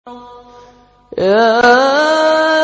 يا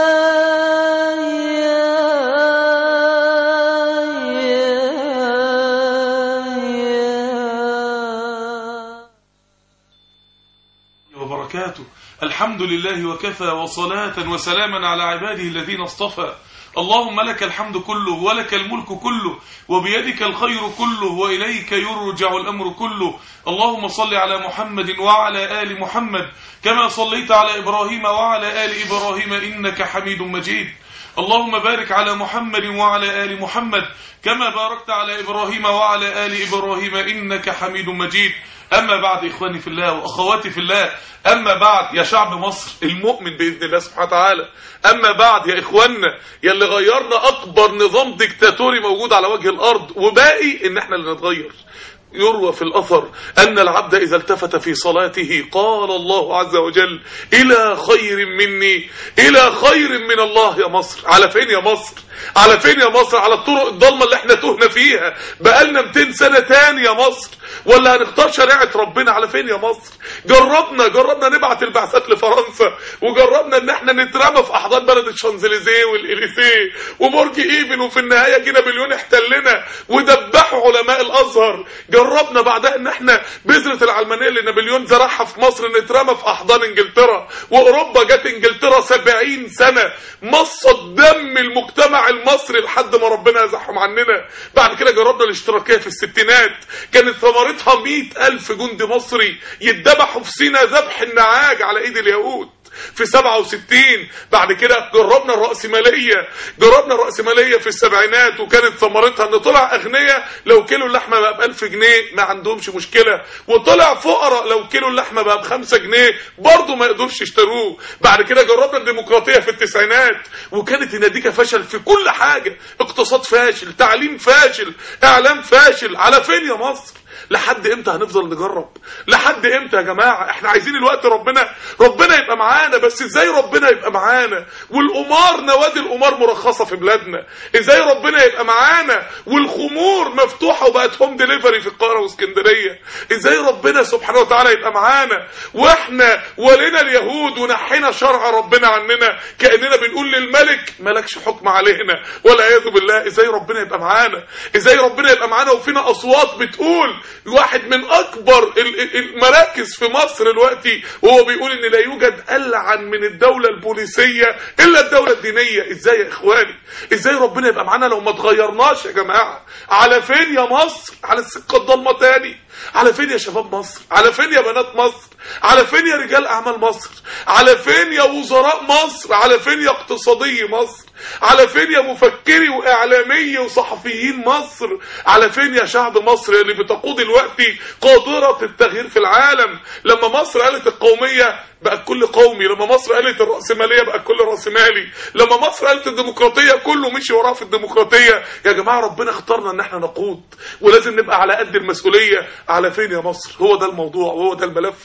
وبركاته الحمد لله وكفى وصلاة وسلاما على عباده الذين اصطفى اللهم لك الحمد كله ولك الملك كله وبيدك الخير كله وإليك يرجع الأمر كله اللهم صل على محمد وعلى آل محمد كما صليت على إبراهيم وعلى آل إبراهيم إنك حميد مجيد اللهم بارك على محمد وعلى آل محمد كما باركت على إبراهيم وعلى آل إبراهيم إنك حميد مجيد أما بعد إخواني في الله وأخواتي في الله أما بعد يا شعب مصر المؤمن بإذن الله سبحانه وتعالى أما بعد يا إخواننا يا اللي غيرنا أكبر نظام ديكتاتوري موجود على وجه الأرض وباقي إن إحنا اللي نتغير يروى في الأثر أن العبد إذا التفت في صلاته قال الله عز وجل إلى خير مني إلى خير من الله يا مصر على فين يا مصر على فين يا مصر على الطرق الضلمة اللي احنا تهنا فيها بقالنا 200 سنة تاني يا مصر ولا هنختار شريعة ربنا على فين يا مصر جربنا جربنا نبعت البعثات لفرنسا وجربنا ان احنا نترمى في احضان بلد الشانزليزيه والاليسيه وبرج ايفل وفي النهايه جينا مليون احتلنا ودبحوا علماء الازهر جربنا بعدها ان احنا بذره العلمانيه اللي نابليون زرعها في مصر نترمى في احضان انجلترا واوروبا جت انجلترا 70 سنه مصت دم المجتمع المصري لحد ما ربنا يزحهم عننا بعد كده جربنا الاشتراكيه في الستينات كانت ثمرتها 100 ألف جندي مصري يتذبحوا في سينا ذبح النعاج على ايد اليهود في 67 بعد كده جربنا الرأسمالية جربنا الرأسمالية في السبعينات وكانت ثمرتها ان طلع اغنياء لو كيلو اللحمة بقى ب 1000 جنيه ما عندهمش مشكلة وطلع فقراء لو كيلو اللحمة بقى ب 5 جنيه برضه ما يقدرش يشتروه بعد كده جربنا الديمقراطية في التسعينات وكانت النتيجة فشل في كل حاجة اقتصاد فاشل تعليم فاشل اعلام فاشل على فين يا مصر لحد امتى هنفضل نجرب لحد امتى يا جماعة احنا عايزين الوقت ربنا ربنا يبقى معانا بس ازاي ربنا يبقى معانا والقمار نوادي القمار مرخصة في بلادنا ازاي ربنا يبقى معانا والخمور مفتوحة وبقت هوم ديليفري في القاهرة واسكندرية ازاي ربنا سبحانه وتعالى يبقى معانا واحنا ولينا اليهود ونحينا شرع ربنا عننا كأننا بنقول للملك ملكش حكم علينا والعياذ بالله ازاي ربنا يبقى معانا ازاي ربنا يبقى معانا وفينا اصوات بتقول واحد من اكبر المراكز في مصر دلوقتي وهو بيقول ان لا يوجد العن من الدولة البوليسية الا الدولة الدينية ازاي يا اخواني ازاي ربنا يبقى معانا لو ما اتغيرناش يا جماعة على فين يا مصر على السكة الضلمة تاني على فين يا شباب مصر على فين يا بنات مصر على فين يا رجال اعمال مصر على فين يا وزراء مصر على فين يا اقتصادي مصر على فين يا مفكري واعلامي وصحفيين مصر على فين يا شعب مصر اللي بتقود الوقت قادرة التغيير في العالم لما مصر قالت القومية بقى كل قومي لما مصر قالت الرأسمالية بقى كل رأسمالي لما مصر قالت الديمقراطية كله مشي وراها في الديمقراطية يا جماعة ربنا اختارنا ان احنا نقود ولازم نبقى على قد المسؤولية على فين يا مصر هو ده الموضوع وهو ده الملف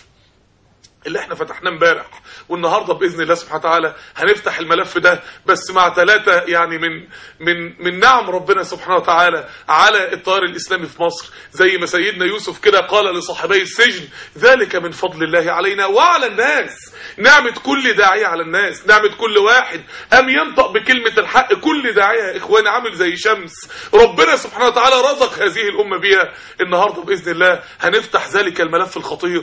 اللي احنا فتحناه امبارح والنهارده باذن الله سبحانه وتعالى هنفتح الملف ده بس مع ثلاثه يعني من من من نعم ربنا سبحانه وتعالى على التيار الاسلامي في مصر زي ما سيدنا يوسف كده قال لصاحبي السجن ذلك من فضل الله علينا وعلى الناس نعمه كل داعيه على الناس نعمه كل واحد ام ينطق بكلمه الحق كل داعيه يا اخواني عامل زي شمس ربنا سبحانه وتعالى رزق هذه الامه بيها النهارده باذن الله هنفتح ذلك الملف الخطير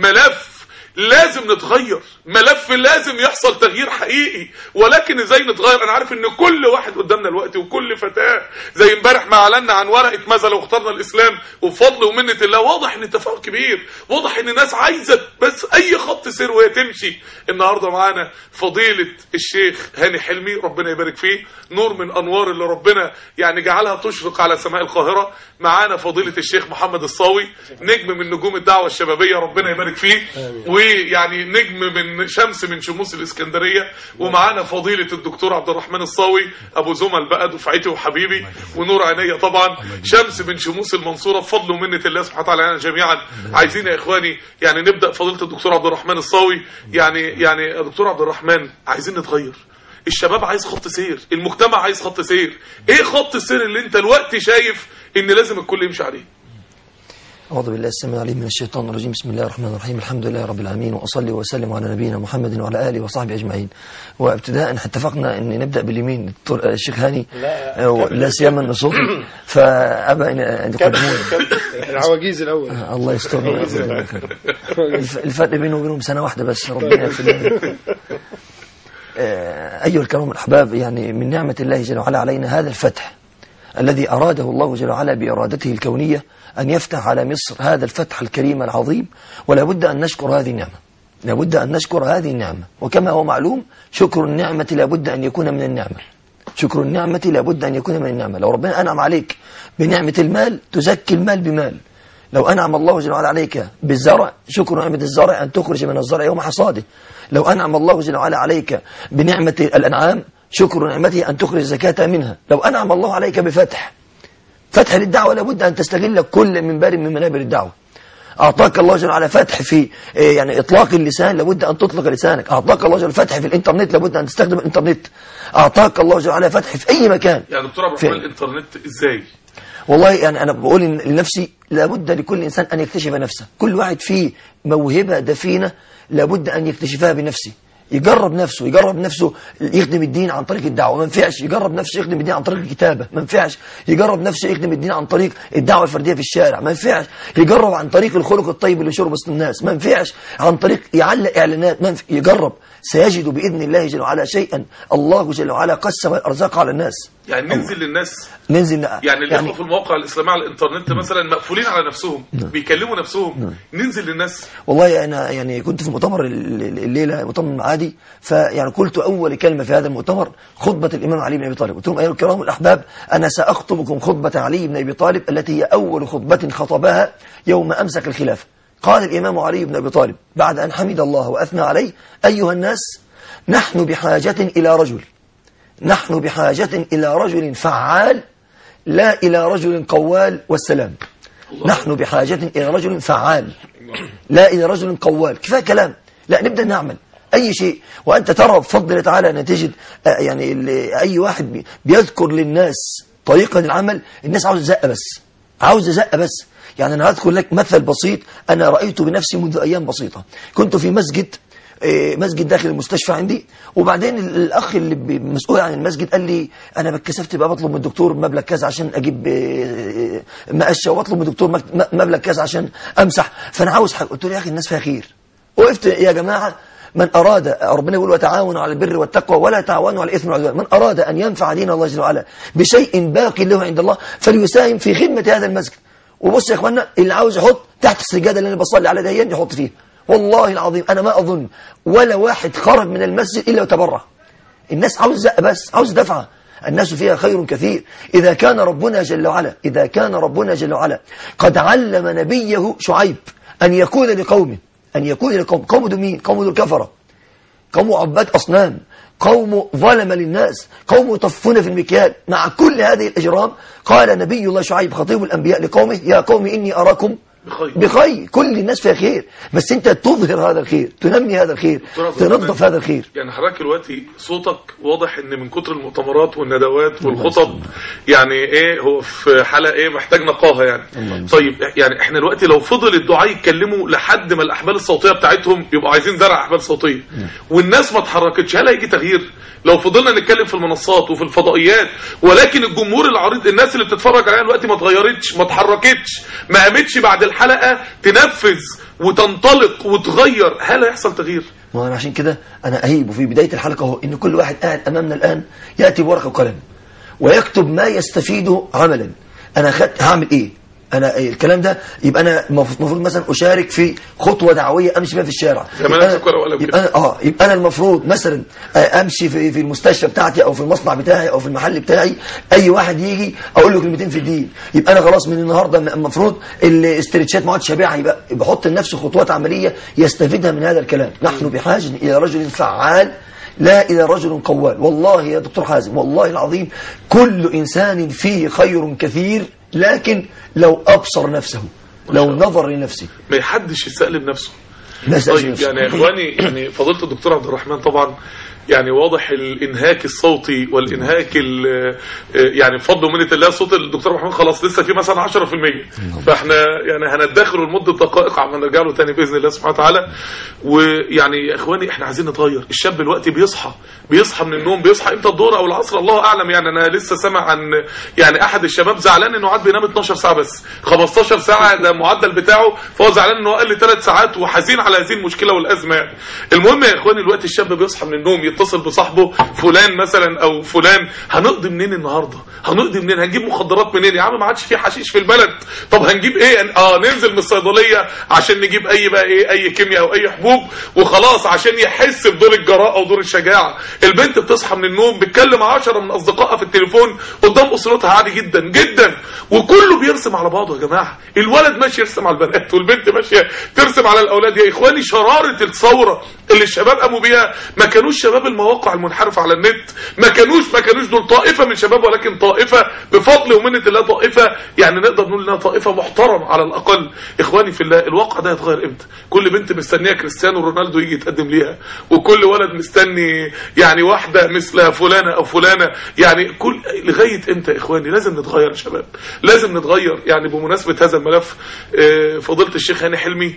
ملف لازم نتغير ملف لازم يحصل تغيير حقيقي ولكن ازاي نتغير انا عارف ان كل واحد قدامنا الوقت وكل فتاة زي امبارح ما اعلنا عن ورقة ماذا لو اخترنا الاسلام وبفضل ومنة الله واضح ان التفاعل كبير واضح ان الناس عايزة بس اي خط سير وهي تمشي النهاردة معانا فضيلة الشيخ هاني حلمي ربنا يبارك فيه نور من انوار اللي ربنا يعني جعلها تشرق على سماء القاهرة معانا فضيلة الشيخ محمد الصاوي نجم من نجوم الدعوة الشبابية ربنا يبارك فيه ويعني نجم من شمس من شموس الاسكندريه ومعانا فضيله الدكتور عبد الرحمن الصاوي ابو زمل بقى دفعتي وحبيبي ونور عينيا طبعا شمس من شموس المنصوره بفضل ومنه الله سبحانه وتعالى علينا جميعا عايزين يا اخواني يعني نبدا فضيله الدكتور عبد الرحمن الصاوي يعني يعني يا دكتور عبد الرحمن عايزين نتغير الشباب عايز خط سير المجتمع عايز خط سير ايه خط السير اللي انت الوقت شايف ان لازم الكل يمشي عليه أعوذ بالله السميع العليم من الشيطان الرجيم بسم الله الرحمن الرحيم الحمد لله رب العالمين وأصلي وأسلم على نبينا محمد وعلى آله وصحبه أجمعين وابتداء اتفقنا أن نبدأ باليمين الدكتور- الشيخ هاني لا، آه، كمل. لا سيما أن صوتي فأبى أن أن يقدمون العواجيز الاول الله يسترنا الف- الفرق بينه وبينهم سنة واحدة بس ربنا يغفر لنا آه، أيها الكرام الأحباب يعني من نعمة الله جل وعلا علينا هذا الفتح الذي أراده الله جل وعلا بإرادته الكونية أن يفتح على مصر هذا الفتح الكريم العظيم ولا بد أن نشكر هذه النعمة لا بد أن نشكر هذه النعمة وكما هو معلوم شكر النعمة لا بد أن يكون من النعمة شكر النعمة لا بد أن يكون من النعمة لو ربنا أنعم عليك بنعمة المال تزكي المال بمال لو أنعم الله جل وعلا عليك بالزرع شكر نعمة الزرع أن تخرج من الزرع يوم حصاده لو أنعم الله جل وعلا عليك بنعمة الأنعام شكر نعمته أن تخرج زكاة منها لو أنعم الله عليك بفتح فتح للدعوة لابد أن تستغل كل منبر من منابر الدعوة أعطاك الله جل وعلا فتح في إيه، يعني إطلاق اللسان لابد أن تطلق لسانك أعطاك الله جل وعلا فتح في الإنترنت لابد أن تستخدم الإنترنت أعطاك الله جل وعلا فتح في أي مكان يا دكتور عبد فين؟ الرحمن الانترنت ازاي والله يعني أنا بقول إن لنفسي لابد لكل إنسان أن يكتشف نفسه كل واحد فيه موهبة دفينة لابد أن يكتشفها بنفسه يجرب نفسه يجرب نفسه يخدم الدين عن طريق الدعوة ما ينفعش يجرب نفسه يخدم الدين عن طريق الكتابة ما ينفعش يجرب نفسه يخدم الدين عن طريق الدعوة الفردية في الشارع ما ينفعش يجرب عن طريق الخلق الطيب اللي شرب وسط الناس ما ينفعش عن طريق يعلق إعلانات ما ينفع يجرب سيجد بإذن الله جل وعلا شيئا الله جل وعلا قسم الأرزاق على الناس يعني ننزل للناس ننزل يعني اللي في المواقع الاسلاميه على الانترنت مثلا مقفولين على نفسهم بيكلموا نفسهم ننزل للناس والله انا يعني كنت في مؤتمر ال- ال- الليله مؤتمر معادي فيعني قلت اول كلمه في هذا المؤتمر خطبه الامام علي بن ابي طالب قلت لهم ايها الكرام الاحباب انا ساخطبكم خطبه علي بن ابي طالب التي هي اول خطبه خطبها يوم امسك الخلافه قال الامام علي بن ابي طالب بعد ان حمد الله واثنى عليه ايها الناس نحن بحاجه الى رجل نحن بحاجه الى رجل فعال لا الى رجل قوال والسلام نحن بحاجه الى رجل فعال لا إلى رجل قوال كفاية كلام لا نبدأ نعمل أي شيء وأنت ترى بفضل الله تعالى نتيجة آه، يعني ال- أي واحد بي- بيذكر للناس طريقة العمل الناس عاوزة زقة بس عاوزة زقة بس يعني أنا هذكر لك مثل بسيط أنا رأيته بنفسي منذ أيام بسيطة كنت في مسجد آه، مسجد داخل المستشفى عندي وبعدين ال- الاخ اللي ب- مسؤول عن المسجد قال لي انا بتكسفت بقى بطلب من الدكتور مبلغ كذا عشان اجيب آه، آه، مقشه وبطلب من الدكتور مك- م- مبلغ كذا عشان امسح فانا عاوز حاجه قلت له يا اخي الناس فيها خير وقفت يا جماعه من اراد ربنا يقول وتعاونوا على البر والتقوى ولا تعاونوا على الاثم والعدوان من اراد ان ينفع دين الله جل وعلا بشيء باق له عند الله فليساهم في خدمه هذا المسجد وبص يا اخوانا اللي عاوز يحط تحت السجاده اللي انا بصلي عليها دي يحط فيها والله العظيم انا ما اظن ولا واحد خرج من المسجد الا وتبرع الناس عاوز زق بس عاوز دفعه الناس فيها خير كثير إذا كان ربنا جل وعلا إذا كان ربنا جل وعلا قد علم نبيه شعيب أن يكون لقومه أن يكون لقوم قوم دول مين قوم دول كفرة قوم عباد أصنام قوم ظلم للناس قوم يطفون في المكيال مع كل هذه الإجرام قال نبي الله شعيب خطيب الأنبياء لقومه يا قوم إني أراكم بخير. بخير كل الناس فيها خير بس أنت تظهر هذا الخير تنمي هذا الخير دكتور عبد الرحمن، تنظف هذا الخير يعني حضرتك دلوقتي صوتك واضح ان من كتر المؤتمرات والندوات والخطب يعني ايه هو في حلقه ايه محتاج نقاهه يعني طيب يعني احنا دلوقتي لو فضل الدعاء يتكلموا لحد ما الاحبال الصوتيه بتاعتهم يبقوا عايزين زرع احبال صوتيه والناس ما اتحركتش هل هيجي تغيير لو فضلنا نتكلم في المنصات وفي الفضائيات ولكن الجمهور العريض الناس اللي بتتفرج علينا دلوقتي ما اتغيرتش ما اتحركتش ما قامتش بعد الحلقه تنفذ وتنطلق وتغير هل هيحصل تغيير ما انا عشان كده انا اهيب في بدايه الحلقه اهو ان كل واحد قاعد امامنا الان ياتي بورقه وقلم ويكتب ما يستفيده عملا انا خدت هعمل ايه انا إيه الكلام ده يبقى انا المفروض مثلا اشارك في خطوه دعويه امشي بيها في الشارع زمان يبقى أمسك ورقة وقلم يبقى أنا اه يبقى انا المفروض مثلا آه، امشي في في المستشفى بتاعتي او في المصنع بتاعي او في المحل بتاعي اي واحد يجي اقول له كلمتين في الدين يبقى انا خلاص من النهارده المفروض الاسترتشات ما عادش ابيعها يبقى بحط لنفسي خطوات عمليه يستفيدها من هذا الكلام نحن بحاجه الى رجل فعال لا إلى رجل قوال والله يا دكتور حازم والله العظيم كل إنسان فيه خير كثير لكن لو أبصر نفسه لو نظر لنفسه ما حدش يسأل نفسه ما يسألش طيب نفسه. يعني يا اخواني يعني فضيله الدكتور عبد الرحمن طبعا يعني واضح الانهاك الصوتي والانهاك ال- يعني بفضل ومنه الله صوت الدكتور محمود خلاص لسه في مثلا 10% فاحنا يعني هندخره لمده دقائق عما نرجع له تاني باذن الله سبحانه وتعالى ويعني يا اخواني احنا عايزين نتغير الشاب دلوقتي بيصحى بيصحى من النوم بيصحى امتى الظهر او العصر الله اعلم يعني انا لسه سامع عن يعني احد الشباب زعلان انه قعد بينام 12 ساعه بس 15 ساعه ده المعدل بتاعه فهو زعلان انه اقل 3 ساعات وحزين على هذه المشكله والازمه يعني المهم يا اخواني دلوقتي الشاب بيصحى من النوم يتصل بصاحبه فلان مثلا او فلان هنقضي منين النهارده هنقضي منين هنجيب مخدرات منين يا عم ما عادش في حشيش في البلد طب هنجيب ايه اه ننزل من الصيدليه عشان نجيب اي بقى ايه اي كيمياء او اي حبوب وخلاص عشان يحس بدور الجراءه ودور الشجاعه البنت بتصحى من النوم بتكلم 10 من اصدقائها في التليفون قدام اسرتها عادي جدا جدا وكله بيرسم على بعضه يا جماعه الولد ماشي يرسم على البنات والبنت ماشيه ترسم على الاولاد يا اخواني شراره الثوره اللي الشباب قاموا بيها ما كانوش شباب المواقع المنحرفه على النت ما كانوش ما كانوش دول طائفه من شباب ولكن طائفه بفضل ومنه الله طائفه يعني نقدر نقول انها طائفه محترمه على الاقل اخواني في الله الواقع ده هيتغير امتى كل بنت مستنيه كريستيانو رونالدو يجي يتقدم ليها وكل ولد مستني يعني واحده مثل فلانه او فلانه يعني كل لغايه امتى يا اخواني لازم نتغير يا شباب لازم نتغير يعني بمناسبه هذا الملف آه، فضيله الشيخ هاني حلمي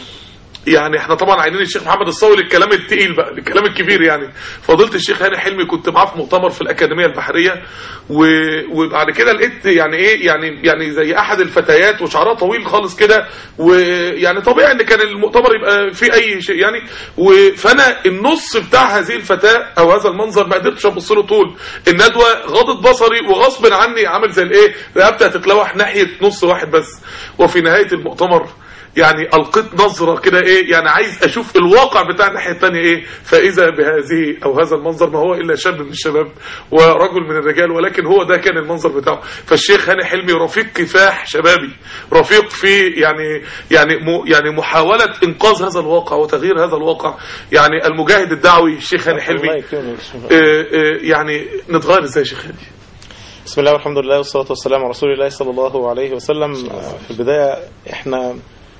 يعني احنا طبعا عايزين الشيخ محمد الصاوي للكلام التقيل بقى الكلام الكبير يعني فضيله الشيخ هاني حلمي كنت معاه في مؤتمر في الاكاديميه البحريه و... وبعد كده لقيت يعني ايه يعني يعني زي احد الفتيات وشعرها طويل خالص كده ويعني طبيعي ان كان المؤتمر يبقى فيه اي شيء يعني و... فانا النص بتاع هذه الفتاه او هذا المنظر ما قدرتش ابص له طول الندوه غضت بصري وغصب عني عامل زي الايه رقبتي هتتلوح ناحيه نص واحد بس وفي نهايه المؤتمر يعني القيت نظرة كده ايه يعني عايز اشوف الواقع بتاع الناحية التانية ايه فاذا بهذه او هذا المنظر ما هو الا شاب من الشباب ورجل من الرجال ولكن هو ده كان المنظر بتاعه فالشيخ هاني حلمي رفيق كفاح شبابي رفيق في يعني يعني م يعني محاولة انقاذ هذا الواقع وتغيير هذا الواقع يعني المجاهد الدعوي الشيخ هاني حلمي الله يكرمك. آه، آه، يعني نتغير ازاي يا شيخ هاني بسم الله والحمد لله والصلاة والسلام على رسول الله صلى الله عليه وسلم في البداية احنا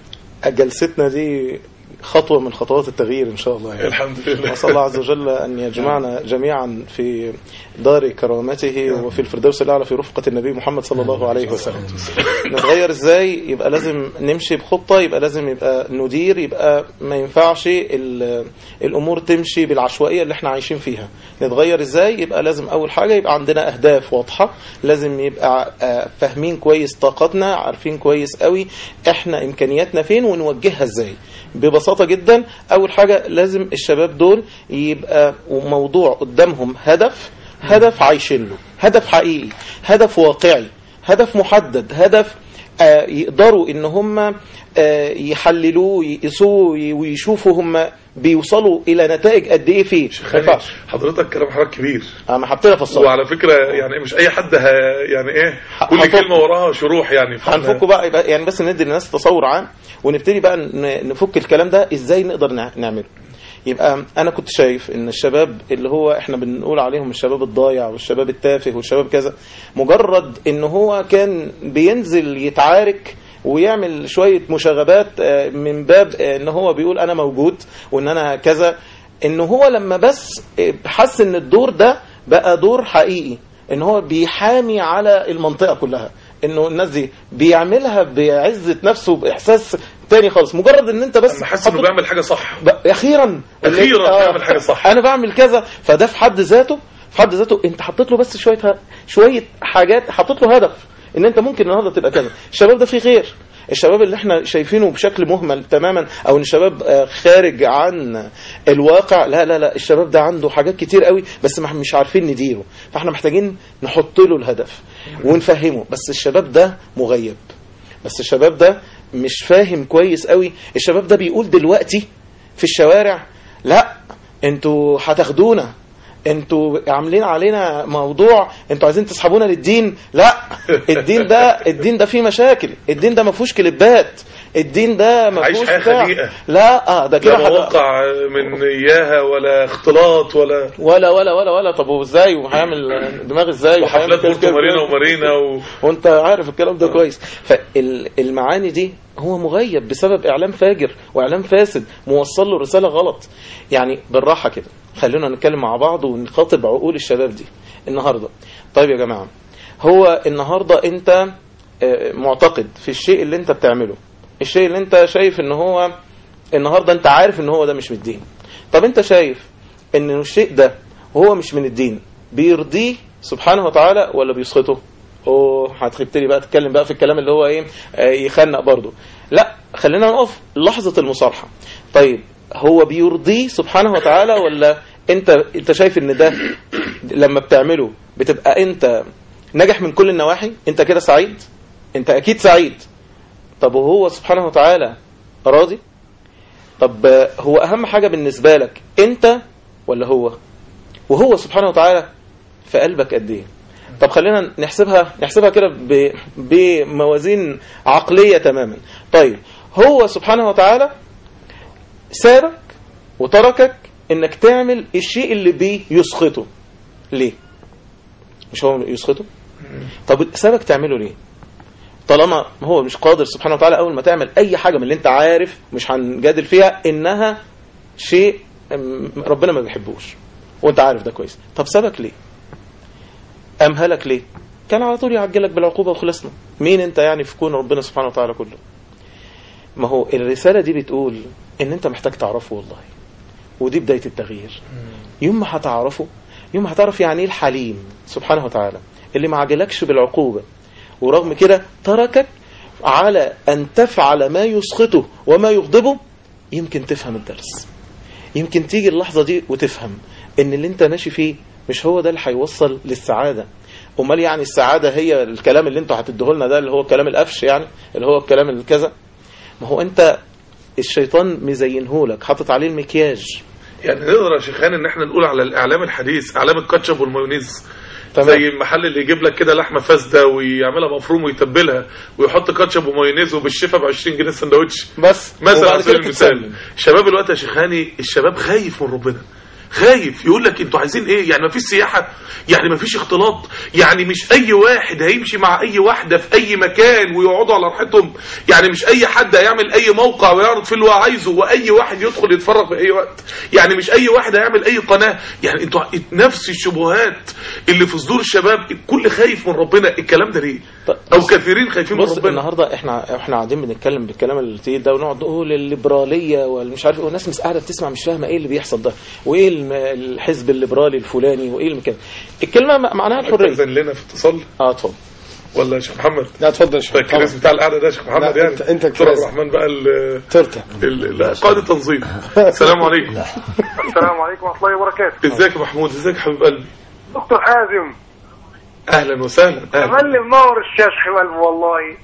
جلستنا دي خطوة من خطوات التغيير إن شاء الله يعني. الحمد لله نسأل الله عز وجل أن يجمعنا جميعا في دار كرامته وفي الفردوس الأعلى في رفقة النبي محمد صلى الله عليه وسلم نتغير إزاي يبقى لازم نمشي بخطة يبقى لازم يبقى ندير يبقى ما ينفعش ال- الأمور تمشي بالعشوائية اللي احنا عايشين فيها نتغير إزاي يبقى لازم أول حاجة يبقى عندنا أهداف واضحة لازم يبقى آه، فاهمين كويس طاقتنا عارفين كويس قوي احنا إمكانياتنا فين ونوجهها إزاي ببساطة جدا أول حاجة لازم الشباب دول يبقى موضوع قدامهم هدف هدف عايشين له هدف حقيقي هدف واقعي هدف محدد هدف آه، يقدروا ان هم آه، يحللوه يقيسوه ي- ويشوفوا هم بيوصلوا الى نتائج قد ايه فيه ما ينفعش حضرتك كلام حضرتك كبير انا حطينا افصله وعلى فكرة يعني مش اي حد ه... يعني ايه كل هنفك. كلمة وراها شروح يعني فاحنا- هنفكه بقى يبقى يعني بس ندي للناس تصور عام ونبتدي بقى ن- نفك الكلام ده ازاي نقدر نع- نعمله يبقى انا كنت شايف ان الشباب اللي هو احنا بنقول عليهم الشباب الضايع والشباب التافه والشباب كذا مجرد ان هو كان بينزل يتعارك ويعمل شوية مشاغبات آه، من باب آه، ان هو بيقول انا موجود وان انا كذا ان هو لما بس آه، حس ان الدور ده بقى دور حقيقي ان هو بيحامي على المنطقة كلها انه الناس دي بيعملها بعزة نفسه باحساس تاني خالص مجرد ان انت بس انا حاسس انه حطيت- بيعمل حاجة صح ب- اخيرا أخيراً آه، بيعمل حاجة صح. انا بعمل كذا فده في حد ذاته في حد ذاته انت حطيت له بس شويه ه- شويه حاجات حطيت له هدف ان انت ممكن النهارده تبقى كذا الشباب ده فيه خير الشباب اللي احنا شايفينه بشكل مهمل تماما او ان الشباب آه، خارج عن الواقع لا لا لا الشباب ده عنده حاجات كتير قوي بس ما- مش عارفين نديره فاحنا محتاجين نحط له الهدف ونفهمه بس الشباب ده مغيب بس الشباب ده مش فاهم كويس قوي الشباب ده بيقول دلوقتي في الشوارع لا انتوا هتاخدونا انتوا عاملين علينا موضوع انتوا عايزين تسحبونا للدين لا الدين ده الدين ده فيه مشاكل الدين ده ما فيهوش كليبات الدين ده ما عايش فيهوش حياة بتاع. خنيقة. لا اه ده كده لا حد- مواقع من اياها ولا اختلاط ولا ولا ولا ولا ولا طب وازاي وهيعمل دماغ ازاي وحفلات وهيعمل بورتو كده- مارينا ومارينا و... وانت عارف الكلام ده كويس فالمعاني دي هو مغيب بسبب اعلام فاجر واعلام فاسد موصل له رساله غلط يعني بالراحه كده خلونا نتكلم مع بعض ونخاطب عقول الشباب دي النهارده طيب يا جماعه هو النهارده انت آه، معتقد في الشيء اللي انت بتعمله الشيء اللي انت شايف ان هو النهارده انت عارف ان هو ده مش من الدين طب انت شايف ان الشيء ده وهو مش من الدين بيرضيه سبحانه وتعالى ولا بيسخطه اوه هتبتدي بقى تتكلم بقى في الكلام اللي هو ايه آه، يخنق برضه لا خلينا نقف لحظة المصارحة طيب هو بيرضيه سبحانه وتعالى ولا انت انت شايف ان ده لما بتعمله بتبقى انت ناجح من كل النواحي انت كده سعيد انت اكيد سعيد طب وهو سبحانه وتعالى راضي طب آه، هو اهم حاجة بالنسبة لك انت ولا هو وهو سبحانه وتعالى في قلبك قد ايه طب خلينا نحسبها نحسبها كده ب- بموازين عقلية تماما طيب هو سبحانه وتعالى سابك وتركك انك تعمل الشيء اللي بيه يسخطه ليه مش هو يسخطه طب سابك تعمله ليه طالما هو مش قادر سبحانه وتعالى اول ما تعمل اي حاجة من اللي انت عارف مش هنجادل فيها انها شيء أم، ربنا ما بيحبوش وانت عارف ده كويس طب سابك ليه امهلك ليه كان على طول يعجلك بالعقوبة وخلصنا مين انت يعني في كون ربنا سبحانه وتعالى كله ما هو الرسالة دي بتقول ان انت محتاج تعرفه والله ودي بداية التغيير يوم ما هتعرفه يوم ما هتعرف يعني ايه الحليم سبحانه وتعالى اللي ما عجلكش بالعقوبة ورغم كده تركك على ان تفعل ما يسخطه وما يغضبه يمكن تفهم الدرس يمكن تيجي اللحظة دي وتفهم ان اللي انت ماشي فيه مش هو ده اللي هيوصل للسعادة امال يعني السعادة هي الكلام اللي انتوا هتديه لنا ده اللي هو الكلام القفش يعني اللي هو الكلام الكذا ما هو انت الشيطان مزينهولك حاطط عليه المكياج يعني نقدر يا شيخان ان احنا نقول على الاعلام الحديث اعلام الكاتشب والمايونيز تمام. زي المحل اللي يجيب لك كده لحمه فاسده ويعملها مفروم ويتبلها ويحط كاتشب ومايونيز وبالشفا ب 20 جنيه السندوتش بس مثلا وبعد على سبيل كده المثال تتسلم. شباب الوقت يا شيخاني الشباب خايف من ربنا خايف يقول لك انتوا عايزين ايه يعني مفيش سياحه يعني مفيش اختلاط يعني مش اي واحد هيمشي مع اي واحده في اي مكان ويقعدوا على راحتهم يعني مش اي حد هيعمل اي موقع ويعرض فيه اللي هو عايزه واي واحد يدخل يتفرج في اي وقت يعني مش اي واحد هيعمل اي قناه يعني انتوا نفس الشبهات اللي في صدور الشباب الكل خايف من ربنا الكلام ده ليه طب او بص- كثيرين خايفين من بص ربنا النهارده احنا احنا قاعدين بنتكلم بالكلام التقيل ده ونقعد نقول الليبراليه والمش عارف ايه والناس مش قاعده بتسمع مش فاهمه ايه اللي بيحصل ده وايه الم- الحزب الليبرالي الفلاني وايه الم- كده الكلمه م- معناها الحريه تأذن لنا في اتصال اه اتفضل ولا يا شيخ محمد لا اتفضل يا شيخ فاكر الاسم بتاع القعده ده يا شيخ محمد لا، يعني أنت- أنت دكتور عبد كفاية. الرحمن بقى ال- ترتة ال- ال- قائد التنظيم السلام عليكم السلام عليكم ورحمة الله وبركاته ازيك يا محمود ازيك يا حبيب قلبي دكتور حازم اهلا وسهلا اهلا تملي منور الشاشه حبيب قلبي والله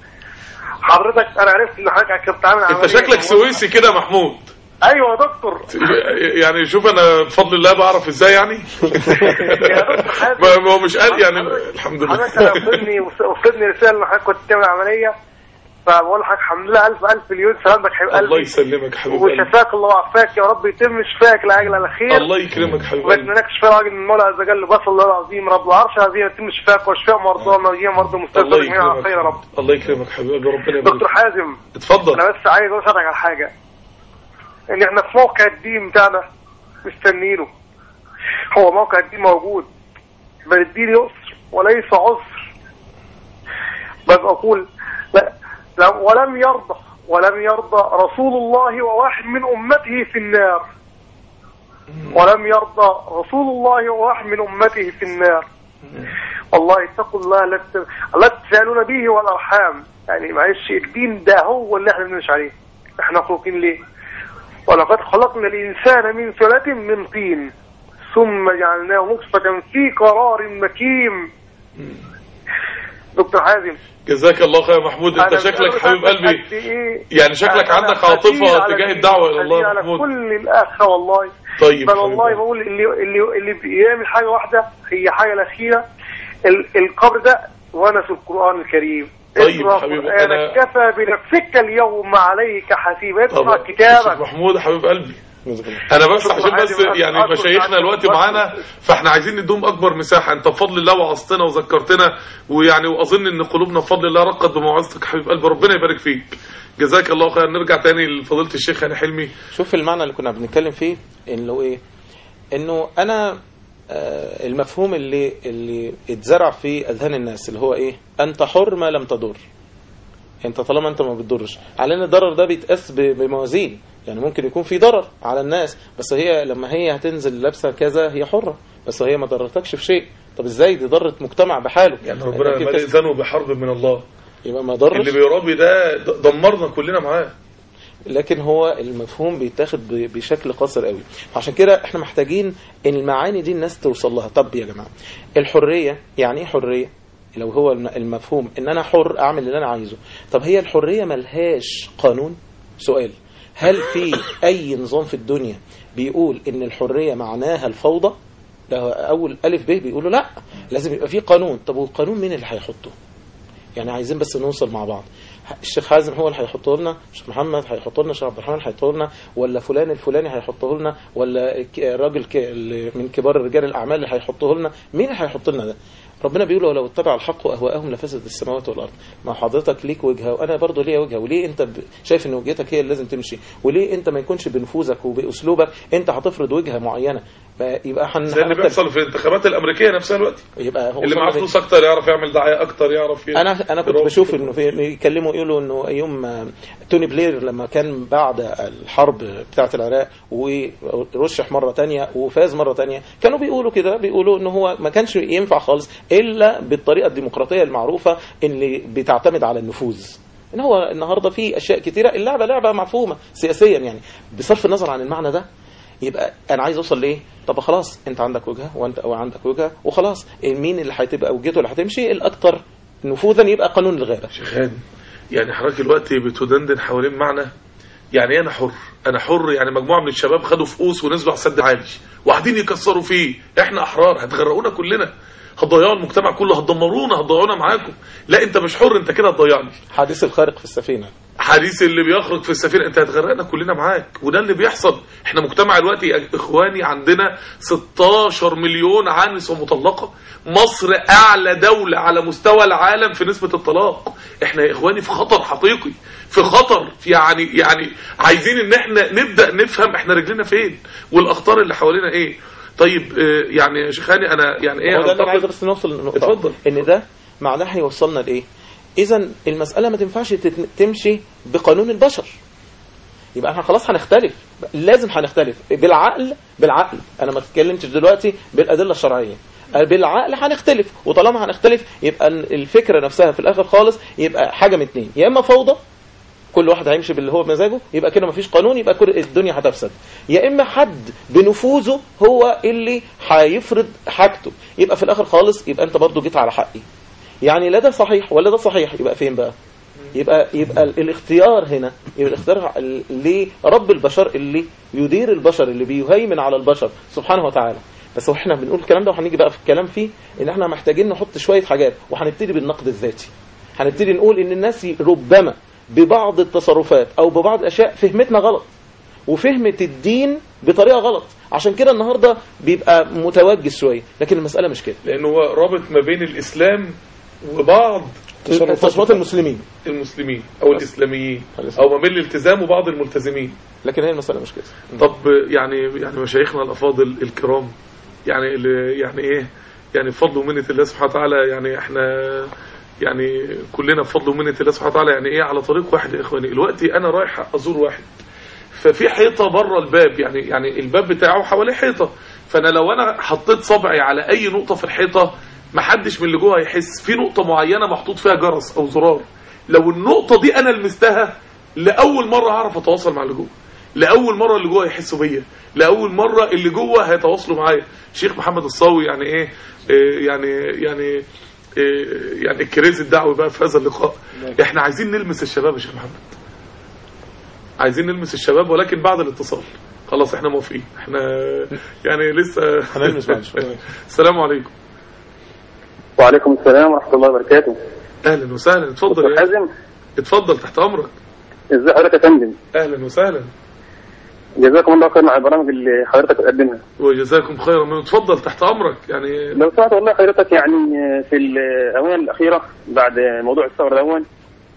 حضرتك انا عرفت ان حضرتك كنت عامل انت عملية شكلك سويسي كده يا محمود ايوه يا دكتور يعني شوف انا بفضل الله بعرف ازاي يعني دكتور حازم. ما ما هو مش قال يعني الحمد لله حضرتك انا وصلني وصلني رساله ان حضرتك كنت تعمل عمليه فبقول لحضرتك الحمد لله الف الف مليون سلامتك حبيب الله قلبي يسلمك حبيب قلبي وشفاك الله وعافاك يا رب يتم شفاك لاجل الخير الله يكرمك حبيب قلبي وبتمناك شفاء راجل من المولى عز وجل بصل الله العظيم رب العرش العظيم يتم شفاك وشفاء مرضانا وجميع مرضى الله المستشفى جميعا على يكرمك خير يا رب الله يكرمك حبيب قلبي ربنا دكتور يبارك حازم اتفضل انا بس عايز اقول لحضرتك على حاجه ان احنا في موقع الدين بتاعنا مستنيينه هو موقع الدين موجود بل الدين يسر وليس عسر بس اقول لا لا ولم يرضى ولم يرضى رسول الله وواحد من امته في النار ولم يرضى رسول الله وواحد من امته في النار والله اتقوا الله لا تت- لا تسالون به والارحام يعني معلش الدين ده هو اللي احنا بنمشي عليه احنا مخلوقين ليه ولقد خلقنا الانسان من سلة من طين ثم جعلناه نطفة في قرار مكين دكتور حازم جزاك الله خير يا محمود انت أنا شكلك مش حبيب عارف قلبي قد إيه يعني شكلك أنا عندك حزين عاطفة على تجاه الدين، الدعوة إلى الله حزين يا على محمود كل الآخرة والله طيب بل والله حبيبي. بقول اللي اللي اللي بيعمل حاجة واحدة هي حاجة الأخيرة ال- القبر ده ونس القرآن الكريم طيب اقرأ حبيبي، قرآنك أنا- كفى بنفسك اليوم عليك حسيبا اقرأ طبعا شيخ كتابك محمود حبيب قلبي جزاك الله. انا بس عشان عادي بس ولا يعني أكبر مشايخنا عادي. دلوقتي معانا فاحنا عايزين ندوم اكبر مساحه انت بفضل الله وعظتنا وذكرتنا ويعني واظن ان قلوبنا بفضل الله رقت بموعظتك حبيب قلبي ربنا يبارك فيك جزاك الله خير نرجع تاني لفضيله الشيخ هاني حلمي شوف المعنى اللي كنا بنتكلم فيه انه ايه انه انا آه، المفهوم اللي اللي اتزرع في اذهان الناس اللي هو ايه انت حر ما لم تضر انت طالما انت ما بتضرش على ان الضرر ده بيتقاس ب- بموازين يعني ممكن يكون في ضرر على الناس بس هي لما هي هتنزل لابسه كذا هي حره بس هي ما ضرتكش في شيء طب ازاي دي ضرت مجتمع بحاله يعني ربنا لكن ما تس- يأذنوا بحرب من الله يبقى ما ضرش اللي بيرابي ده د- دمرنا كلنا معاه لكن هو المفهوم بيتاخد ب- بشكل قاصر قوي عشان كده احنا محتاجين ان المعاني دي الناس توصل لها طب يا جماعه الحريه يعني ايه حريه لو هو الم- المفهوم ان انا حر اعمل اللي انا عايزه طب هي الحريه ملهاش قانون سؤال هل في اي نظام في الدنيا بيقول ان الحريه معناها الفوضى ده اول الف ب بيقولوا لا لازم يبقى في قانون طب والقانون مين اللي هيحطه يعني عايزين بس نوصل مع بعض الشيخ حازم هو اللي هيحطه لنا الشيخ محمد هيحطه لنا الشيخ عبد الرحمن هيحطه لنا ولا فلان الفلاني هيحطه لنا ولا ك- راجل ك- اللي من كبار رجال الاعمال اللي هيحطه لنا مين اللي هيحط لنا ده ربنا بيقول ولو اتبع الحق اهواءهم لفسدت السماوات والارض ما حضرتك ليك وجهه وانا برضه ليا وجهه وليه انت ب- شايف ان وجهتك هي اللي لازم تمشي وليه انت ما يكونش بنفوذك وباسلوبك انت هتفرض وجهه معينه يبقى حن زي اللي بيحصل في الانتخابات الامريكيه نفسها دلوقتي يبقى هو اللي معاه صار- فلوس اكتر يعرف يعمل دعايه اكتر يعرف ي- انا انا كنت يروح. بشوف انه في يتكلموا يقولوا انه يوم ما توني بلير لما كان بعد الحرب بتاعه العراق ورشح مره تانية وفاز مره تانية كانوا بيقولوا كده بيقولوا انه هو ما كانش ينفع خالص الا بالطريقه الديمقراطيه المعروفه اللي بتعتمد على النفوذ ان هو النهارده في اشياء كتيره اللعبه لعبه مفهومه سياسيا يعني بصرف النظر عن المعنى ده يبقى انا عايز اوصل لايه طب خلاص انت عندك وجهه وانت او عندك وجهه وخلاص مين اللي هتبقى وجهته اللي هتمشي الاكثر نفوذا يبقى قانون الغابه شيخ هاني يعني حضرتك دلوقتي بتدندن حوالين معنى يعني ايه انا حر انا حر يعني مجموعه من الشباب خدوا فؤوس ونزلوا على السد عالي وقاعدين يكسروا فيه احنا احرار هتغرقونا كلنا هتضيعوا المجتمع كله هتدمرونا هتضيعونا معاكم لا انت مش حر انت كده هتضيعني حادث الخارق في السفينه حديث اللي بيخرج في السفينه انت هتغرقنا كلنا معاك وده اللي بيحصل احنا مجتمع دلوقتي يا اخواني عندنا 16 مليون عانس ومطلقه مصر اعلى دوله على مستوى العالم في نسبه الطلاق احنا يا اخواني في خطر حقيقي في خطر في يعني يعني عايزين ان احنا نبدا نفهم احنا رجلنا فين والاخطار اللي حوالينا ايه طيب اه، يعني يا شيخ هاني انا يعني ايه هو ده اللي انا أعتقد- عايز بس نوصل للنقطه اتفضل. ان ده معناه هيوصلنا لايه اذا المساله ما تنفعش تت- تمشي بقانون البشر يبقى احنا خلاص هنختلف لازم هنختلف بالعقل بالعقل انا ما اتكلمتش دلوقتي بالادله الشرعيه بالعقل هنختلف وطالما هنختلف يبقى الفكره نفسها في الاخر خالص يبقى حاجه من اتنين يا اما فوضى كل واحد هيمشي باللي هو بمزاجه يبقى كده مفيش قانون يبقى كل الدنيا هتفسد يا اما حد بنفوذه هو اللي هيفرض حاجته يبقى في الاخر خالص يبقى انت برضو جيت على حقي يعني لا ده صحيح ولا ده صحيح يبقى فين بقى يبقى يبقى ال- الاختيار هنا يبقى الاختيار ال- لرب البشر اللي يدير البشر اللي بيهيمن على البشر سبحانه وتعالى بس واحنا بنقول الكلام ده وهنيجي بقى في الكلام فيه ان احنا محتاجين نحط شويه حاجات وهنبتدي بالنقد الذاتي هنبتدي نقول ان الناس ربما ببعض التصرفات او ببعض الاشياء فهمتنا غلط وفهمت الدين بطريقه غلط عشان كده النهارده بيبقى متوجس شويه لكن المساله مش كده لانه هو رابط ما بين الاسلام وبعض تصرفات المسلمين المسلمين او الاسلاميين خلاص. او ما بين الالتزام وبعض الملتزمين لكن هي المساله مش كده طب يعني يعني مشايخنا الافاضل الكرام يعني اللي يعني ايه يعني بفضل ومنه الله سبحانه وتعالى يعني احنا يعني كلنا بفضل ومنه الله سبحانه وتعالى يعني ايه على طريق واحد يا اخواني دلوقتي انا رايح ازور واحد ففي حيطه بره الباب يعني يعني الباب بتاعه حواليه حيطه فانا لو انا حطيت صبعي على اي نقطه في الحيطه محدش من اللي جوه هيحس في نقطه معينه محطوط فيها جرس او زرار لو النقطه دي انا لمستها لاول مره هعرف اتواصل مع اللي جوه لاول مره اللي جوه يحسوا بيا لاول مره اللي جوه هيتواصلوا معايا شيخ محمد الصاوي يعني ايه إيه يعني يعني إيه يعني الكريز الدعوي بقى في هذا اللقاء احنا عايزين نلمس الشباب يا شيخ محمد عايزين نلمس الشباب ولكن بعد الاتصال خلاص احنا موافقين احنا يعني لسه هنلمس بعد شوية. السلام عليكم وعليكم السلام ورحمة الله وبركاته اهلا وسهلا اتفضل دكتور يا حازم اتفضل تحت امرك ازي حضرتك يا فندم اهلا وسهلا جزاكم الله خير على البرامج اللي حضرتك بتقدمها وجزاكم خيرا من تفضل تحت امرك يعني لو سمحت والله حضرتك يعني في الآونة الأخيرة بعد موضوع الثورة الأول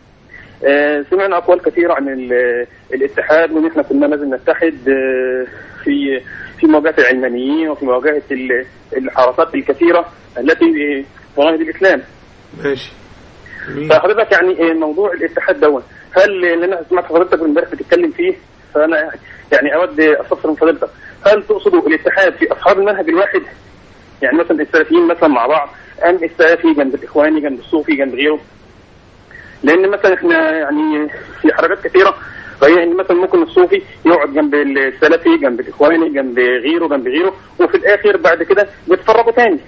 آه، سمعنا أقوال كثيرة عن ال- الاتحاد وإن إحنا كنا لازم نتحد آه، في في مواجهة العلمانيين وفي مواجهة ال- الحركات الكثيرة التي تناهض الإسلام ماشي جميل. فحضرتك يعني آه، موضوع الاتحاد دون هل اللي أنا سمعت حضرتك امبارح بتتكلم فيه فأنا يعني أود أستفسر من حضرتك هل تقصدوا الاتحاد في أصحاب المنهج الواحد يعني مثلا السلفيين مثلا مع بعض ام السلفي جنب الاخواني جنب الصوفي جنب غيره لان مثلا احنا يعني في حركات كثيره فهي ان مثلا ممكن الصوفي يقعد جنب السلفي جنب الاخواني جنب غيره جنب غيره وفي الاخر بعد كده بيتفرقوا تاني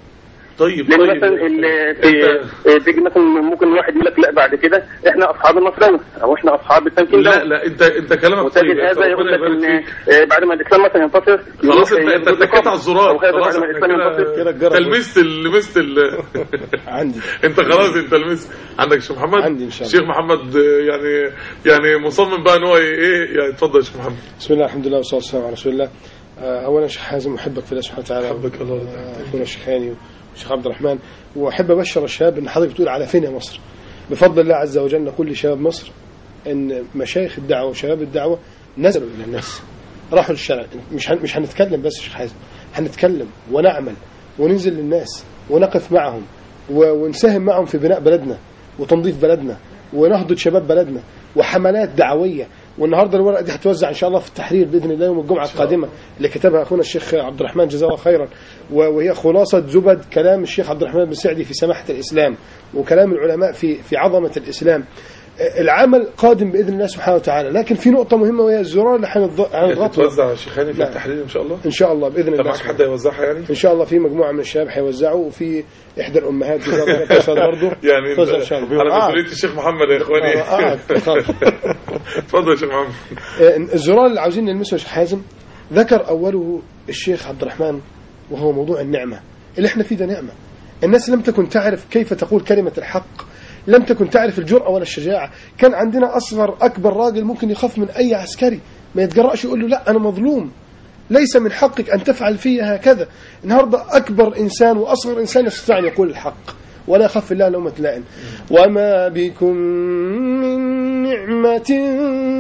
طيب لان طيب مثلا ال- في أنت- تيجي مثلا ممكن واحد يقول لك لا بعد كده احنا اصحاب النصراوي او احنا اصحاب التمكين لا ده لا انت انت كلامك طيب وتجد أنت هذا يقول ربنا لك ان يبارك فيك. آه، بعد ما الاسلام مثلا ينتصر خلاص يروح انت انت يضرب اتكيت على الزرار أو هذا خلاص بعد ما احنا الاسلام ينتصر كده كده الجرس. لمست ال- لمست ال- عندي انت خلاص انت لمست عندك شيخ محمد عندي إن شاء الله. شيخ محمد آه، يعني يعني مصمم بقى ان هو ايه يعني اتفضل يا شيخ محمد بسم الله الحمد لله والصلاه والسلام على رسول الله آه، اولا شيخ حازم احبك في الله سبحانه وتعالى أحبك الله. آه، اخونا الشيخ هاني والشيخ عبد الرحمن واحب ابشر الشباب ان حضرتك بتقول على فين يا مصر بفضل الله عز وجل نقول لشباب مصر ان مشايخ الدعوه وشباب الدعوه نزلوا الى الناس راحوا للشارع مش هن- مش هنتكلم بس يا شيخ حازم هنتكلم ونعمل وننزل للناس ونقف معهم و- ونساهم معهم في بناء بلدنا وتنظيف بلدنا ونهضة شباب بلدنا وحملات دعوية والنهارده الورقة دي هتوزع إن شاء الله في التحرير بإذن الله يوم الجمعة القادمة اللي كتبها أخونا الشيخ عبد الرحمن جزاه الله خيرا و- وهي خلاصة زبد كلام الشيخ عبد الرحمن بن سعدي في سماحة الإسلام وكلام العلماء في في عظمة الإسلام العمل قادم بإذن الله سبحانه وتعالى لكن في نقطة مهمة وهي الزرار اللي هنض- هنضغطه توزع يا شيخ هاني في لا. التحرير ان شاء الله إن شاء الله بإذن انت الله معاك سبحانه حد يوزعها يعني ان شاء الله في مجموعه من الشباب هيوزعوا وفي احدى الامهات جزاها الله خير تشهد برضه يعني توزع انت ان شاء الله على آه. مسؤوليه الشيخ محمد يا اخواني آه، آه، خلاص. اتفضل يا شيخ محمد آه، الزرار اللي عاوزين نلمسه يا شيخ حازم ذكر اوله الشيخ عبد الرحمن وهو موضوع النعمه اللي احنا فيه ده نعمه الناس لم تكن تعرف كيف تقول كلمه الحق لم تكن تعرف الجرأة ولا الشجاعة كان عندنا أصغر أكبر راجل ممكن يخاف من أي عسكري ما يتجرأش يقول له لا أنا مظلوم ليس من حقك أن تفعل في هكذا النهاردة أكبر إنسان وأصغر إنسان يستطيع أن يقول الحق ولا يخاف الله لومة لائم وما بكم من نعمة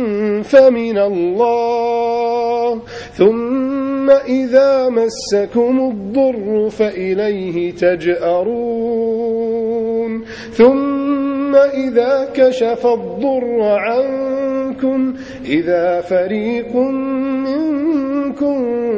فمن الله ثم إذا مسكم الضر فإليه تجأرون ثم إذا كشف الضر عنكم إذا فريق منكم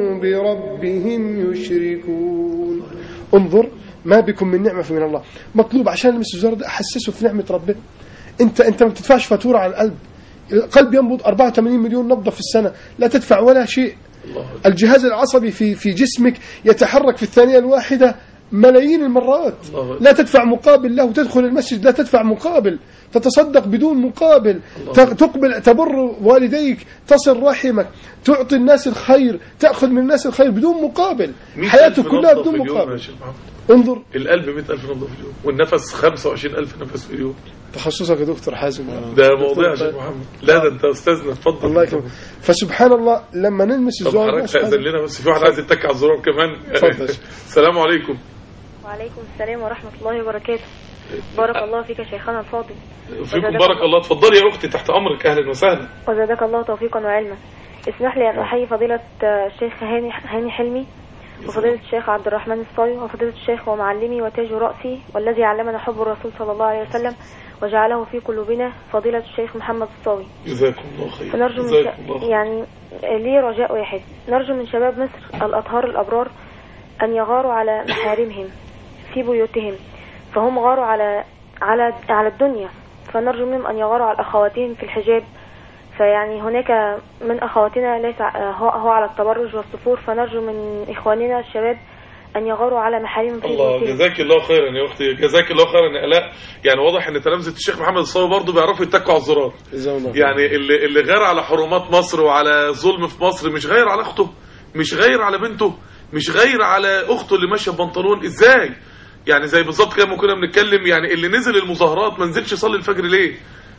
بربهم يشركون انظر ما بكم من نعمة فمن الله مطلوب عشان المس الزرار ده أحسسه في نعمة ربنا أنت أنت ما بتدفعش فاتورة على القلب القلب ينبض 84 مليون نبضة في السنة لا تدفع ولا شيء الجهاز العصبي في في جسمك يتحرك في الثانية الواحدة ملايين المرات الله لا تدفع مقابل له تدخل المسجد لا تدفع مقابل تتصدق بدون مقابل ت- تقبل تبر والديك تصل رحمك تعطي الناس الخير تأخذ من الناس الخير بدون مقابل 100,000 حياته كلها نبضة في بدون اليوم يا مقابل شيخ محمد انظر القلب 100000 نبضة في اليوم والنفس 25000 نفس في اليوم تخصصك يا دكتور حازم ده موضوع يا شيخ محمد لا ده انت استاذنا اتفضل الله يكرمك فسبحان الله لما نلمس طب الزوار حضرتك تأذن لنا بس في واحد عايز يتك على الزرار كمان اتفضل. السلام عليكم وعليكم السلام ورحمة الله وبركاته بارك الله فيك شيخنا الفاضل فيكم بارك الله اتفضلي يا اختي تحت امرك اهلا وسهلا وزادك الله توفيقا وعلما اسمح لي أن أحيي فضيلة آه، الشيخ هاني هاني حلمي وفضيلة الشيخ عبد الرحمن الصاوي وفضيلة الشيخ ومعلمي وتاج رأسي والذي علمنا حب الرسول صلى الله عليه وسلم وجعله في قلوبنا فضيلة الشيخ محمد الصاوي جزاكم الله خير فنرجو من جزاكم ش... الله خير يعني لي رجاء واحد نرجو من شباب مصر الأطهار الأبرار أن يغاروا على محارمهم في بيوتهم فهم غاروا على على على الدنيا فنرجو منهم أن يغاروا على أخواتهم في الحجاب فيعني هناك من أخواتنا ليس ع- هو هو على التبرج والسفور فنرجو من إخواننا الشباب أن يغاروا على محارمهم في الله بيوتهم جزاك الله خيرا يا اختي جزاك الله خيرا يا الاء يعني واضح ان تلامذه الشيخ محمد الصاوي برضه بيعرفوا يتكوا على الزرار جزاه الله خير. يعني اللي اللي غير على حرمات مصر وعلى ظلم في مصر مش غير على اخته مش غير على بنته مش غير على اخته اللي ماشيه ببنطلون ازاي يعني زي بالظبط كده ما كنا بنتكلم يعني اللي نزل المظاهرات ما نزلش يصلي الفجر ليه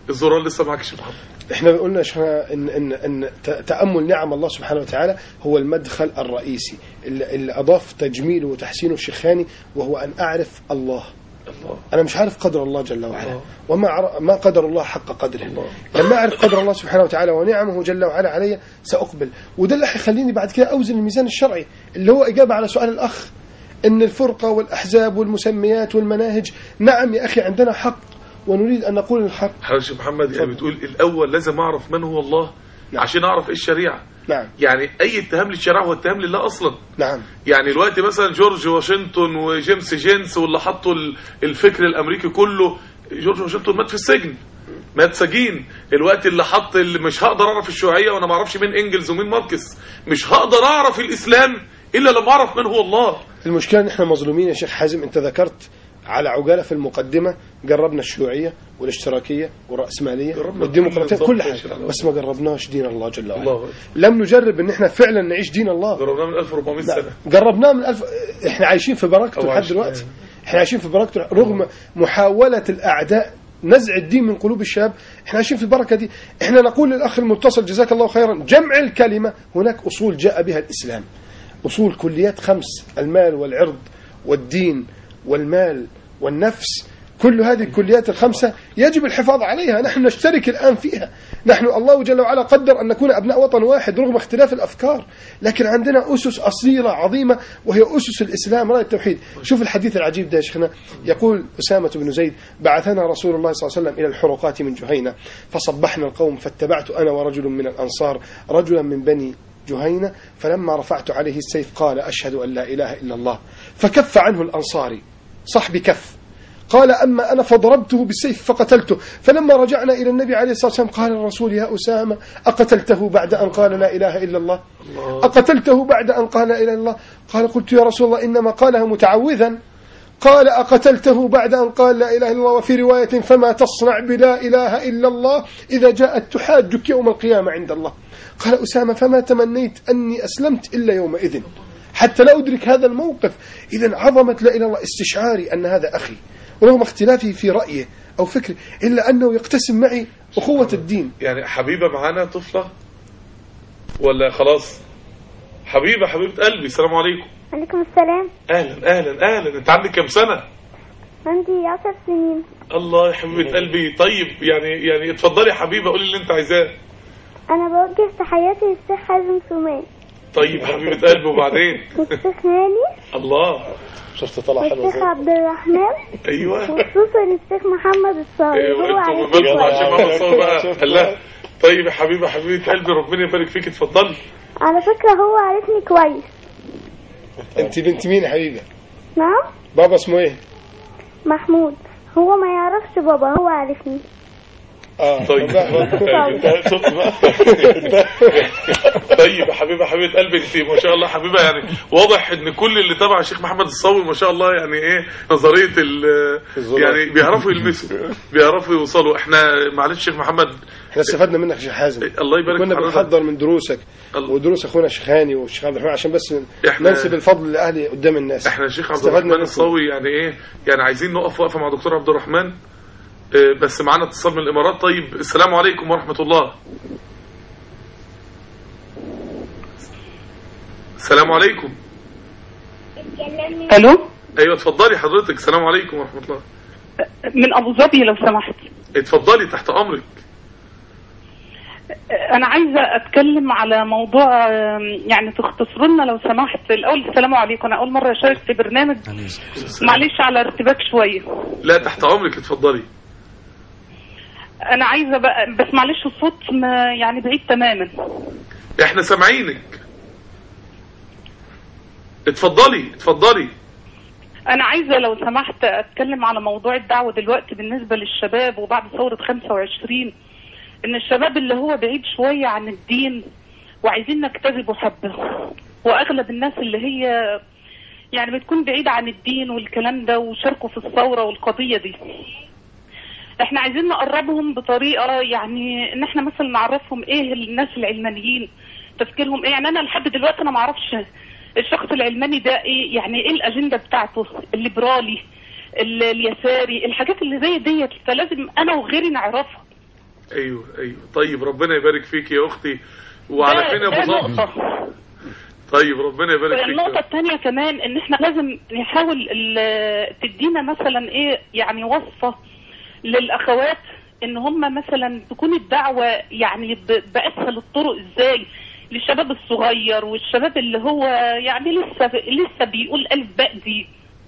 الزرار لسه معاك يا شيخ محمد احنا قلنا يا شيخنا ان ان ان ت- تامل نعم الله سبحانه وتعالى هو المدخل الرئيسي اللي, اللي اضاف تجميله وتحسينه الشيخاني وهو ان اعرف الله الله انا مش عارف قدر الله جل وعلا وما عر- ما قدر الله حق قدره لما اعرف قدر الله سبحانه وتعالى ونعمه جل وعلا علي ساقبل وده اللي هيخليني بعد كده اوزن الميزان الشرعي اللي هو اجابه على سؤال الاخ ان الفرقه والاحزاب والمسميات والمناهج نعم يا اخي عندنا حق ونريد ان نقول الحق حضرتك يا شيخ محمد يعني بتقول الاول لازم اعرف من هو الله نعم. عشان اعرف ايه الشريعه نعم يعني اي اتهام للشريعه هو اتهام لله اصلا نعم يعني الوقت مثلا جورج واشنطن وجيمس جينس واللي حطوا ال- الفكر الامريكي كله جورج واشنطن مات في السجن مات سجين الوقت اللي حط اللي مش هقدر اعرف الشيوعيه وانا ما اعرفش مين انجلز ومين ماركس مش هقدر اعرف الاسلام الا لما اعرف من هو الله المشكله ان احنا مظلومين يا شيخ حازم انت ذكرت على عجاله في المقدمه جربنا الشيوعيه والاشتراكيه والراسماليه جربنا والديمقراطيه كل كل نظام حاجه ماشي على بس ما جربناش دين الله جل وعلا الله أكبر. لم نجرب ان احنا فعلا نعيش دين الله جربناه من 1400 لا، سنه جربناه من ألف احنا عايشين في بركته أو لحد عايش- دلوقتي احنا عايشين في بركته رغم محاولة الأعداء نزع الدين من قلوب الشباب احنا عايشين في البركة دي احنا نقول للأخ المتصل جزاك الله خيرا جمع الكلمة هناك أصول جاء بها الإسلام أصول كليات خمس المال والعرض والدين والمال والنفس كل هذه الكليات الخمسة يجب الحفاظ عليها نحن نشترك الآن فيها نحن الله جل وعلا قدر أن نكون أبناء وطن واحد رغم اختلاف الأفكار لكن عندنا أسس أصيلة عظيمة وهي أسس الإسلام رأي التوحيد شوف الحديث العجيب ده يا شيخنا يقول أسامة بن زيد بعثنا رسول الله صلى الله عليه وسلم إلى الحرقات من جهينة فصبحنا القوم فاتبعت أنا ورجل من الأنصار رجلا من بني جهينة فلما رفعت عليه السيف قال أشهد أن لا إله إلا الله فكف عنه الأنصاري صاحبي كف قال أما أنا فضربته بالسيف فقتلته فلما رجعنا إلى النبي عليه الصلاة والسلام قال الرسول يا أسامة أقتلته بعد أن قال لا إله إلا الله أقتلته بعد أن قال لا إله إلا الله قال قلت يا رسول الله إنما قالها متعوذا قال أقتلته بعد أن قال لا إله إلا الله وفي رواية فما تصنع بلا إله إلا الله إذا جاءت تحاجك يوم القيامة عند الله قال أسامة فما تمنيت أني أسلمت إلا يومئذ حتى لا أدرك هذا الموقف إذا عظمت لا إله إلا الله استشعاري أن هذا أخي ورغم اختلافه في رأيه أو فكره إلا أنه يقتسم معي أخوة الدين يعني حبيبه معانا طفله ولا خلاص حبيبه حبيبه قلبي السلام عليكم عليكم السلام اهلا اهلا اهلا انت عندك كام سنه عندي عشر سنين الله يا حبيبه قلبي طيب يعني يعني اتفضلي يا حبيبه قولي اللي انت عايزاه أنا بوجه تحياتي للشيخ حازم سومان طيب يا حبيبه قلبي وبعدين والشيخ هاني الله شفت طلع حلو والشيخ ازاي عبد الرحمن ايوه وخصوصا الشيخ محمد الصاوي ايوه هو انتوا عارفني بالكم كويس عشان ما بصور بقى شفت الله بقى. طيب يا حبيبه حبيبه قلبي ربنا يبارك فيك اتفضلي على فكرة هو عارفني كويس أنت بنت مين يا حبيبة نعم بابا اسمه إيه محمود هو ما يعرفش بابا هو عارفني آه طيب انت شفت بقى طيب يا حبيبه حبيبه قلبي انت ما شاء الله حبيبه يعني واضح ان كل اللي تبع الشيخ محمد الصاوي ما شاء الله يعني ايه نظريه ال- الظلام. يعني بيعرفوا يلمسوا بيعرفوا يوصلوا احنا معلش الشيخ محمد احنا استفدنا منك يا شيخ حازم الله يبارك كنا في حضرتك. بنحضر من دروسك الله. ودروس اخونا الشيخ هاني والشيخ عبد الرحمن عشان بس إحنا- ننسب الفضل لاهلي قدام الناس احنا الشيخ عبد استفدنا الرحمن منكم. الصاوي يعني ايه يعني عايزين نقف وقفه مع دكتور عبد الرحمن اه، بس معانا اتصال من الامارات طيب السلام عليكم ورحمه الله السلام عليكم الو ايوه اتفضلي حضرتك السلام عليكم ورحمه الله من ابو ظبي لو سمحت اتفضلي تحت امرك انا عايزه اتكلم على موضوع آم، يعني تختصروا لنا لو سمحت الاول السلام عليكم انا اول مره اشارك في برنامج معلش على ارتباك شويه لا تحت امرك اتفضلي انا عايزه بقى بس معلش الصوت ما يعني بعيد تماما احنا سامعينك اتفضلي اتفضلي انا عايزه لو سمحت اتكلم على موضوع الدعوه دلوقتي بالنسبه للشباب وبعد ثوره 25 ان الشباب اللي هو بعيد شويه عن الدين وعايزين نجتذبوا حبه واغلب الناس اللي هي يعني بتكون بعيده عن الدين والكلام ده وشاركوا في الثوره والقضيه دي احنا عايزين نقربهم بطريقه يعني ان احنا مثلا نعرفهم ايه الناس العلمانيين تفكيرهم ايه يعني انا لحد دلوقتي انا ما اعرفش الشخص العلماني ده ايه يعني ايه الاجنده بتاعته الليبرالي ال- اليساري الحاجات اللي زي ديت فلازم انا وغيري نعرفها ايوه ايوه طيب ربنا يبارك فيك يا اختي وعلى ده- فين يا ده ابو ظبي نقطة. طيب ربنا يبارك فيك النقطة الثانية كمان ان احنا لازم نحاول ال- تدينا مثلا ايه يعني وصفة للاخوات ان هم مثلا تكون الدعوة يعني ب- باسهل الطرق ازاي للشباب الصغير والشباب اللي هو يعني لسه لسه بيقول الف باء دي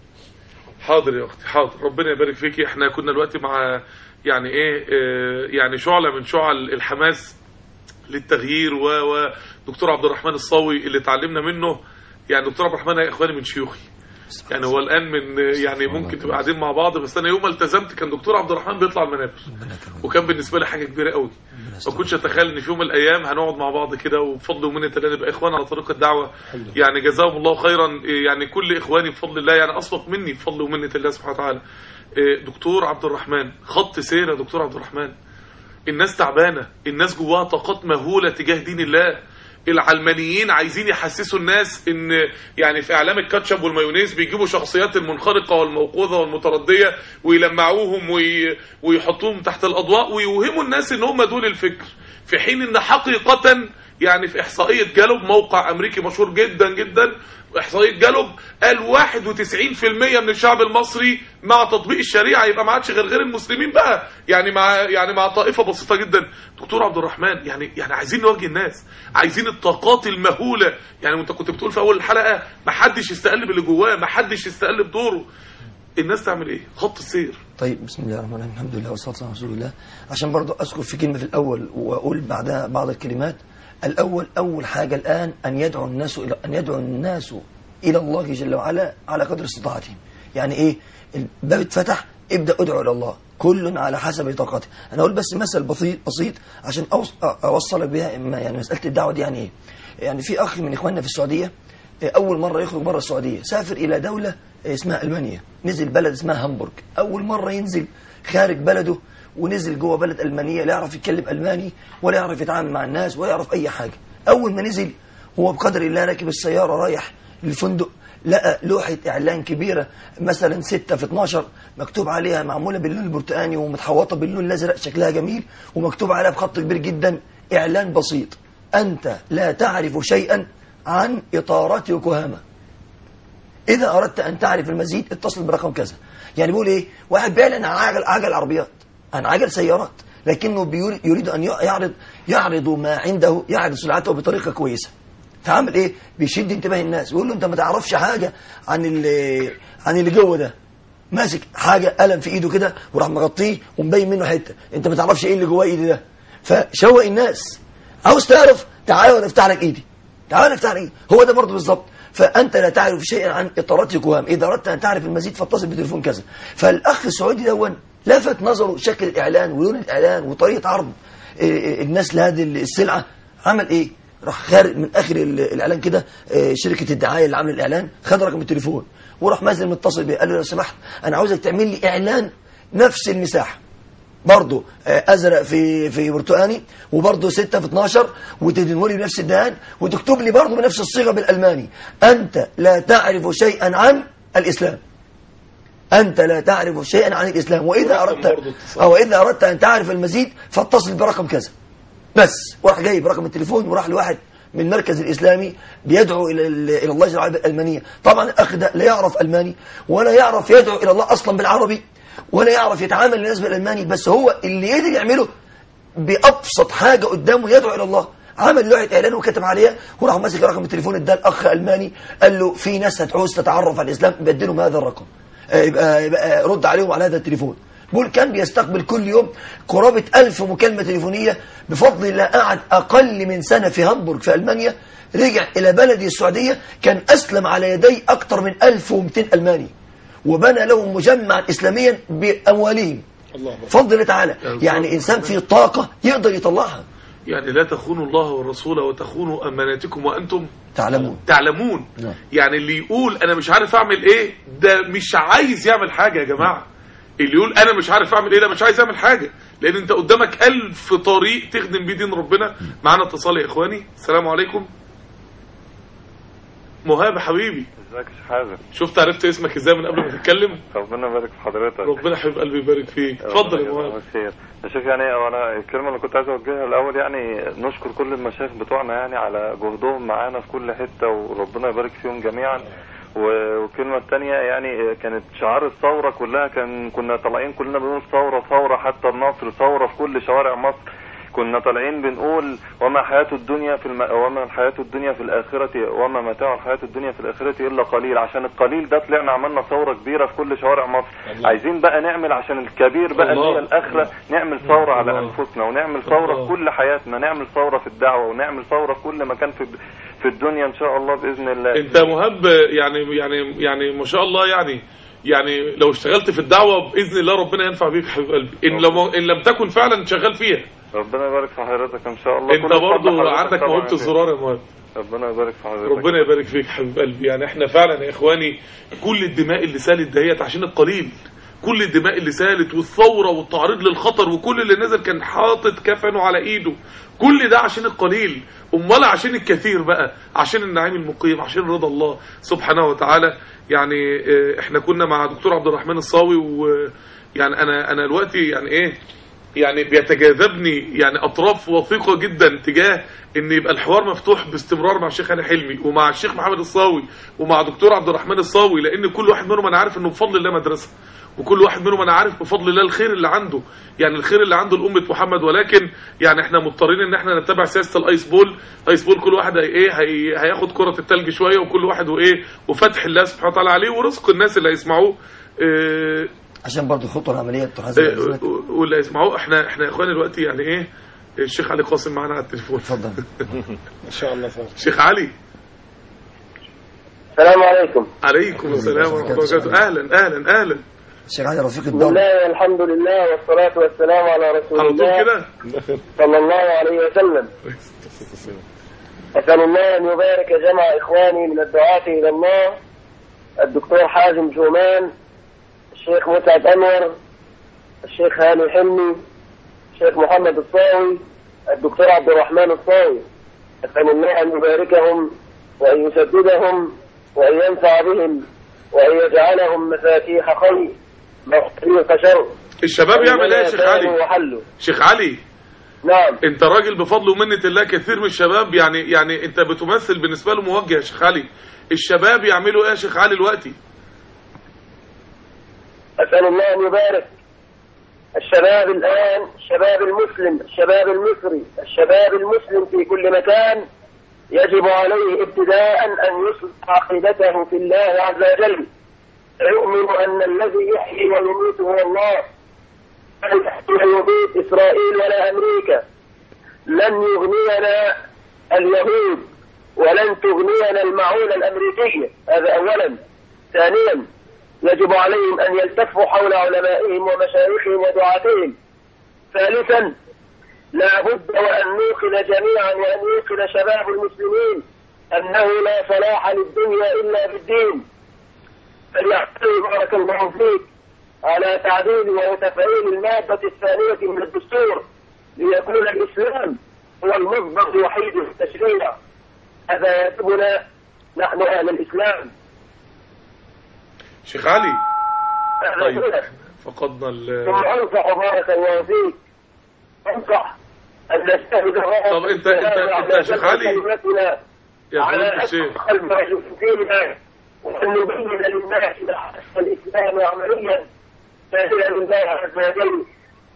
حاضر يا اختي حاضر ربنا يبارك فيكي احنا كنا دلوقتي مع يعني ايه اه يعني شعله من شعل الحماس للتغيير و و دكتور عبد الرحمن الصاوي اللي اتعلمنا منه يعني دكتور عبد الرحمن يا اخواني من شيوخي يعني هو الان من يعني ممكن تبقى قاعدين مع بعض بس انا يوم ما التزمت كان دكتور عبد الرحمن بيطلع المنابر وكان بالنسبه لي حاجه كبيره قوي ما كنتش اتخيل ان في يوم من الايام هنقعد مع بعض كده وبفضل ومنه الله نبقى اخوان على طريق الدعوه يعني جزاهم الله خيرا يعني كل اخواني بفضل الله يعني اسبق مني بفضل ومنه الله سبحانه وتعالى إيه، دكتور عبد الرحمن خط سير يا دكتور عبد الرحمن الناس تعبانه الناس جواها طاقات مهوله تجاه دين الله العلمانيين عايزين يحسسوا الناس ان يعني في اعلام الكاتشب والمايونيز بيجيبوا شخصيات المنخرقه والموقوذه والمترديه ويلمعوهم وي... ويحطوهم تحت الاضواء ويوهموا الناس ان هم دول الفكر في حين ان حقيقه يعني في احصائيه جالوب موقع امريكي مشهور جدا جدا احصائيه جالوب قال 91% من الشعب المصري مع تطبيق الشريعه يبقى ما عادش غير غير المسلمين بقى يعني مع يعني مع طائفه بسيطه جدا دكتور عبد الرحمن يعني يعني عايزين نواجه الناس عايزين الطاقات المهوله يعني وانت كنت بتقول في اول الحلقه ما حدش يستقل باللي جواه ما حدش يستقل بدوره الناس تعمل ايه خط السير طيب بسم الله الرحمن الرحيم الحمد لله والصلاه والسلام على رسول الله عشان برضو اذكر في كلمه في الاول واقول بعدها بعض الكلمات الاول اول حاجه الان ان يدعو الناس الى ان يدعو الناس الى الله جل وعلا على قدر استطاعتهم يعني ايه الباب اتفتح ابدا ادعو الى الله كل على حسب طاقته انا اقول بس مثل بسيط بسيط عشان أوص- اوصلك بها إما يعني مساله الدعوه دي يعني ايه يعني في اخ من اخواننا في السعوديه اول مره يخرج بره السعوديه سافر الى دوله اسمها المانيا نزل بلد اسمها هامبورغ اول مره ينزل خارج بلده ونزل جوه بلد المانيه لا يعرف يتكلم الماني ولا يعرف يتعامل مع الناس ولا يعرف اي حاجه اول ما نزل هو بقدر الله راكب السياره رايح للفندق لقى لوحه اعلان كبيره مثلا 6 في 12 مكتوب عليها معموله باللون البرتقاني ومتحوطه باللون الازرق شكلها جميل ومكتوب عليها بخط كبير جدا اعلان بسيط انت لا تعرف شيئا عن اطارات يوكوهاما إذا أردت أن تعرف المزيد اتصل برقم كذا يعني بيقول إيه واحد بيعلن عن عجل عجل عربيات عن عجل سيارات لكنه بيري- يريد أن يعرض يعرض ما عنده يعرض سلعته بطريقة كويسة فعمل إيه بيشد انتباه الناس ويقول له أنت ما تعرفش حاجة عن اللي عن اللي جوه ده ماسك حاجة قلم في إيده كده وراح مغطيه ومبين منه حتة أنت ما تعرفش إيه اللي جوه إيدي ده فشوق الناس عاوز تعرف تعالى وانا افتح لك ايدي تعالى افتح لك ايدي هو ده برضه بالظبط فانت لا تعرف شيئا عن اطارات يوكوهاما اذا اردت ان تعرف المزيد فاتصل بتليفون كذا فالاخ السعودي دون لفت نظره شكل الاعلان ولون الاعلان وطريقه عرض إيه، إيه، الناس لهذه السلعه عمل ايه راح خارج من اخر ال- الاعلان كده إيه، شركه الدعايه اللي عامله الاعلان خد رقم التليفون وراح نازل متصل بيه قال له لو سمحت انا عاوزك تعمل لي اعلان نفس المساحه برضه آه، ازرق في في برتقاني وبرضه 6 في 12 وتدهنه لي بنفس الدهان وتكتب لي برضه بنفس الصيغه بالالماني انت لا تعرف شيئا عن الاسلام انت لا تعرف شيئا عن الاسلام واذا اردت برضه اتصال. او اذا اردت ان تعرف المزيد فاتصل برقم كذا بس وراح جايب رقم التليفون وراح لواحد من المركز الاسلامي بيدعو الى ال- الى الله جل وعلا بالالمانيه طبعا الاخ ده لا يعرف الماني ولا يعرف يدعو الى الله اصلا بالعربي ولا يعرف يتعامل الناس بالالماني بس هو اللي يقدر يعمله بابسط حاجه قدامه يدعو الى الله عمل لوحه اعلان وكتب عليها وراح ماسك رقم التليفون اداه الاخ الماني قال له في ناس هتعوز تتعرف على الاسلام بدلهم هذا الرقم آه، يبقى, يبقى رد عليهم على هذا التليفون بيقول كان بيستقبل كل يوم قرابة ألف مكالمة تليفونية بفضل الله قعد أقل من سنة في هامبورغ في ألمانيا رجع إلى بلده السعودية كان أسلم على يدي أكثر من 1200 ألماني وبنى لهم مجمعا إسلاميا بأموالهم الله أكبر. فضل الله تعالى يعني إنسان فيه طاقة يقدر يطلعها يعني لا تخونوا الله والرسول وتخونوا اماناتكم وانتم تعلمون تعلمون نعم. يعني اللي يقول انا مش عارف اعمل ايه ده مش عايز يعمل حاجه يا جماعه اللي يقول انا مش عارف اعمل ايه ده مش عايز يعمل حاجه لان انت قدامك ألف طريق تخدم بيه دين ربنا معانا اتصال يا اخواني السلام عليكم مهاب حبيبي ازيك يا شيخ حازم شفت عرفت اسمك ازاي من قبل ما تتكلم ربنا يبارك في حضرتك ربنا حبيب قلبي يبارك فيك اتفضل يا ربنا مهاب يجزاك خير يا شيخ يعني انا الكلمه اللي كنت عايز اوجهها الاول يعني نشكر كل المشايخ بتوعنا يعني على جهدهم معانا في كل حته وربنا يبارك فيهم جميعا و- والكلمه الثانيه يعني كانت شعار الثوره كلها كان كنا طالعين كلنا بنقول ثوره ثوره حتى النصر ثوره في كل شوارع مصر كنا طالعين بنقول وما حياة الدنيا في الم... وما الحياة الدنيا في الآخرة وما متاع الحياة الدنيا في الآخرة إلا قليل عشان القليل ده طلعنا عملنا ثورة كبيرة في كل شوارع مصر الله. عايزين بقى نعمل عشان الكبير بقى اللي الله. هي الآخرة نعمل ثورة على الله. أنفسنا ونعمل ثورة الله. في كل حياتنا نعمل ثورة في الدعوة ونعمل ثورة في كل مكان في في الدنيا إن شاء الله بإذن الله انت مهاب يعني يعني يعني ما شاء الله يعني يعني لو اشتغلت في الدعوه باذن الله ربنا ينفع بيك حبيب قلبي ان لم ان لم تكن فعلا شغال فيها ربنا يبارك في حضرتك إن شاء الله انت كل الفضل برضو حضرتك عندك طبعاً موهبه يا شيخ. الزرار يا مهاب ربنا يبارك في حضرتك ربنا يبارك فيك حبيب قلبي يعني احنا فعلا يا اخواني كل الدماء اللي سالت دهيت عشان القليل كل الدماء اللي سالت والثوره والتعريض للخطر وكل اللي نزل كان حاطط كفنه على ايده كل ده عشان القليل امال عشان الكثير بقى عشان النعيم المقيم عشان رضا الله سبحانه وتعالى يعني اه، احنا كنا مع دكتور عبد الرحمن الصاوي ويعني انا انا دلوقتي يعني ايه يعني بيتجاذبني يعني اطراف وثيقه جدا تجاه ان يبقى الحوار مفتوح باستمرار مع الشيخ هاني حلمي ومع الشيخ محمد الصاوي ومع دكتور عبد الرحمن الصاوي لان كل واحد منهم انا عارف انه بفضل الله مدرسه وكل واحد منهم انا عارف بفضل الله الخير اللي عنده يعني الخير اللي عنده لامه محمد ولكن يعني احنا مضطرين ان احنا نتبع سياسه الايس بول ايس بول كل واحد هي ايه هي هياخد كره التلج شويه وكل واحد وايه وفتح الله سبحانه وتعالى عليه ورزق الناس اللي هيسمعوه اه عشان برضه الخطوه العمليه دكتور حازم إيه، بإذنك. واللي يسمعوه احنا احنا يا اخواني دلوقتي يعني ايه الشيخ علي قاسم معانا على التليفون اتفضل ان شاء الله خير شيخ علي السلام عليكم عليكم السلام ورحمه الله وبركاته اهلا اهلا اهلا الشيخ علي رفيق بسم الدوله الله والحمد لله والصلاة والسلام على رسول على طول الله كده صلى الله عليه وسلم أسأل الله أن يبارك جمع إخواني من الدعاة إلى الله الدكتور حازم جومان الشيخ مسعد أنور الشيخ هاني حلمي الشيخ محمد الصاوي الدكتور عبد الرحمن الصاوي أسأل الله أن يباركهم وأن يسددهم وأن ينفع بهم وأن يجعلهم مفاتيح خير مغفرين شر الشباب يعمل ايه يا شيخ علي وحلوا شيخ علي نعم انت راجل بفضل ومنه الله كثير من الشباب يعني يعني انت بتمثل بالنسبه له موجه يا شيخ علي الشباب يعملوا ايه يا شيخ علي دلوقتي أسأل الله أن يبارك الشباب الآن الشباب المسلم الشباب المصري الشباب المسلم في كل مكان يجب عليه ابتداء أن يصلح عقيدته في الله عز وجل يؤمن أن الذي يحيي ويميت هو الله لا يحيي ويميت إسرائيل ولا أمريكا لن يغنينا اليهود ولن تغنينا المعونة الأمريكية هذا أولا ثانيا يجب عليهم أن يلتفوا حول علمائهم ومشايخهم ودعاتهم ثالثا لا بد وأن نوقن جميعا وأن يوقن شباب المسلمين أنه لا صلاح للدنيا إلا بالدين فليعتنوا بارك الله فيك على تعديل وتفعيل المادة الثانية من الدستور ليكون الإسلام هو المصدر الوحيد للتشريع هذا يجبنا نحن أهل الإسلام شيخ علي هذا طيب يجبنا. فقدنا ال ثم انصح بارك الله فيك انصح ان نجتهد طب انت- انت- انت يا شيخ علي. كلمتنا يا على فضيلة الشيخ قلب ديننا وان نبين للناس الاسلام عمليا سهلا لله عز وجل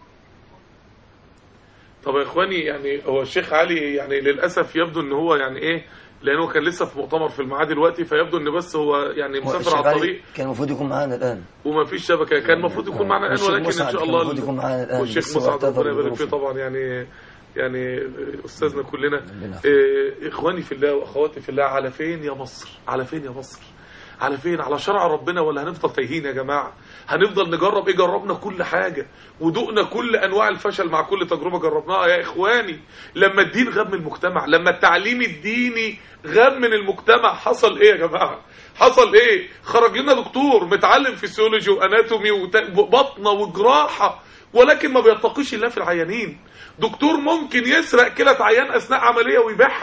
طب يا اخواني يعني هو الشيخ علي يعني للاسف يبدو ان هو يعني ايه لانه كان لسه في مؤتمر في المعاد دلوقتي فيبدو ان بس هو يعني هو مسافر الشيخ على علي الطريق كان المفروض يكون معانا الان وما فيش شبكه كان المفروض يكون معنا الان والشيخ ولكن ان مسعد شاء كان الله المفروض يكون معانا الآن، والشيخ بس هو مسعد اعتذر ربنا يبارك فيه لظروفه. طبعا يعني يعني استاذنا كلنا ربنا إيه، اخواني في الله واخواتي في الله على فين يا مصر على فين يا مصر على فين على شرع ربنا ولا هنفضل تايهين يا جماعه هنفضل نجرب ايه جربنا كل حاجه ودقنا كل انواع الفشل مع كل تجربه جربناها يا اخواني لما الدين غاب من المجتمع لما التعليم الديني غاب من المجتمع حصل ايه يا جماعه حصل ايه خرج لنا دكتور متعلم فيسيولوجي واناتومي وبطنه وجراحه ولكن ما بيتقيش الله في العيانين دكتور ممكن يسرق كلى عيان اثناء عمليه ويبيعها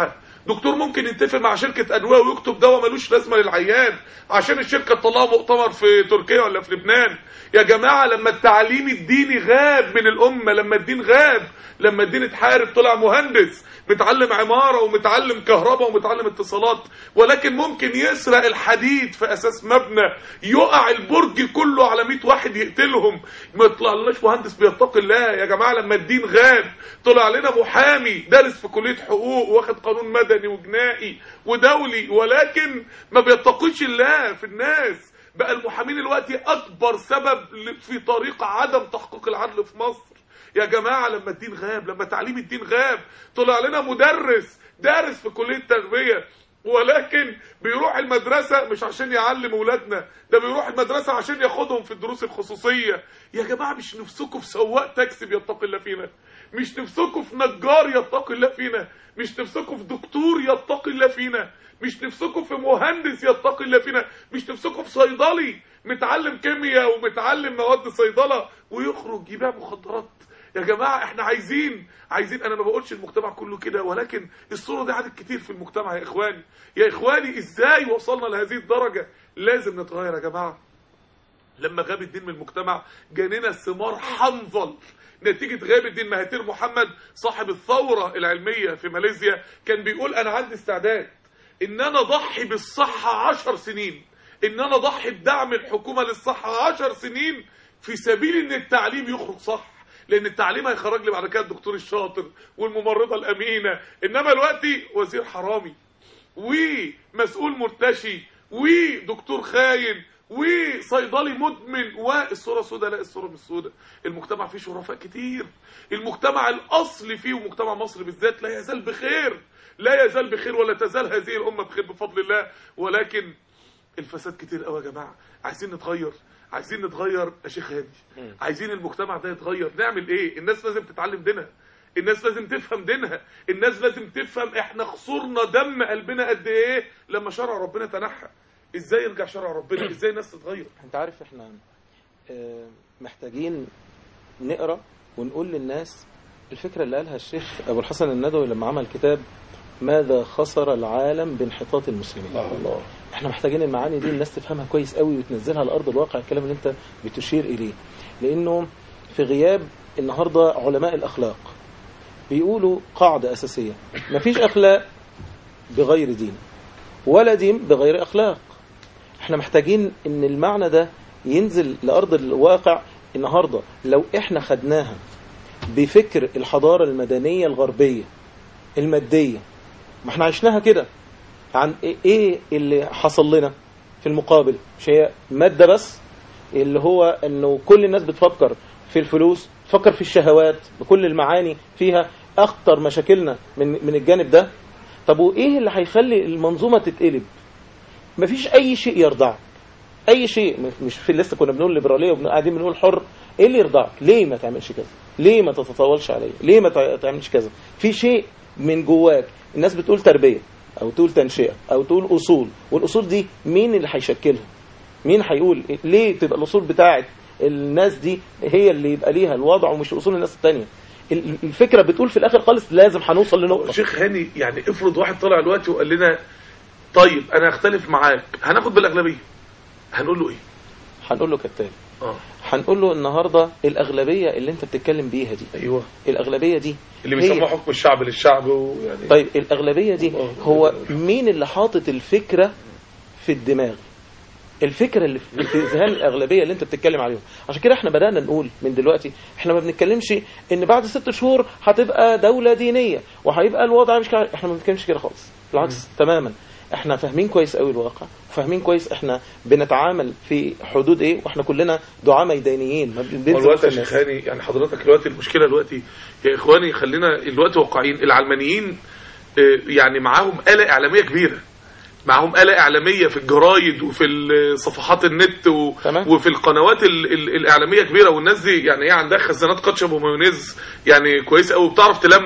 دكتور ممكن يتفق مع شركه ادويه ويكتب دواء ملوش لازمه للعيان عشان الشركه تطلعه مؤتمر في تركيا ولا في لبنان يا جماعه لما التعليم الديني غاب من الامه لما الدين غاب لما الدين اتحارب طلع مهندس متعلم عماره ومتعلم كهرباء ومتعلم اتصالات ولكن ممكن يسرق الحديد في اساس مبنى يقع البرج كله على 100 واحد يقتلهم ما يطلعلناش مهندس بيتقي الله يا جماعه لما الدين غاب طلع لنا محامي دارس في كليه حقوق واخد قانون مدني وجنائي ودولي ولكن ما بيتقيش الله في الناس بقى المحامين دلوقتي اكبر سبب ل- في طريق عدم تحقيق العدل في مصر يا جماعة لما الدين غاب لما تعليم الدين غاب طلع لنا مدرس دارس في كلية تربية ولكن بيروح المدرسة مش عشان يعلم ولادنا ده بيروح المدرسة عشان ياخدهم في الدروس الخصوصية يا جماعة مش نفسكم في سواق تاكسي بيتقي الله فينا مش نفسكم في نجار يتقي الله فينا مش نفسكم في دكتور يتقي الله فينا مش نفسكم في مهندس يتقي الله فينا مش نفسكم في صيدلي متعلم كيمياء ومتعلم مواد صيدلة ويخرج يبيع مخدرات يا جماعة احنا عايزين عايزين انا ما بقولش المجتمع كله كده ولكن الصورة دي عدد كتير في المجتمع يا اخواني يا اخواني ازاي وصلنا لهذه الدرجة لازم نتغير يا جماعة لما غاب الدين من المجتمع جاننا ثمار حنظل نتيجة غياب الدين مهاتير محمد صاحب الثورة العلمية في ماليزيا كان بيقول أنا عندي استعداد إن أنا أضحي بالصحة عشر سنين إن أنا أضحي بدعم الحكومة للصحة عشر سنين في سبيل إن التعليم يخرج صح لأن التعليم هيخرج لي بعد كده الدكتور الشاطر والممرضة الأمينة إنما دلوقتي وزير حرامي ومسؤول مرتشي ودكتور خاين وصيدلي مدمن والصوره سوداء لا الصوره مش سوداء المجتمع فيه شرفاء كتير المجتمع الاصلي فيه ومجتمع مصر بالذات لا يزال بخير لا يزال بخير ولا تزال هذه الامه بخير بفضل الله ولكن الفساد كتير قوي يا جماعه عايزين نتغير عايزين نتغير يا شيخ هادي عايزين المجتمع ده يتغير نعمل ايه الناس لازم تتعلم دينها الناس لازم تفهم دينها الناس لازم تفهم احنا خسرنا دم قلبنا قد ايه لما شرع ربنا تنحى ازاي يرجع شرع ربنا ازاي الناس تتغير انت عارف احنا آه، محتاجين نقرا ونقول للناس الفكره اللي قالها الشيخ ابو الحسن الندوي لما عمل كتاب ماذا خسر العالم بانحطاط المسلمين الله احنا محتاجين المعاني دي الناس تفهمها كويس قوي وتنزلها على ارض الواقع الكلام اللي انت بتشير اليه لانه في غياب النهارده علماء الاخلاق بيقولوا قاعده اساسيه مفيش اخلاق بغير دين ولا دين بغير اخلاق احنا محتاجين ان المعنى ده ينزل لارض الواقع النهارده لو احنا خدناها بفكر الحضاره المدنيه الغربيه الماديه ما احنا عشناها كده عن ايه- ايه اللي حصل لنا في المقابل مش هي ماده بس اللي هو انه كل الناس بتفكر في الفلوس تفكر في الشهوات بكل المعاني فيها اخطر مشاكلنا من من الجانب ده طب وايه اللي هيخلي المنظومه تتقلب مفيش اي شيء يرضعك اي شيء م- مش في لسه كنا بنقول ليبراليه وقاعدين بنقول حر ايه اللي يرضعك ليه ما تعملش كذا ليه ما تتطاولش عليا ليه ما تع- تعملش كذا في شيء من جواك الناس بتقول تربيه او تقول تنشئه او تقول اصول والاصول دي مين اللي هيشكلها مين هيقول ليه تبقى الاصول بتاعت الناس دي هي اللي يبقى ليها الوضع ومش اصول الناس التانية ال- الفكره بتقول في الاخر خالص لازم هنوصل لنقطه شيخ هاني يعني افرض واحد طلع دلوقتي وقال لنا طيب انا هختلف معاك هناخد بالاغلبيه هنقول له ايه هنقول له كالتالي اه هنقول له النهارده الاغلبيه اللي انت بتتكلم بيها دي ايوه الاغلبيه دي اللي هي- بيسموه حكم الشعب للشعب ويعني طيب الأغلبية دي هو مين اللي حاطط الفكرة في الدماغ الفكرة اللي في في ذهان الأغلبية اللي أنت بتتكلم عليهم عشان كده احنا بدأنا نقول من دلوقتي احنا ما بنتكلمش إن بعد ست شهور هتبقى دولة دينية وهيبقى الوضع مش كده احنا ما بنتكلمش كده خالص بالعكس تماما احنا فاهمين كويس قوي الواقع وفاهمين كويس احنا بنتعامل في حدود ايه واحنا كلنا دعاة ميدانيين ما بننزل والوقت وسط يا الناس. شيخ هاني يعني حضرتك دلوقتي المشكله دلوقتي يا اخواني خلينا الوقت واقعيين العلمانيين آه، يعني معاهم آلة إعلامية كبيرة معاهم آلة إعلامية في الجرايد وفي ال- صفحات النت و... وفي القنوات ال... ال... الإعلامية كبيرة والناس دي يعني ايه عندها خزانات كاتشب ومايونيز يعني كويسة قوي بتعرف تلمع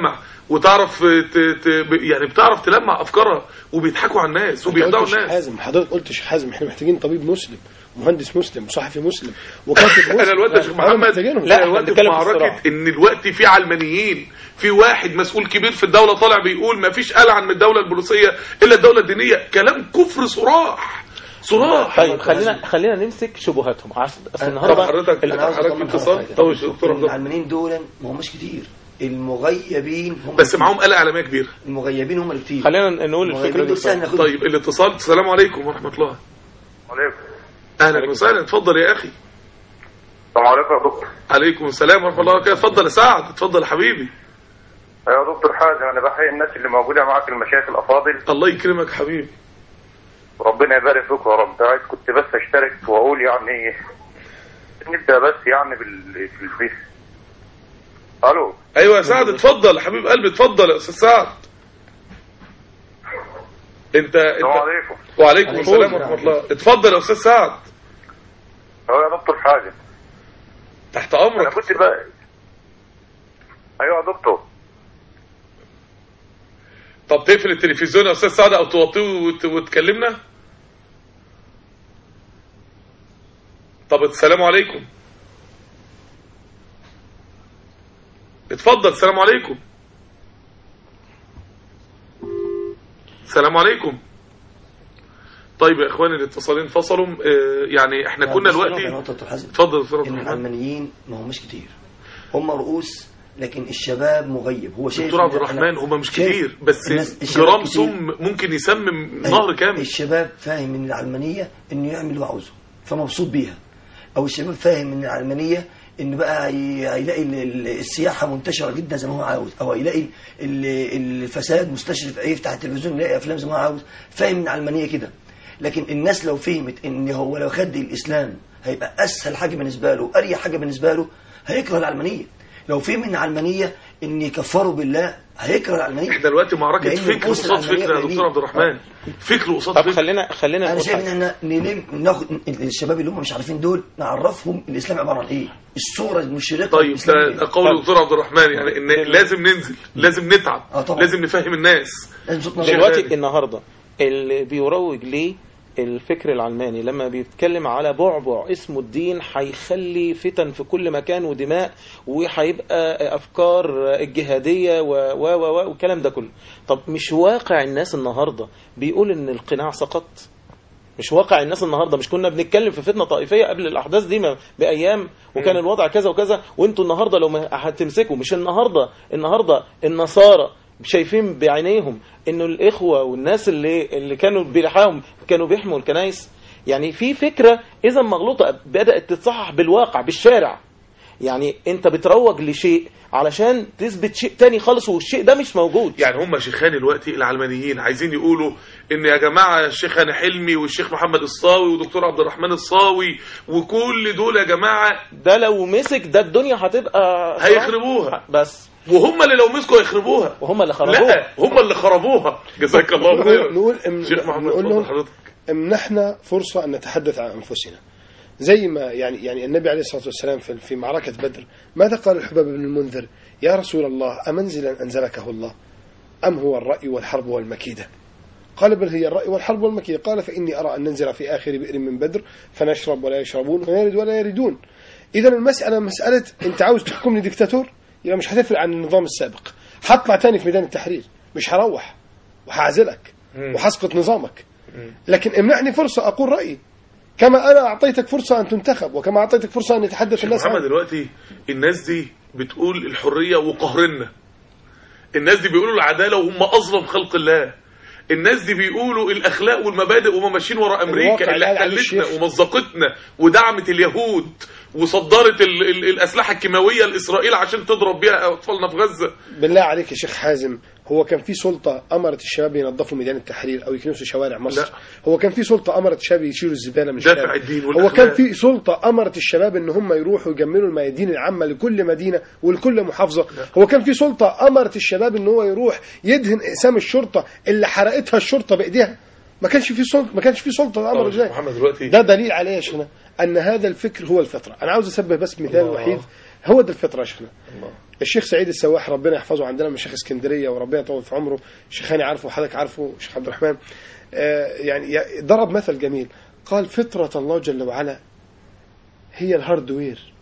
وتعرف ت... ت... ب- يعني بتعرف تلمع افكارها وبيضحكوا على الناس وبيخدعوا قلت يا شيخ الناس حازم حضرتك قلت يا شيخ حازم احنا محتاجين طبيب مسلم مهندس مسلم وصحفي مسلم وكاتب مسلم انا الوقت يا شيخ أنا محمد محتاجينهم. لا الوقت في معركه ان الوقت في علمانيين في واحد مسؤول كبير في الدوله طالع بيقول ما فيش ألعن من الدوله البوليسيه الا الدوله الدينيه كلام كفر صراح صراح طيب خلينا خلينا نمسك شبهاتهم عشان اصل طب النهارده حضرتك أنا عاوز حضرتك أطمن في اتصال حضرتك. طب يا دكتور إن عبد الله. العلمانيين دول ما هماش كتير المغيبين هم بس كتير. معاهم آلة إعلامية كبيرة المغيبين هم اللي كتير خلينا نقول الفكره المغيبين دي دول سهل ناخدهم. طيب الاتصال السلام عليكم ورحمه الله عليكم اهلا وسهلا اتفضل يا اخي السلام عليكم يا دكتور عليكم السلام ورحمه الله وبركاته اتفضل يا سعد اتفضل يا حبيبي يا دكتور حازم انا بحيي الناس اللي موجوده معاك المشايخ الافاضل الله يكرمك حبيبي وربنا يبارك فيك يا رب عايز كنت بس اشترك واقول يعني نبدا بس يعني بال في الفيس الو ايوه يا سعد اتفضل يا حبيب قلبي اتفضل يا استاذ سعد انت السلام انت عليكم وعليكم السلام ورحمه الله اتفضل يا استاذ سعد ايوه يا دكتور حازم تحت انا امرك كنت بقى ايوه يا دكتور طب تقفل التلفزيون يا استاذ سعد او توطيه وت- وتكلمنا طب السلام عليكم اتفضل السلام عليكم السلام عليكم طيب يا اخواني الاتصالين فصلوا آه، يعني احنا كنا بس أنا دلوقتي نقطة دكتور حازم. اتفضل يا استاذ عبد ان الرحمن العلمانيين ما هماش كتير هم رؤوس لكن الشباب مغيب هو شايف دكتور عبد إن أنا- الرحمن هم مش شايف كتير بس الناس- الشباب جرام كتير. سم ممكن يسمم أيوة. نهر كامل الشباب فاهم ان العلمانيه انه يعمل اللي هو عاوزه فمبسوط بيها او الشباب فاهم ان العلمانيه ان بقى هي- هيلاقي ال- ال- السياحه منتشره جدا زي ما هو عاوز او هيلاقي ال- الفساد مستشرف يفتح التلفزيون يلاقي افلام زي ما هو عاوز فاهم ان العلمانيه كده لكن الناس لو فهمت ان هو لو خد الاسلام هيبقى اسهل حاجه بالنسبه له اريح حاجه بالنسبه له هيكره العلمانيه لو فهم ان العلمانيه ان يكفروا بالله هيكره العلمانيه احنا دلوقتي معركة لأن فكر النفوس قصاد العلمانية فكر يا قليلين. دكتور عبد الرحمن فكر قصاد طب فكر خلينا خلينا انا نقول شايف حاجة. ان احنا نلم ناخد الشباب اللي هم مش عارفين دول نعرفهم الاسلام عباره عن ايه الصوره المشرقه طيب للإسلام ده إيه؟ ده قول الدكتور عبد الرحمن يعني ان لازم ننزل لازم نتعب آه طبعا. لازم نفهم الناس لازم صوتنا شيخ يبقى- دلوقتي النهارده اللي بيروج ليه الفكر العلماني لما بيتكلم على بعبع اسمه الدين هيخلي فتن في كل مكان ودماء وهيبقى افكار الجهاديه و و و و- والكلام ده كله طب مش واقع الناس النهارده بيقول ان القناع سقط مش واقع الناس النهارده مش كنا بنتكلم في فتنه طائفيه قبل الاحداث دي ما- بايام وكان الوضع كذا وكذا وانتوا النهارده لو ما هتمسكوا مش النهارده النهارده النصارى شايفين بعينيهم انه الاخوه والناس اللي اللي كانوا بيلحقهم كانوا بيحموا الكنائس يعني في فكره اذا مغلوطه بدات تتصحح بالواقع بالشارع يعني انت بتروج لشيء علشان تثبت شيء تاني خالص والشيء ده مش موجود يعني هم شيخان دلوقتي العلمانيين عايزين يقولوا ان يا جماعه الشيخ هاني حلمي والشيخ محمد الصاوي ودكتور عبد الرحمن الصاوي وكل دول يا جماعه ده لو مسك ده الدنيا هتبقى هيخربوها بس وهم اللي لو مسكوا هيخربوها وهم اللي خربوها لا هم اللي خربوها جزاك الله نقول خير نقول إم- شيخ محمد نقول اتفضل لهم حضرتك امنحنا فرصة أن نتحدث عن أنفسنا زي ما يعني يعني النبي عليه الصلاة والسلام في في معركة بدر ماذا قال الحباب بن المنذر يا رسول الله أمنزلا أنزلكه الله أم هو الرأي والحرب والمكيدة قال بل هي الرأي والحرب والمكيدة قال فإني أرى أن ننزل في آخر بئر من بدر فنشرب ولا يشربون ونرد ولا يردون إذا المسألة مسألة أنت عاوز تحكمني دكتاتور يبقى مش هتفرق عن النظام السابق هطلع تاني في ميدان التحرير مش هروح وهعزلك وهسقط نظامك لكن امنحني فرصة أقول رأيي كما أنا أعطيتك فرصة أن تنتخب وكما أعطيتك فرصة أن يتحدث شيخ الناس محمد عنك. دلوقتي الناس دي بتقول الحرية وقهرنا الناس دي بيقولوا العدالة وهم أظلم خلق الله الناس دي بيقولوا الأخلاق والمبادئ وهم ماشيين ورا أمريكا الواقع اللي اللي قال عليه احتلتنا الشيخ. ومزقتنا ودعمت اليهود وصدرت ال ال الأسلحة الكيماوية لإسرائيل عشان تضرب بيها أطفالنا في غزة بالله عليك يا شيخ حازم هو كان في سلطة أمرت الشباب ينظفوا ميدان التحرير أو يكنسوا شوارع مصر لا. هو كان في سلطة أمرت الشباب يشيلوا الزبالة من دافع الشارع الدين هو والأخلاق. كان في سلطة أمرت الشباب إن هم يروحوا يجملوا الميادين العامة لكل مدينة ولكل محافظة هو كان في سلطة أمرت الشباب إن هو يروح يدهن أقسام الشرطة اللي حرقتها الشرطة بإيديها ما كانش في سلطة ما كانش في سلطة أمر طبعا شيخ ذلك محمد دلوقتي ده دليل عليه يا شيخنا أن هذا الفكر هو الفطرة أنا عاوز أسبه بس مثال الله. وحيد هو ده الفطرة يا شيخنا الشيخ سعيد السواح ربنا يحفظه عندنا من شيخ اسكندريه وربنا يطول في عمره شيخاني عارفه وحضرتك عارفه شيخ عبد الرحمن آه، يعني ي- ضرب مثل جميل قال فطره الله جل وعلا هي الهاردوير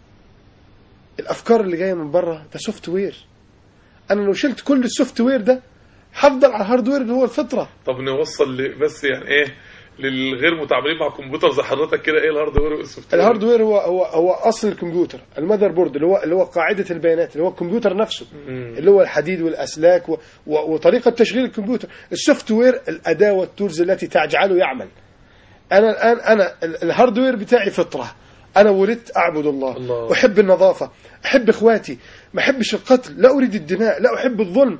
الافكار اللي جايه من بره ده سوفت وير انا لو شلت كل السوفت وير ده هفضل على الهاردوير اللي هو الفطره طب نوصل ل- بس يعني ايه للغير متعاملين مع الكمبيوتر زي حضرتك كده ايه الهاردوير والسوفت وير الهاردوير هو هو هو اصل الكمبيوتر المذر بورد اللي هو اللي هو قاعده البيانات اللي هو الكمبيوتر نفسه مم. اللي هو الحديد والاسلاك و و وطريقه تشغيل الكمبيوتر السوفت وير الاداه والتولز التي تجعله يعمل انا الان انا ال- الهاردوير بتاعي فطره انا ولدت اعبد الله, الله. احب النظافه احب اخواتي ما احبش القتل لا اريد الدماء لا احب الظلم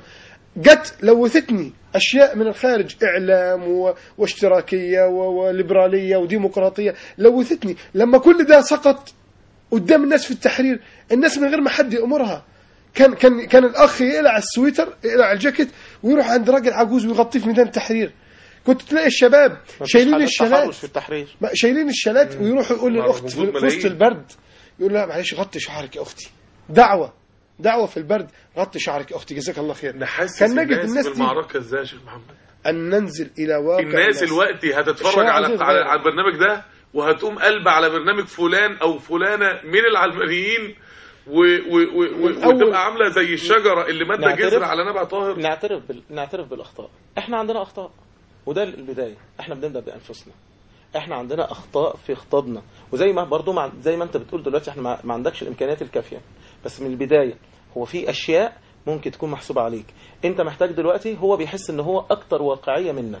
جت لوثتني اشياء من الخارج اعلام و... واشتراكيه و... وليبراليه وديمقراطيه لوثتني لما كل ده سقط قدام الناس في التحرير الناس من غير ما حد يامرها كان كان كان الاخ يقلع السويتر يقلع الجاكيت ويروح عند راجل عجوز ويغطيه في ميدان التحرير كنت تلاقي الشباب مفيش شايلين حالات الشالات تحرش في التحرير ما- شايلين الشالات ويروحوا يقول مع للاخت في وجود في وسط ملايين. البرد يقول لها معلش غطي شعرك يا اختي دعوه دعوه في البرد غطي شعرك يا اختي جزاك الله خير نحسس كان نجد الناس, الناس دي بالمعركه ازاي يا شيخ محمد ان ننزل الى واقع الناس دلوقتي هتتفرج الشارع على عايز على, يتغير. على البرنامج ده وهتقوم قلب على برنامج فلان او فلانه من العلمانيين و و و و والأول- وتبقى عامله زي الشجره اللي ماده نعترف- جذر على نبع طاهر نعترف بال... نعترف بالاخطاء احنا عندنا اخطاء وده البدايه احنا بنبدا بانفسنا احنا عندنا اخطاء في خطابنا وزي ما برضو مع... زي ما انت بتقول دلوقتي احنا ما... ما عندكش الامكانيات الكافيه بس من البدايه هو في اشياء ممكن تكون محسوبه عليك انت محتاج دلوقتي هو بيحس ان هو اكتر واقعيه منك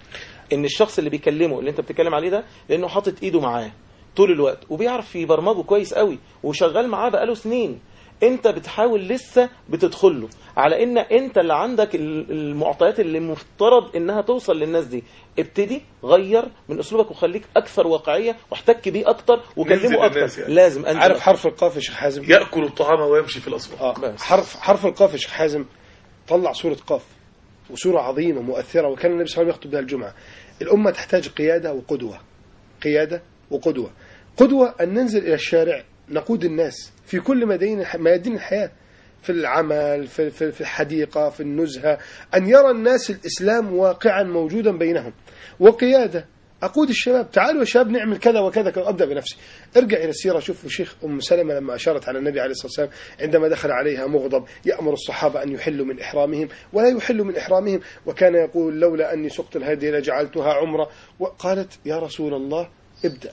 ان الشخص اللي بيكلمه اللي انت بتتكلم عليه ده لانه حاطط ايده معاه طول الوقت وبيعرف يبرمجه كويس قوي وشغال معاه بقاله سنين انت بتحاول لسه بتدخل له على ان انت اللي عندك ال- المعطيات اللي مفترض انها توصل للناس دي ابتدي غير من اسلوبك وخليك اكثر واقعيه واحتك بيه اكتر ننزل وكلمه اكتر للناس يعني. لازم انت عارف حرف القاف يا شيخ حازم ياكل الطعام ويمشي في الاسواق اه بس. حرف حرف القاف يا شيخ حازم طلع سورة قاف وسورة عظيمة مؤثرة وكان النبي صلى الله عليه وسلم يخطب بها الجمعة الأمة تحتاج قيادة وقدوة قيادة وقدوة قدوة أن ننزل إلى الشارع نقود الناس في كل ميادين ميادين الحياة في العمل في, في, في الحديقة في النزهة أن يرى الناس الإسلام واقعا موجودا بينهم وقيادة أقود الشباب تعالوا يا شباب نعمل كذا وكذا كذا أبدأ بنفسي ارجع إلى السيرة شوف شيخ أم سلمة لما أشارت على النبي عليه الصلاة والسلام عندما دخل عليها مغضب يأمر الصحابة أن يحلوا من إحرامهم ولا يحلوا من إحرامهم وكان يقول لولا أني سقت الهدي لجعلتها عمرة وقالت يا رسول الله ابدأ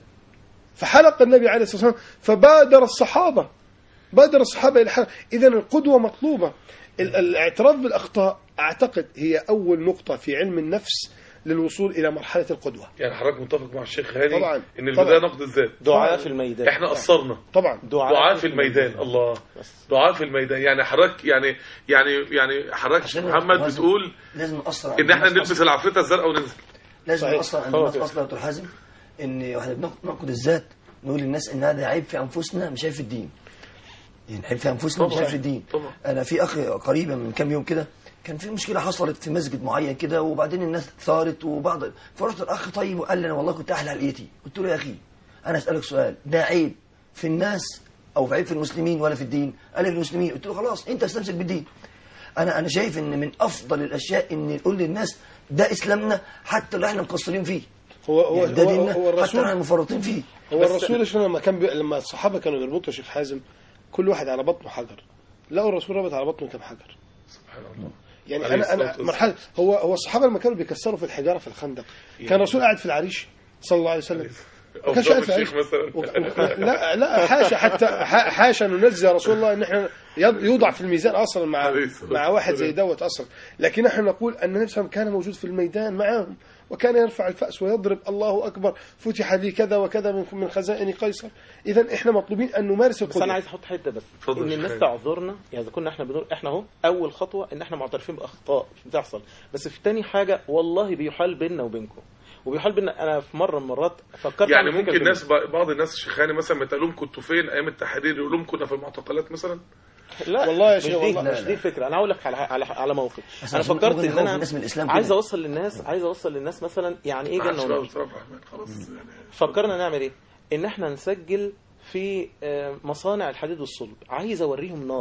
فحلق النبي عليه الصلاة والسلام فبادر الصحابة بادر الصحابة إلى حلق إذا القدوة مطلوبة ال- الاعتراف بالأخطاء أعتقد هي أول نقطة في علم النفس للوصول إلى مرحلة القدوة يعني حضرتك متفق مع الشيخ هاني طبعاً. ان طبعاً. البدايه نقد الذات دعاء في الميدان احنا قصرنا طبعا دعاء في الميدان الله دعاء في الميدان يعني حضرتك يعني يعني يعني حضرتك يا شيخ عشان محمد لازم- بتقول لازم نأثر على ان احنا الناس نلبس العفريته الزرقاء وننزل لازم صحيح. نأثر على هو الناس كده. اصلا يا دكتور حازم ان واحنا بنق- ننقد الذات نقول للناس ان هذا عيب في انفسنا مش عيب في الدين يعني عيب في انفسنا مش طبعاً. عيب في الدين طبعاً. انا في اخ قريبا من كام يوم كده كان في مشكله حصلت في مسجد معين كده وبعدين الناس ثارت وبعض فرحت الاخ طيب وقال لي انا والله كنت احلى علقتي قلت له يا اخي انا اسالك سؤال ده عيب في الناس او عيب في المسلمين ولا في الدين قال لي في المسلمين قلت له خلاص انت استمسك بالدين انا انا شايف ان من افضل الاشياء ان نقول للناس ده اسلامنا حتى لو احنا مقصرين فيه هو هو يعني ده هو, ديننا هو حتى لو احنا الرسول مفرطين فيه هو الرسول عشان لما كان بي... لما الصحابة كانوا يربطوا شيخ حازم كل واحد على بطنه حجر لقوا الرسول ربط على بطنه كم حجر سبحان الله يعني عليه انا الصلاة انا والسلام. مرحله هو هو الصحابه لما كانوا بيكسروا في الحجاره في الخندق كان الرسول قاعد في العريش صلى الله عليه وسلم او ما كانش ضرب قاعد في الشيخ العريش مثلا و- و- لا لا حاشا حتى ح- حاشا ننزه رسول الله ان احنا يض- يوضع في الميزان اصلا مع عليه الصلاة مع واحد زي والسلام. دوت اصلا لكن نحن نقول ان النبي صلى الله عليه وسلم كان موجود في الميدان معهم وكان يرفع الفأس ويضرب الله أكبر فتح لي كذا وكذا من من خزائن قيصر إذا إحنا مطلوبين أن نمارس بس انا القدوة عايز احط حته بس اتفضل ان يا الناس شيخ. تعذرنا يعني اذا كنا احنا بنقول احنا اهو اول خطوه ان احنا معترفين باخطاء بتحصل بس في تاني حاجه والله بيحال بيننا وبينكم وبيحال بيننا انا في مره من المرات فكرت يعني أعمل فكرة ممكن جميلة. ناس بعض الناس شيخاني مثلا بتقول لهم كنتوا فين ايام التحرير يقول لهم كنا في المعتقلات مثلا لا والله يا مش شيخ دي والله. مش دي الفكره انا هقول لك على على على موقف بس انا عشان فكرت ممكن ان نخوف انا الناس من الإسلام عايز كده. اوصل للناس عايز اوصل للناس مثلا يعني ايه ما عادش جنه بقى ونار مصطفى احمد خلاص يعني فكرنا نعمل ايه ان احنا نسجل في آه، مصانع الحديد والصلب عايز اوريهم نار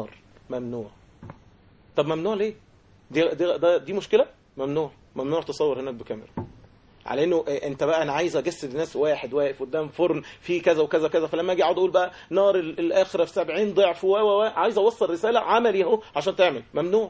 ممنوع طب ممنوع ليه دي دي ده- دي مشكله ممنوع ممنوع تصور هناك بكاميرا على انه إيه، انت بقى انا عايز اجسد الناس واحد واقف قدام فرن فيه كذا وكذا كذا فلما اجي اقعد اقول بقى نار ال- الاخره في 70 ضعف و و و عايز اوصل رساله عملي اهو عشان تعمل ممنوع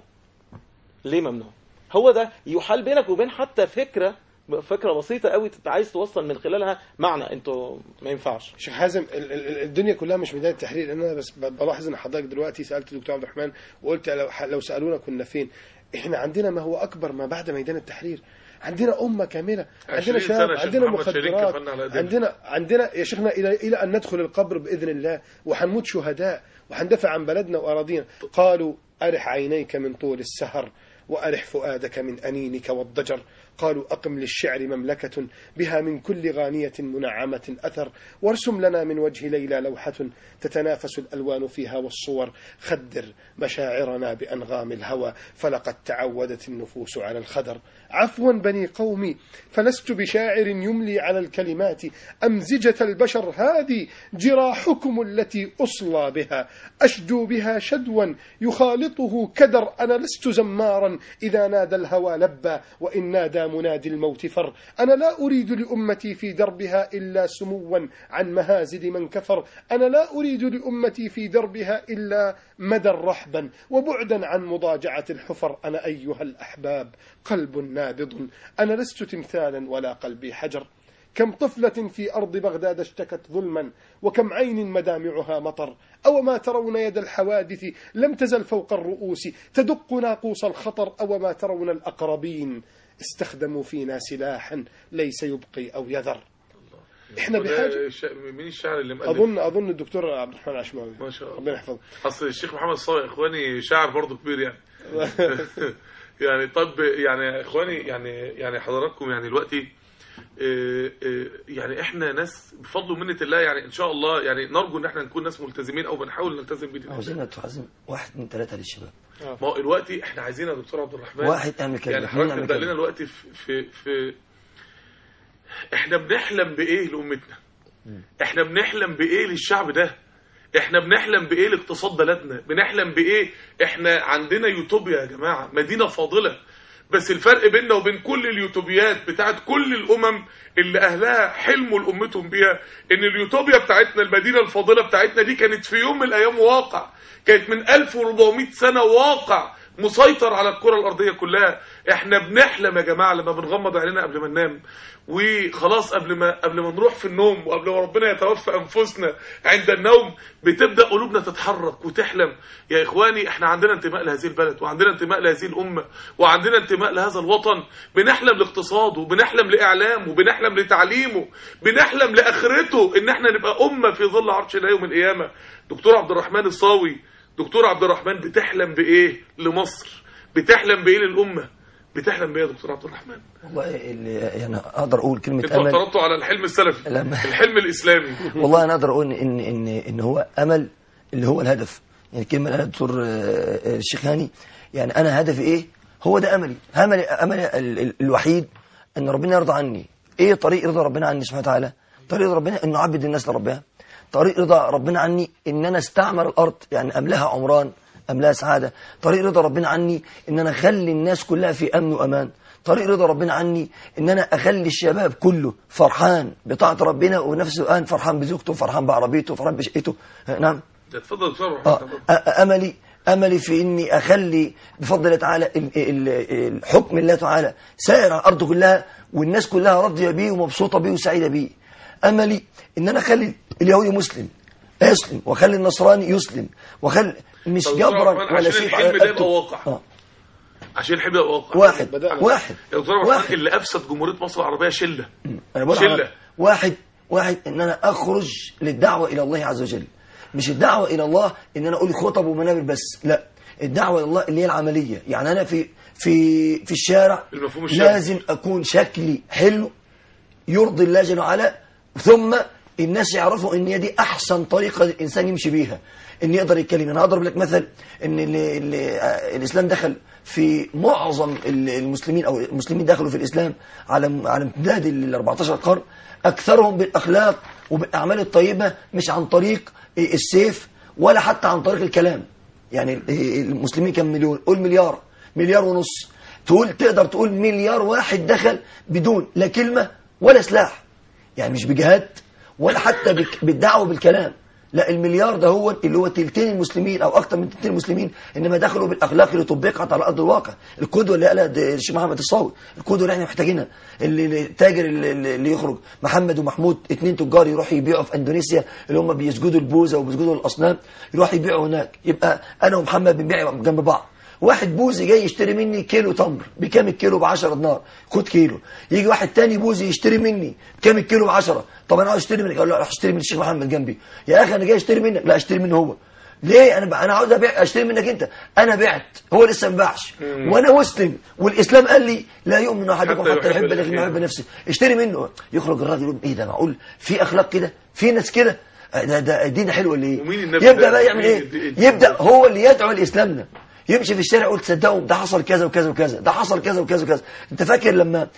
ليه ممنوع هو ده يحال بينك وبين حتى فكره فكره بسيطه قوي انت عايز توصل من خلالها معنى انتوا ما ينفعش شيخ حازم ال- ال- الدنيا كلها مش ميدان التحرير انا بس ب- بلاحظ ان حضرتك دلوقتي سالت الدكتور عبد الرحمن وقلت لو ح- لو سالونا كنا فين احنا عندنا ما هو اكبر ما بعد ميدان التحرير عندنا امه كامله عندنا 20 شباب سنة يا شيخ عندنا محمد شيرين مخدرات كفلنا على إيدينا. عندنا عندنا يا شيخنا الى الى ان ندخل القبر باذن الله وحنموت شهداء وحندافع عن بلدنا واراضينا قالوا ارح عينيك من طول السهر وارح فؤادك من انينك والضجر قالوا أقم للشعر مملكة بها من كل غانية منعمة أثر وارسم لنا من وجه ليلى لوحة تتنافس الألوان فيها والصور خدر مشاعرنا بأنغام الهوى فلقد تعودت النفوس على الخدر عفوا بني قومي فلست بشاعر يملي على الكلمات أمزجة البشر هذه جراحكم التي أصلى بها أشدو بها شدوا يخالطه كدر أنا لست زمارا إذا نادى الهوى لبى وإن نادى منادي الموت فر أنا لا أريد لأمتي في دربها إلا سموا عن مهازل من كفر أنا لا أريد لأمتي في دربها إلا مدى رحبا وبعدا عن مضاجعة الحفر أنا أيها الأحباب قلب نابض أنا لست تمثالا ولا قلبي حجر كم طفلة في أرض بغداد اشتكت ظلما وكم عين مدامعها مطر أو ما ترون يد الحوادث لم تزل فوق الرؤوس تدق ناقوس الخطر أو ما ترون الأقربين استخدموا فينا سلاحا ليس يبقي أو يذر احنا وده بحاجة الش- مين الشاعر اللي مؤلف أظن أظن الدكتور عبد الرحمن العشماوي ما شاء الله ربنا يحفظه اصل الشيخ محمد الصاوي يا اخواني شاعر برضه كبير يعني يعني طب يعني يا اخواني يعني يعني حضراتكم يعني دلوقتي آه، آه، يعني احنا ناس بفضل ومنة الله يعني ان شاء الله يعني نرجو ان احنا نكون ناس ملتزمين او بنحاول نلتزم بدين الله. عاوزين تحزم واحد من ثلاثة للشباب ما هو دلوقتي احنا عايزين يا دكتور عبد الرحمن واحد اعمل كده يعني اثنين حضرتك اعمل تبدا لنا كده الوقت في في في احنا بنحلم بايه لامتنا احنا بنحلم بايه للشعب ده احنا بنحلم بايه لاقتصاد بلدنا بنحلم بايه احنا عندنا يوتوبيا يا جماعه مدينه فاضله بس الفرق بيننا وبين كل اليوتوبيات بتاعت كل الامم اللي اهلها حلموا لامتهم بيها ان اليوتوبيا بتاعتنا المدينه الفاضله بتاعتنا دي كانت في يوم من الايام واقع كانت من 1400 سنه واقع مسيطر على الكره الارضيه كلها احنا بنحلم يا جماعه لما بنغمض عينينا قبل ما ننام وخلاص قبل ما قبل ما نروح في النوم وقبل ما ربنا يتوفى انفسنا عند النوم بتبدا قلوبنا تتحرك وتحلم يا اخواني احنا عندنا انتماء لهذه البلد وعندنا انتماء لهذه الامه وعندنا انتماء لهذا الوطن بنحلم لاقتصاده بنحلم لاعلامه بنحلم لتعليمه بنحلم لاخرته ان احنا نبقى امه في ظل عرش الله يوم القيامه دكتور عبد الرحمن الصاوي دكتور عبد الرحمن بتحلم بايه لمصر بتحلم بايه للامه بتحلم بايه يا دكتور عبد الرحمن والله اللي يعني اقدر اقول كلمة انتوا امل اعترضتوا على الحلم السلفي لا. الحلم الاسلامي والله انا اقدر اقول ان ان ان هو امل اللي هو الهدف يعني الكلمه اللي قالها الدكتور آه، آه، الشيخ هاني يعني انا هدفي ايه هو ده املي املي املي ال- ال- الوحيد ان ربنا يرضى عني ايه طريق رضا ربنا عني سبحانه وتعالى طريق رضا ربنا انه اعبد الناس لربها طريق رضا ربنا عني ان انا استعمر الارض يعني املاها عمران املاها سعاده طريق رضا ربنا عني ان انا اخلي الناس كلها في امن وامان طريق رضا ربنا عني ان انا اخلي الشباب كله فرحان بطاعه ربنا ونفسه الان فرحان بزوجته فرحان بعربيته فرحان بشقته نعم ده اتفضل يا دكتور عبد آه، الرحمن أ- املي املي في اني اخلي بفضل الله تعالى ال- ال- ال- الحكم الله تعالى سائر على الارض كلها والناس كلها راضيه بيه ومبسوطه بيه وسعيده بيه املي ان انا اخلي اليهودي مسلم يسلم واخلي النصراني يسلم واخلي مش طب دكتور جبرا عبد الرحمن، ولا عشان سيف الحلم على ده رقبته. يبقى واقع. آه. عشان الحلم ده واقع واحد بدأنا. واحد يا دكتور عبد الرحمن واحد اللي افسد جمهوريه مصر العربيه شله انا بقول شلة. على- واحد واحد ان انا اخرج للدعوه الى الله عز وجل مش الدعوه الى الله ان انا اقول خطب ومنابر بس لا الدعوه الى الله اللي هي العمليه يعني انا في في في الشارع المفهوم الشامل. لازم اكون شكلي حلو يرضي الله جل وعلا ثم الناس يعرفوا ان هي دي احسن طريقه الانسان يمشي بيها ان يقدر يتكلم انا هضرب لك مثل ان ال ال الاسلام دخل في معظم ال- المسلمين او المسلمين دخلوا في الاسلام على على امتداد ال 14 قرن اكثرهم بالاخلاق وبالاعمال الطيبه مش عن طريق السيف ولا حتى عن طريق الكلام يعني ال- المسلمين كم مليون قول مليار مليار ونص تقول تقدر تقول مليار واحد دخل بدون لا كلمة ولا سلاح يعني مش بجهاد ولا حتى بك- بالدعوة بالكلام لا المليار ده هو اللي هو تلتين المسلمين او اكتر من تلتين المسلمين انما دخلوا بالاخلاق اللي طبقت على ارض الواقع القدوه اللي قالها ده الشيخ محمد الصاوي القدوه اللي احنا محتاجينها اللي اللي- التاجر اللي, اللي يخرج محمد ومحمود اتنين تجار يروحوا يبيعوا في اندونيسيا اللي هم بيسجدوا البوزه وبيسجدوا الاصنام يروحوا يبيعوا هناك يبقى انا ومحمد بنبيع جنب بعض واحد بوزي جاي يشتري مني كيلو تمر بكام الكيلو ب 10 دينار خد كيلو يجي واحد تاني بوزي يشتري مني بكام الكيلو ب 10 طب انا عاوز اشتري منك اقول له راح اشتري من الشيخ محمد جنبي يا اخي انا جاي اشتري منك لا اشتري منه هو ليه انا ب... انا عاوز ابيع اشتري منك انت انا بعت هو لسه ما باعش وانا مسلم والاسلام قال لي لا يؤمن احدكم حتى حتى يحب يحب لك ما يحب نفسه اشتري منه يخرج الراجل يقول ايه ده معقول في اخلاق كده في ناس كده ده ده الدين ده حلو ولا ايه ومين النبي يبدا ده؟ بقى يعمل مين ايه الدين- الدين يبدا هو اللي يدعو لاسلامنا يمشي في الشارع يقول تصدقوا ده حصل كذا وكذا وكذا ده حصل كذا وكذا وكذا انت فاكر لما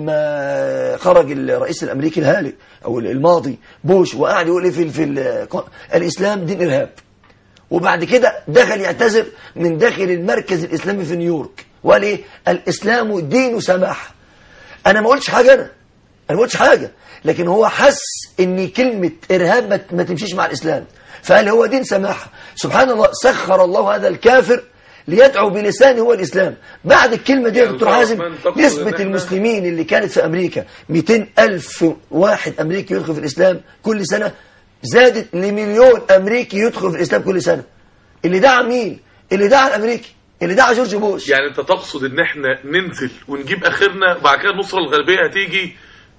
لما خرج الرئيس الامريكي الهالك او الماضي بوش وقعد يقول ايه في في ال- الاسلام دين ارهاب وبعد كده دخل يعتذر من داخل المركز الاسلامي في نيويورك وقال ايه الاسلام دين سماحه انا ما قلتش حاجه انا انا ما قلتش حاجه لكن هو حس ان كلمه ارهاب ما- ما تمشيش مع الاسلام فقال هو دين سماحه سبحان الله سخر الله هذا الكافر ليدعو بلسانه هو الاسلام بعد الكلمه دي يا يعني دكتور طبعاً حازم من تقصد إن نسبه إحنا- المسلمين اللي كانت في امريكا 200 الف واحد امريكي يدخل في الاسلام كل سنه زادت لمليون امريكي يدخل في الاسلام كل سنه اللي دعا مين اللي دعا الامريكي اللي دعا جورج بوش يعني انت تقصد ان احنا ننزل ونجيب اخرنا وبعد كده النصره الغربيه هتيجي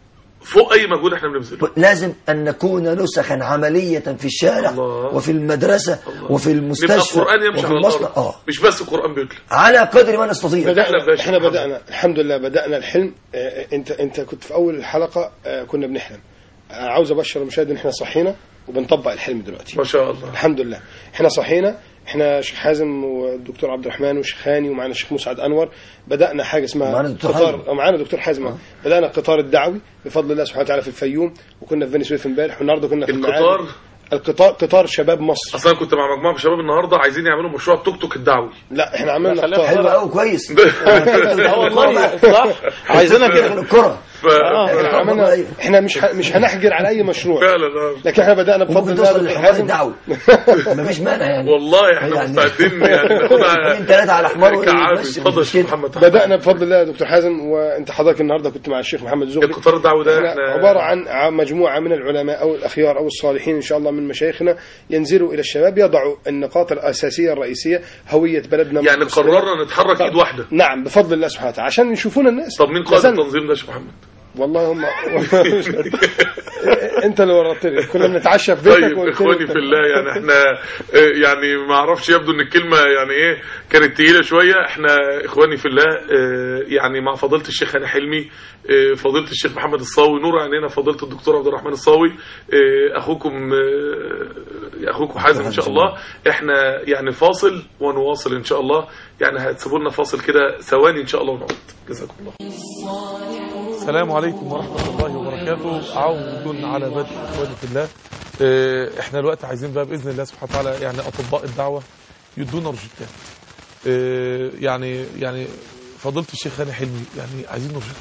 فوق اي مجهود احنا بنبذله لازم أن نكون نسخا عملية في الشارع الله. وفي المدرسة وفي نبقى المستشفى القران يمشي وفي على المصنع الارض آه. مش بس القران بيتلى على قدر ما نستطيع بدأنا باشا احنا محمد. بدأنا الحمد لله بدأنا الحلم اه، انت انت كنت في اول الحلقة اه، كنا بنحلم اه، عاوز ابشر المشاهد ان احنا صحينا وبنطبق الحلم دلوقتي ما شاء الله الحمد لله احنا صحينا احنا شيخ حازم والدكتور عبد الرحمن والشيخ هاني ومعنا الشيخ مسعد انور بدانا حاجه اسمها معنا دكتور قطار حازم. معنا دكتور حازم آه. بدانا القطار الدعوي بفضل الله سبحانه وتعالى في الفيوم وكنا في بني سويف امبارح والنهارده كنا في المعادي. القطار القطار قطار شباب مصر اصلا كنت مع مجموعه من الشباب النهارده عايزين يعملوا مشروع توك توك الدعوي لا احنا عملنا خلينا قطار حلو قوي كويس اه والله صح عايزينك دخل كده الكرة ف... احنا عملنا احنا مش ه- مش هنحجر على اي مشروع فعلا اه لكن احنا بدانا بفضل وممكن الله توصل دكتور للحمار حازم الدعوي مفيش مانع يعني والله احنا يعني- مستعدين يعني ناخدها اثنين ثلاثة على حمار كعافي ويمشي اتفضل يا مش شيخ كده. محمد بدانا بفضل الله يا دكتور حازم وانت حضرتك النهارده كنت مع الشيخ محمد زغبي القطار الدعوي ده احنا احنا عبارة عن عن مجموعة من العلماء أو الأخيار أو الصالحين إن شاء الله من مشايخنا ينزلوا إلى الشباب يضعوا النقاط الأساسية الرئيسية هوية بلدنا يعني المسلمة. قررنا نتحرك ايد واحده نعم بفضل الله سبحانه وتعالى عشان يشوفونا الناس طب مين قائد نزلنا. التنظيم ده يا شيخ محمد والله هم انت اللي ورطتني كنا بنتعشى في بيتك طيب وقلت لي اخواني انت- في الله يعني احنا اه، يعني ما اعرفش يبدو ان الكلمه يعني ايه كانت تقيله شويه احنا اخواني في الله اه، يعني مع فضيله الشيخ هاني حلمي اه، فضيله الشيخ محمد الصاوي نور عينينا فضيله الدكتور عبد الرحمن الصاوي اه، اخوكم اه، اخوكم حازم ان شاء الله احنا يعني فاصل ونواصل ان شاء الله يعني هتسيبوا لنا فاصل كده ثواني ان شاء الله ونعود جزاكم الله السلام عليكم ورحمة الله وبركاته عود على بدء إخواني في الله آه، احنا دلوقتي عايزين بقى بإذن الله سبحانه وتعالى يعني أطباء الدعوة يدونا روشتات آه، يعني يعني فضيلة الشيخ هاني حلمي يعني عايزين روشتات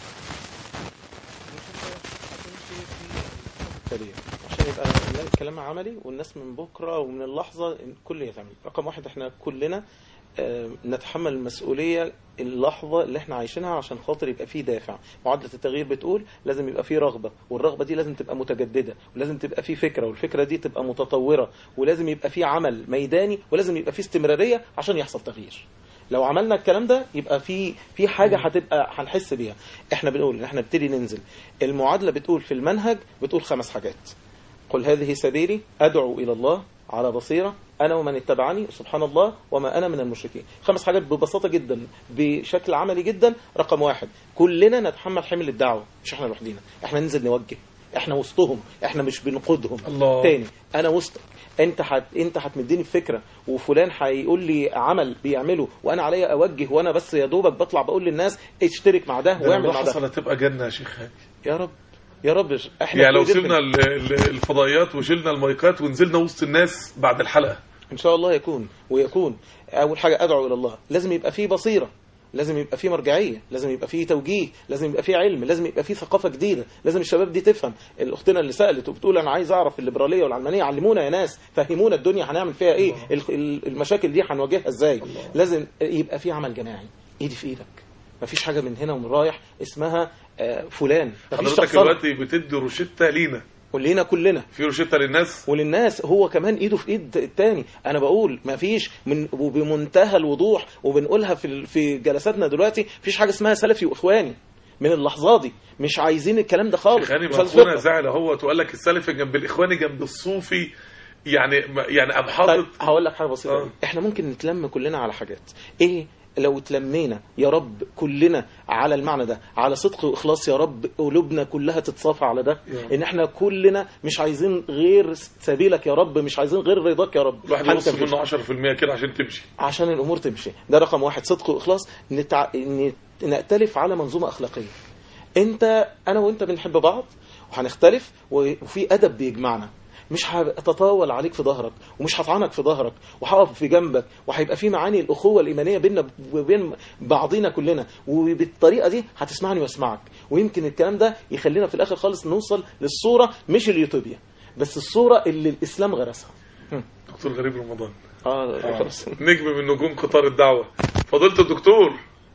سريع عشان يبقى الكلام عملي والناس من بكره ومن اللحظه الكل يتعمل رقم واحد احنا كلنا آه، نتحمل المسؤوليه اللحظه اللي احنا عايشينها عشان خاطر يبقى فيه دافع معادله التغيير بتقول لازم يبقى فيه رغبه والرغبه دي لازم تبقى متجدده ولازم تبقى فيه فكره والفكره دي تبقى متطوره ولازم يبقى فيه عمل ميداني ولازم يبقى فيه استمراريه عشان يحصل تغيير لو عملنا الكلام ده يبقى في في حاجه هتبقى هنحس بيها احنا بنقول ان احنا نبتدي ننزل المعادله بتقول في المنهج بتقول خمس حاجات قل هذه سبيلي ادعو الى الله على بصيره انا ومن اتبعني سبحان الله وما انا من المشركين خمس حاجات ببساطه جدا بشكل عملي جدا رقم واحد كلنا نتحمل حمل الدعوه مش احنا لوحدينا احنا ننزل نوجه احنا وسطهم احنا مش بنقودهم الله. تاني انا وسطك انت حت... انت هتمديني بفكره وفلان هيقول لي عمل بيعمله وانا عليا اوجه وانا بس يا دوبك بطلع بقول للناس اشترك مع ده واعمل لو مع ده حصل هتبقى جنة يا شيخ هاني يا رب يا رب احنا يعني لو في إيدنا. سيبنا ال- ال- الفضائيات وشلنا المايكات ونزلنا وسط الناس بعد الحلقة ان شاء الله يكون ويكون اول حاجه ادعو الى الله لازم يبقى فيه بصيره لازم يبقى فيه مرجعيه لازم يبقى فيه توجيه لازم يبقى فيه علم لازم يبقى فيه ثقافه جديده لازم الشباب دي تفهم الاختنا اللي سالت وبتقول انا عايز اعرف الليبراليه والعلمانيه علمونا يا ناس فهمونا الدنيا هنعمل فيها ايه ال- ال- المشاكل دي هنواجهها ازاي لازم يبقى فيه عمل جماعي ايدي في ايدك مفيش حاجه من هنا ومن رايح اسمها آه، فلان مفيش حضرتك شخصنة. دلوقتي بتدي روشتة لينا ولينا كلنا في روشتة للناس وللناس هو كمان ايده في ايد التاني انا بقول ما فيش من وبمنتهى الوضوح وبنقولها في ال- في جلساتنا دلوقتي مفيش حاجه اسمها سلفي واخواني من اللحظه دي مش عايزين الكلام ده خالص خاني مش ما عايز اخونا فرقة. زعل اهوت وقال لك السلفي جنب الاخواني جنب الصوفي يعني يعني قام طيب حاطط هقول لك حاجه بسيطه آه. آه. احنا ممكن نتلم كلنا على حاجات ايه لو اتلمينا يا رب كلنا على المعنى ده على صدق واخلاص يا رب قلوبنا كلها تتصافى على ده يا رب. ان احنا كلنا مش عايزين غير سبيلك يا رب مش عايزين غير رضاك يا رب الواحد يوصل هنتنفذ. منه 10% كده عشان تمشي عشان الامور تمشي ده رقم واحد صدق واخلاص نتع... ن- نأتلف على منظومه اخلاقيه انت انا وانت بنحب بعض وهنختلف و- وفي ادب بيجمعنا مش هتطاول عليك في ظهرك ومش هطعنك في ظهرك وهقف في جنبك وهيبقى في معاني الاخوه الايمانيه بيننا وبين بعضينا كلنا وبالطريقه دي هتسمعني واسمعك ويمكن الكلام ده يخلينا في الاخر خالص نوصل للصوره مش اليوتوبيا بس الصوره اللي الاسلام غرسها دكتور غريب رمضان اه خلاص نجم من نجوم قطار الدعوة فضيلة الدكتور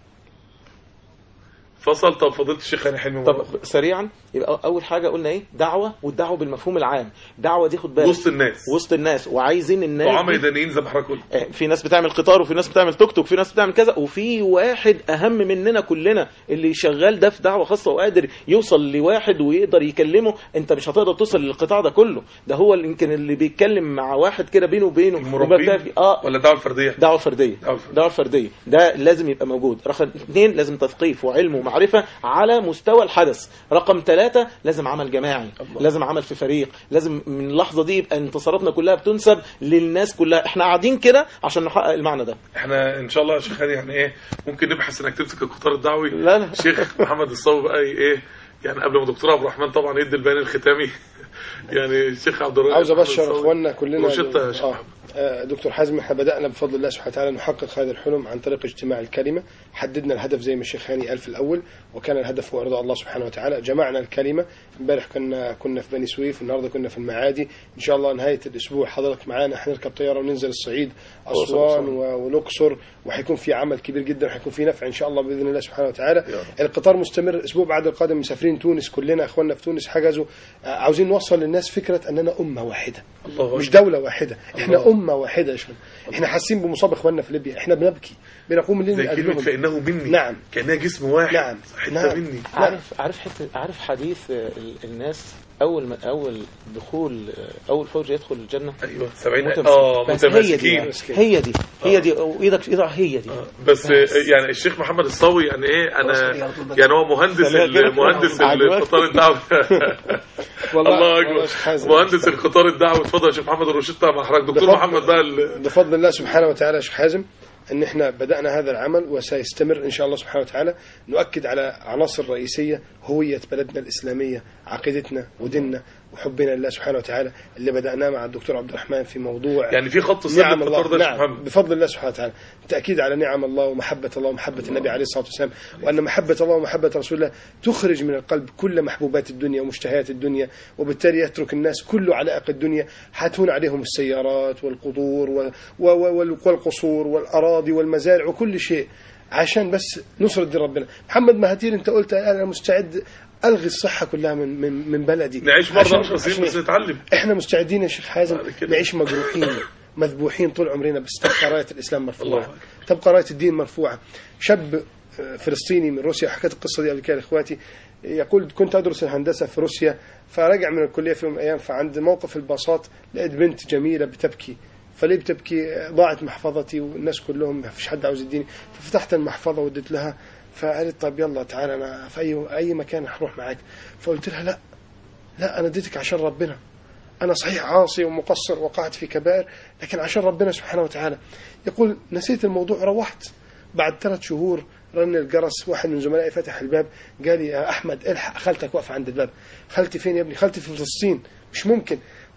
فصل طب فضيلة الشيخ هاني حلمي طب سريعا يبقى اول حاجه قلنا ايه دعوه والدعوه بالمفهوم العام دعوه دي خد بالك وسط الناس وسط الناس وعايزين الناس طعام دي- ميدانيين زي ما حضرتك قلت آه، في ناس بتعمل قطار وفي ناس بتعمل توك توك وفي ناس بتعمل كذا وفي واحد اهم مننا كلنا اللي شغال ده في دعوه خاصه وقادر يوصل لواحد ويقدر يكلمه انت مش هتقدر توصل للقطاع ده كله ده هو اللي يمكن اللي بيتكلم مع واحد كده بينه وبينه المربين وبالتالي- اه ولا الدعوة الفردية دعوة فردية دعوة فردية. دعوة فردية ده لازم يبقى موجود رقم اثنين لازم تثقيف وعلم ومعرفة على مستوى الحدث رقم ثلاثة لازم عمل جماعي الله. لازم عمل في فريق لازم من اللحظة دي يبقى انتصاراتنا كلها بتنسب للناس كلها احنا قاعدين كده عشان نحقق المعنى ده احنا ان شاء الله يا شيخ هاني يعني ايه ممكن نبحث انك تمسك القطار الدعوي لا لا. شيخ محمد الصاوي بقى ايه يعني قبل ما دكتور عبد الرحمن طبعا يدي البيان الختامي يعني الشيخ عبد الرحمن عاوز محمد ابشر الصاوي. اخواننا كلنا روشتة يا شيخ آه. محمد. آه، دكتور حازم احنا بدانا بفضل الله سبحانه وتعالى نحقق هذا الحلم عن طريق اجتماع الكلمه حددنا الهدف زي ما الشيخ هاني قال في الاول وكان الهدف هو رضا الله سبحانه وتعالى جمعنا الكلمه امبارح كنا كنا في بني سويف النهارده كنا في المعادي ان شاء الله نهايه الاسبوع حضرتك معانا هنركب طياره وننزل الصعيد اسوان و- والاقصر وهيكون في عمل كبير جدا وهيكون في نفع ان شاء الله باذن الله سبحانه وتعالى يا رب. القطار مستمر الاسبوع بعد القادم مسافرين تونس كلنا اخواننا في تونس حجزوا آه، عاوزين نوصل للناس فكره اننا امه واحده الله مش أكبر. دولة واحدة احنا الله. أمة واحدة يا شباب احنا حاسين بمصاب اخواننا في ليبيا احنا بنبكي بنقوم الليل زي من كلمة أجلهم فإنه مني نعم. كأنها جسم واحد نعم. حتة نعم. مني عارف عارف حته عارف حديث آه، ال- الناس اول ما اول دخول آه، اول فوج يدخل الجنه ايوه 70 متمسك. اه بس هي دي متماسكين هي دي هي دي وايدك في ايدك هي دي بس يعني الشيخ محمد الصاوي يعني ايه انا يعني هو مهندس خليها كده. ال- مهندس عجبك. القطار الدعوي والله الله والله اكبر يا شيخ حازم. مهندس القطار الدعوي اتفضل يا شيخ محمد الروشتة مع حضرتك دكتور بفضل- محمد بقى ال- بفضل الله سبحانه وتعالى يا شيخ حازم ان احنا بدأنا هذا العمل وسيستمر ان شاء الله سبحانه وتعالى نؤكد على عناصر رئيسية هوية بلدنا الإسلامية عقيدتنا وديننا وحبنا لله سبحانه وتعالى اللي بدأناه مع الدكتور عبد الرحمن في موضوع يعني في خط سير نعم للقطار الله ده يا شيخ نعم محمد بفضل الله سبحانه وتعالى تأكيد على نعم الله ومحبة الله ومحبة النبي عليه الصلاة والسلام وأن محبة الله ومحبة رسول الله تخرج من القلب كل محبوبات الدنيا ومشتهيات الدنيا وبالتالي يترك الناس كل علائق الدنيا حتهون عليهم السيارات والقطور و- و- و- والقصور والأراضي والمزارع وكل شيء عشان بس نصرة دين ربنا محمد مهاتير انت قلت انا مستعد الغي الصحه كلها من من من بلدي نعيش مرة عشان- 10 سنين عشان- بس نتعلم احنا مستعدين يا شيخ حازم بعد كده. نعيش مجروحين مذبوحين طول عمرنا بس تبقى رايه الاسلام الله مرفوعه أكبر. تبقى رايه الدين مرفوعه شاب آه، فلسطيني من روسيا حكيت القصه دي قبل كده لاخواتي يقول كنت ادرس الهندسه في روسيا فرجع من الكليه في يوم من الايام فعند موقف الباصات لقيت بنت جميله بتبكي فليه بتبكي آه، ضاعت محفظتي والناس كلهم ما فيش حد عاوز يديني ففتحت المحفظه واديت لها فقالت طب يلا تعالى انا في اي اي مكان هروح معاك فقلت لها لا لا انا اديتك عشان ربنا أنا صحيح عاصي ومقصر وقعت في كبائر لكن عشان ربنا سبحانه وتعالى يقول نسيت الموضوع روحت بعد ثلاث شهور رن الجرس واحد من زملائي فتح الباب قال لي يا أحمد الحق خالتك واقفة عند الباب خالتي فين يا ابني خالتي في فلسطين مش ممكن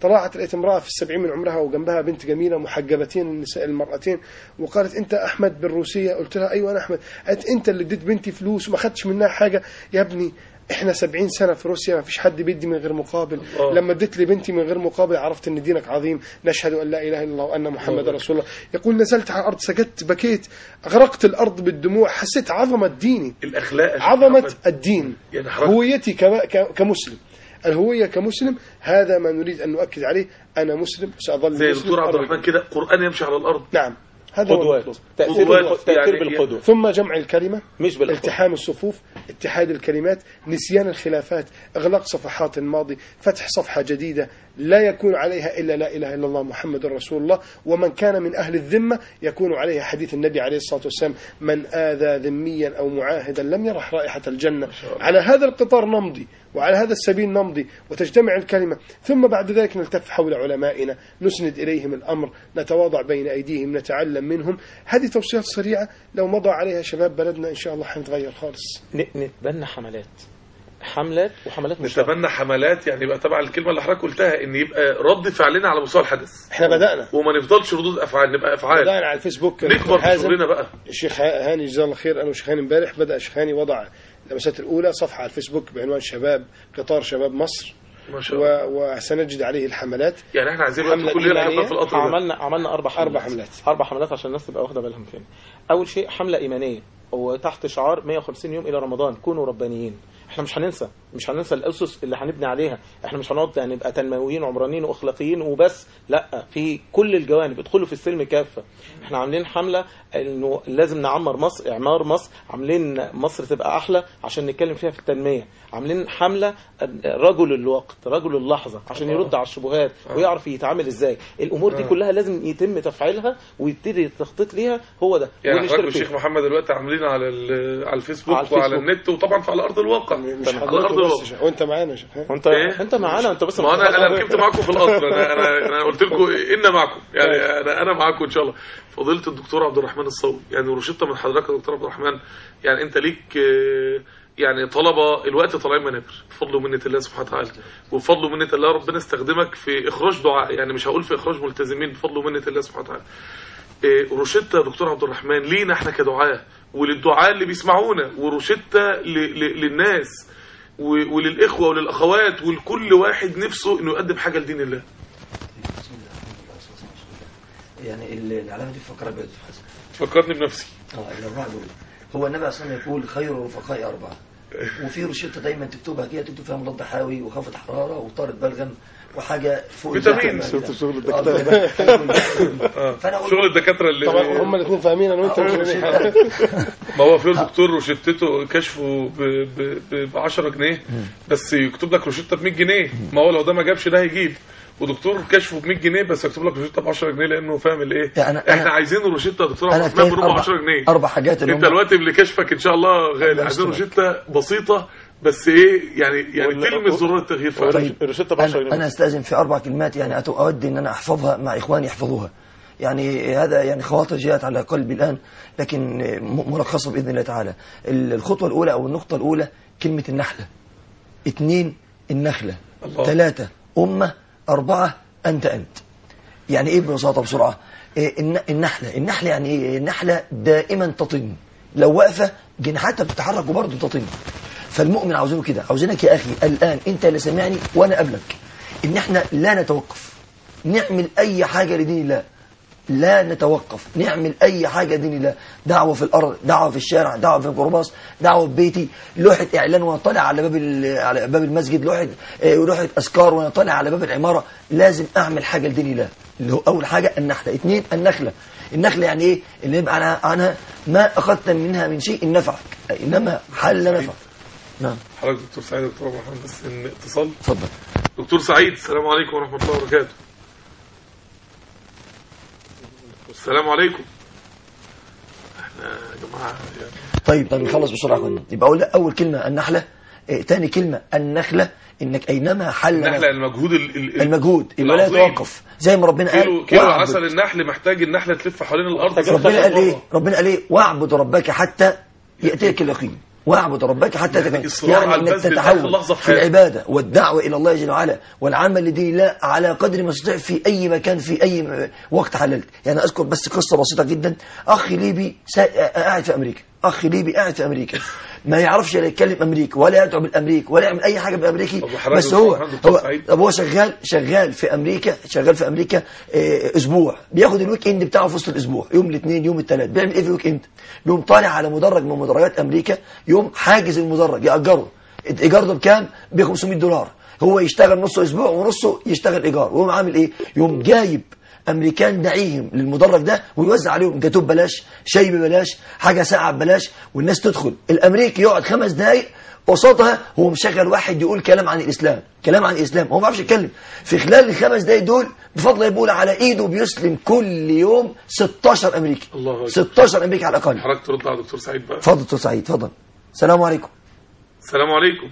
طلعت لقيت امراه في السبعين من عمرها وجنبها بنت جميله محجبتين النساء المرأتين وقالت انت احمد بالروسيه قلت لها ايوه انا احمد قالت انت اللي اديت بنتي فلوس وما خدتش منها حاجه يا ابني احنا سبعين سنة في روسيا ما فيش حد بيدي من غير مقابل الله. لما اديت لي بنتي من غير مقابل عرفت ان دينك عظيم نشهد ان لا اله الا الله وان محمد رسول الله يقول نزلت على الارض سجدت بكيت اغرقت الارض بالدموع حسيت عظمة ديني الاخلاق يا شيخ عظمة محمد. الدين يعني حضرتك- هويتي كما- ك- كمسلم الهوية كمسلم هذا ما نريد أن نؤكد عليه أنا مسلم سأظل زي مسلم الدكتور عبد أبداً. الرحمن كده قران يمشي على الارض نعم هذا هو قدوات المطلوب تأثير, قدوات. بالق- تأثير يعني- بالقدوة ثم جمع الكلمة مش بالأخبار التحام الصفوف اتحاد الكلمات نسيان الخلافات اغلاق صفحات الماضي فتح صفحة جديدة لا يكون عليها إلا لا إله إلا الله محمد رسول الله ومن كان من أهل الذمة يكون عليها حديث النبي عليه الصلاة والسلام من آذى ذميا أو معاهدا لم يرح رائحة الجنة على هذا القطار نمضي وعلى هذا السبيل نمضي وتجتمع الكلمة ثم بعد ذلك نلتف حول علمائنا نسند إليهم الأمر نتواضع بين أيديهم نتعلم منهم هذه توصيات سريعة لو مضى عليها شباب بلدنا إن شاء الله حنتغير خالص ن- نتبنى حملات حملات وحملات مشتركة نتبنى حملات يعني يبقى تبع الكلمه اللي حضرتك قلتها ان يبقى رد فعلنا على مستوى الحدث احنا بدأنا وما نفضلش ردود افعال نبقى افعال بدأنا على الفيسبوك نكبر في حازم. شغلنا بقى الشيخ هاني جزاه الله خير انا والشيخ هاني امبارح بدا الشيخ هاني وضع اللمسات الاولى صفحه على الفيسبوك بعنوان شباب قطار شباب مصر ما شاء الله و... وسنجد عليه الحملات يعني احنا عايزين حملة الوقت كله يركب إيمانية. بقى في القطر ده عملنا عملنا اربع حملات أربع حملات. اربع حملات عشان الناس تبقى واخده بالها من فين اول شيء حمله ايمانيه وتحت شعار 150 يوم الى رمضان كونوا ربانيين احنا مش هننسى مش هننسى الاسس اللي هنبني عليها احنا مش هنقعد نبقى تنمويين وعمرانيين واخلاقيين وبس لا في كل الجوانب ادخلوا في السلم كافه احنا عاملين حمله انه لازم نعمر مصر اعمار مصر عاملين مصر تبقى احلى عشان نتكلم فيها في التنميه عاملين حمله رجل الوقت رجل اللحظه عشان يرد على الشبهات ويعرف يتعامل ازاي الامور دي كلها لازم يتم تفعيلها ويبتدي التخطيط ليها هو ده يعني حضرتك ونشترك والشيخ فيه. محمد دلوقتي عاملين على ال- على الفيسبوك على وعلى الفيسبوك. النت وطبعا في على ارض الواقع مش على ارض حضرتك بس يا الواقع شيخ وانت معانا يا شيخ ها؟ وانت إيه؟ انت معانا انت بس ما انا انا ركبت معاكم في القطر انا انا انا قلت لكم ان معكم يعني انا انا معاكم ان شاء الله فضيله الدكتور عبد الرحمن الصوي يعني روشته من حضرتك يا دكتور عبد الرحمن يعني انت ليك آه، يعني طلبه الوقت طالعين منابر بفضل ومنه الله سبحانه وتعالى وبفضل ومنه الله ربنا استخدمك في اخراج دعاء يعني مش هقول في اخراج ملتزمين بفضل ومنه الله سبحانه وتعالى آه، روشته يا دكتور عبد الرحمن لينا احنا كدعاء وللدعاء اللي بيسمعونا وروشته ل- ل- للناس و- وللاخوه وللاخوات ولكل واحد نفسه انه يقدم حاجه لدين الله يعني ال- العلامة دي فكرة بيت فكرني بنفسي اه الأربعة دول هو النبي صلى الله عليه وسلم يقول خير الرفقاء أربعة وفي روشتة دايما تكتبها كده تكتب فيها مضاد حيوي وخافض حرارة وطارد بلغم وحاجة فوق فيتامين. الزحمة كده. شفت شغل آه، الدكتور آه. فأنا أقول شغل الدكاتره اللي طبعا هم الاثنين فاهمين انا وانت مش فاهمين حاجة. ما هو في دكتور روشتته كشفه ب 10 جنيه بس يكتب لك روشته ب 100 جنيه ما هو لو ده ما جابش ده هيجيب ودكتور كشفه ب 100 جنيه بس يكتب لك روشته ب 10 جنيه لانه فاهم الايه يعني أنا- احنا أنا- عايزين روشته يا دكتور عبد أنا الرحمن فاهم بربع أربع 10 جنيه أربع حاجات اللي انت هم دلوقتي اللي كشفك ان شاء الله غالي الله عايزين يستر. روشته بسيطه بس ايه يعني يعني وال- تلمس زرار التغيير فعلا طيب الروشته ب 10 أنا, جنيه أنا أستأذن في أربع كلمات يعني أتو- أود أن أنا أحفظها مع إخواني يحفظوها يعني هذا يعني خواطر جاءت على قلبي الآن لكن م- ملخصة بإذن الله تعالى ال- الخطوة الأولى أو النقطة الأولى كلمة النحلة اثنين النخلة الله. ثلاثة أمة أربعة أنت أنت يعني إيه ببساطة بسرعة إيه الن- النحلة النحلة يعني إيه النحلة دائما تطن لو واقفة جناحاتها بتتحرك وبرضه تطن فالمؤمن عاوزينه كده عاوزينك يا أخي الآن أنت اللي سامعني وأنا قبلك إن إحنا لا نتوقف نعمل أي حاجة لدين الله لا نتوقف نعمل أي حاجة دين الله دعوة في الأرض دعوة في الشارع دعوة في الكرباص دعوة في بيتي لوحة إعلان وأنا طالع على باب ال- على باب المسجد لوحة آه، لوحة أذكار وأنا طالع على باب العمارة لازم أعمل حاجة لدين الله اللي هو أول حاجة النحلة اثنين النخلة النخلة يعني إيه اللي يبقى عنها, عنها ما أخذت منها من شيء نفعك إنما حل نفعك نعم حضرتك دكتور سعيد دكتور عبد الرحمن بس ان اتصال اتفضل دكتور سعيد السلام عليكم ورحمه الله وبركاته السلام عليكم احنا يا جماعه يعني طيب طيب نخلص بسرعة كنا يبقى أقول لك أول كلمة النحلة إيه تاني كلمة النخلة إنك أينما حل النحله نفعك. المجهود ال- ال- ال- المجهود يبقى لا العظيم. يتوقف زي ما ربنا كيلو قال كيلو واعبد. عسل النحل محتاج النحله تلف حوالين الارض ربنا قال ايه ربنا قال ايه واعبد ربك حتى ياتيك اليقين واعبد ربك حتى يعني تكون إصرار يعني على انك البذل لآخر تتحول لحظة في في حياتك. العباده والدعوه الى الله جل وعلا والعمل لدين الله على قدر ما تستطيع في اي مكان في اي م- وقت حللت يعني اذكر بس قصه بسيطه جدا اخ ليبي سا- قاعد في امريكا اخ ليبي قاعد في امريكا ما يعرفش لا يتكلم امريكي ولا يدعو بالامريكي ولا يعمل اي حاجه بالامريكي طب وحضرتك بس هو دكتور دكتور هو سعيد؟ طب هو شغال شغال في امريكا شغال في امريكا آه، اسبوع بياخد الويك اند بتاعه في وسط الاسبوع يوم الاثنين يوم الثلاث بيعمل ايه في الويك اند يوم طالع على مدرج من مدرجات امريكا يوم حاجز المدرج ياجره الايجار ده بكام ب 500 دولار هو يشتغل نص اسبوع ونصه يشتغل ايجار ويقوم عامل ايه يوم جايب امريكان داعيهم للمدرج ده ويوزع عليهم جاتوه ببلاش شاي ببلاش حاجه ساعه ببلاش والناس تدخل الامريكي يقعد خمس دقائق قصادها هو مشغل واحد يقول كلام عن الاسلام كلام عن الاسلام هو ما بيعرفش يتكلم في خلال الخمس دقائق دول بفضل الله بيقول على ايده بيسلم كل يوم 16 امريكي الله أكبر. 16 امريكي على الاقل حضرتك ترد على دكتور سعيد بقى اتفضل دكتور سعيد اتفضل السلام عليكم السلام عليكم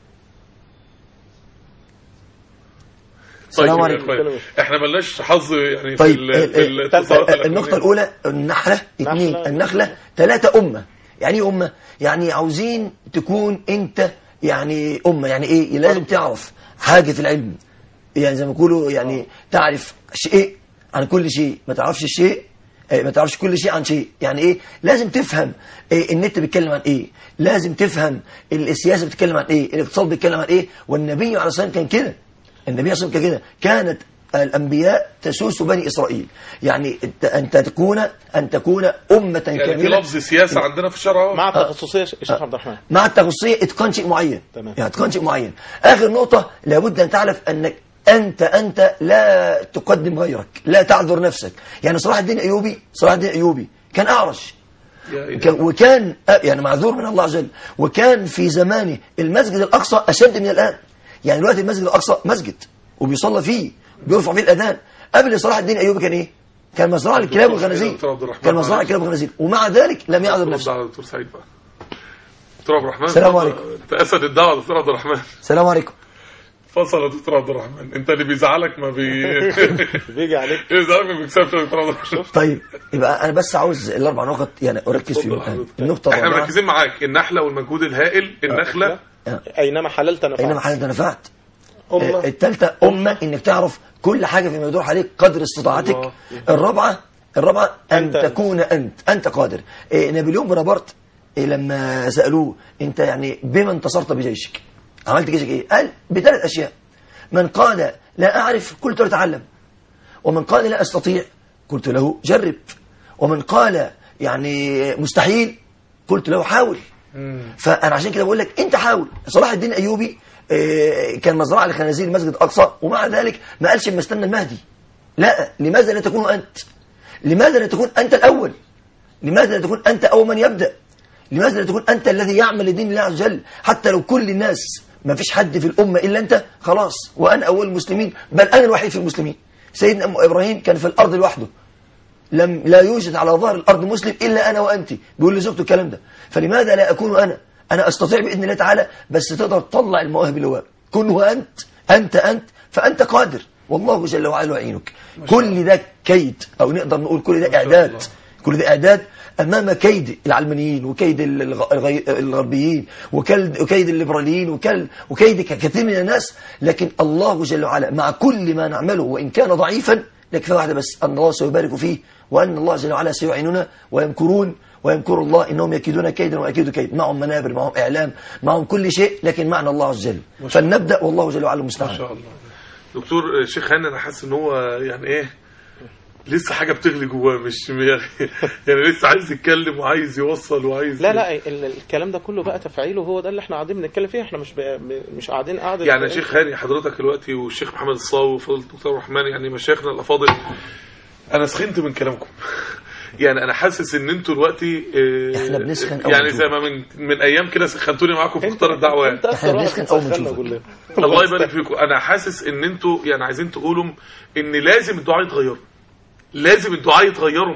السلام طيب يا عليكم. إخوان، احنا ملناش حظ يعني طيب في, ال- في ال- الاتصالات ال- النقطة الأولى النحلة اثنين نحلة. النخلة ثلاثة أمة يعني إيه أمة يعني عاوزين تكون أنت يعني أمة يعني إيه لازم تعرف حاجة في العلم يعني زي ما يقولوا يعني تعرف شيء عن كل شيء ما تعرفش الشيء آه، ما تعرفش كل شيء عن شيء يعني ايه لازم تفهم إيه النت بيتكلم عن ايه لازم تفهم السياسه بتتكلم عن ايه الاقتصاد بيتكلم عن ايه والنبي عليه الصلاه والسلام كان كده النبي عليه الصلاه والسلام كان كده كانت الانبياء تسوس بني اسرائيل يعني أنت- ان تكون ان تكون امه يعني في كامله لفظ سياسة عندنا في الشرع أهو. مع التخصصية يا شيخ عبد الرحمن مع التخصصية اتقان شيء معين تمام. يعني اتقان شيء معين آخر نقطة لابد أن تعرف أنك أنت أنت لا تقدم غيرك لا تعذر نفسك يعني صلاح الدين أيوبي صلاح الدين أيوبي كان أعرج يا إلهي. كان- وكان يعني معذور من الله عز وجل وكان في زمانه المسجد الأقصى أشد من الآن يعني دلوقتي المسجد الأقصى مسجد وبيصلى فيه بيرفع فيه الأذان قبل صلاح الدين أيوبي كان إيه؟ كان مزرعة للكلاب والخنازير دكتور عبد الرحمن كان مزرعة للكلاب والخنازير ومع ذلك لم يعذر رد نفسه على دكتور سعيد بقى دكتور عبد الرحمن السلام اتفضل. عليكم. انت اسد الدعوه يا دكتور عبد الرحمن السلام عليكم فصل يا دكتور عبد الرحمن انت اللي بيزعلك ما بي بيجي عليك اللي بيزعلك ما بيكسبش يا دكتور عبد الرحمن طيب يبقى انا بس عاوز الاربع نقط يعني اركز فيهم اتفضل الآن. حضرتك. النقطه احنا الرابعه مركزين معاك النحله والمجهود الهائل النخله أينما حللت نفعت اينما حالة نفعت أمة الثالثه امه انك تعرف كل حاجه فيما يدور عليك قدر استطاعتك الله. الرابعه الرابعه ان أنت- تكون انت انت قادر إيه نابليون بونابرت إيه لما سالوه انت يعني بما انتصرت بجيشك عملت جيشك ايه قال بثلاث اشياء من قال لا اعرف قلت له تعلم ومن قال لا استطيع قلت له جرب ومن قال يعني مستحيل قلت له حاول فانا عشان كده بقول لك انت حاول صلاح الدين ايوبي آه، كان مزرعه لخنازير المسجد الاقصى ومع ذلك ما قالش اما استنى المهدي لا لماذا لا تكون انت لماذا لا تكون انت الاول لماذا لا تكون انت اول من يبدا لماذا لا تكون انت الذي يعمل لدين الله عز وجل حتى لو كل الناس ما فيش حد في الامه الا انت خلاص وانا اول المسلمين بل انا الوحيد في المسلمين سيدنا أم ابراهيم كان في الارض لوحده لم لا يوجد على ظهر الأرض مسلم إلا أنا وأنت بيقول لزوجته الكلام ده فلماذا لا أكون أنا أنا أستطيع بإذن الله تعالى بس تقدر تطلع المواهب اللي هو كن هو أنت أنت أنت فأنت قادر والله جل وعلا يعينك كل ده كيد أو نقدر نقول كل ده إعداد كل ده إعداد أمام كيد العلمانيين وكيد الغ- الغي- الغربيين وكيد وكيد الليبراليين وكل- وكيد كثير من الناس لكن الله جل وعلا مع كل ما نعمله وإن كان ضعيفا لكن واحدة بس أن الله سيبارك فيه وأن الله جل وعلا سيعيننا ويمكرون ويمكر الله إنهم يكيدون كيدا وأكيد كيد معهم منابر معهم إعلام معهم كل شيء لكن معنا الله عز وجل فلنبدأ والله جل وعلا ما المستعان شاء الله دكتور آه، شيخ هاني انا حاسس ان هو يعني ايه لسه حاجه بتغلي جواه مش يعني يعني لسه عايز يتكلم وعايز يوصل وعايز لا لا ال- الكلام ده كله بقى تفعيله هو ده اللي احنا قاعدين بنتكلم فيه احنا مش ب... مش قاعدين قاعده يعني يا شيخ هاني حضرتك دلوقتي والشيخ محمد الصاوي وفضيله الدكتور الرحمن يعني مشايخنا الافاضل انا سخنت من كلامكم يعني انا حاسس ان انتوا دلوقتي آه، إحنا بنسخن أول يعني نشوف. زي ما من من ايام كده سخنتوني معاكم في اختار الدعوه يعني. انت اكتر واحد بنسخن أول ما بتسخنا نشوفك. كلنا الله يبارك فيكم انا حاسس ان انتوا يعني عايزين تقولوا ان لازم الدعاء يتغيروا لازم الدعاء يتغيروا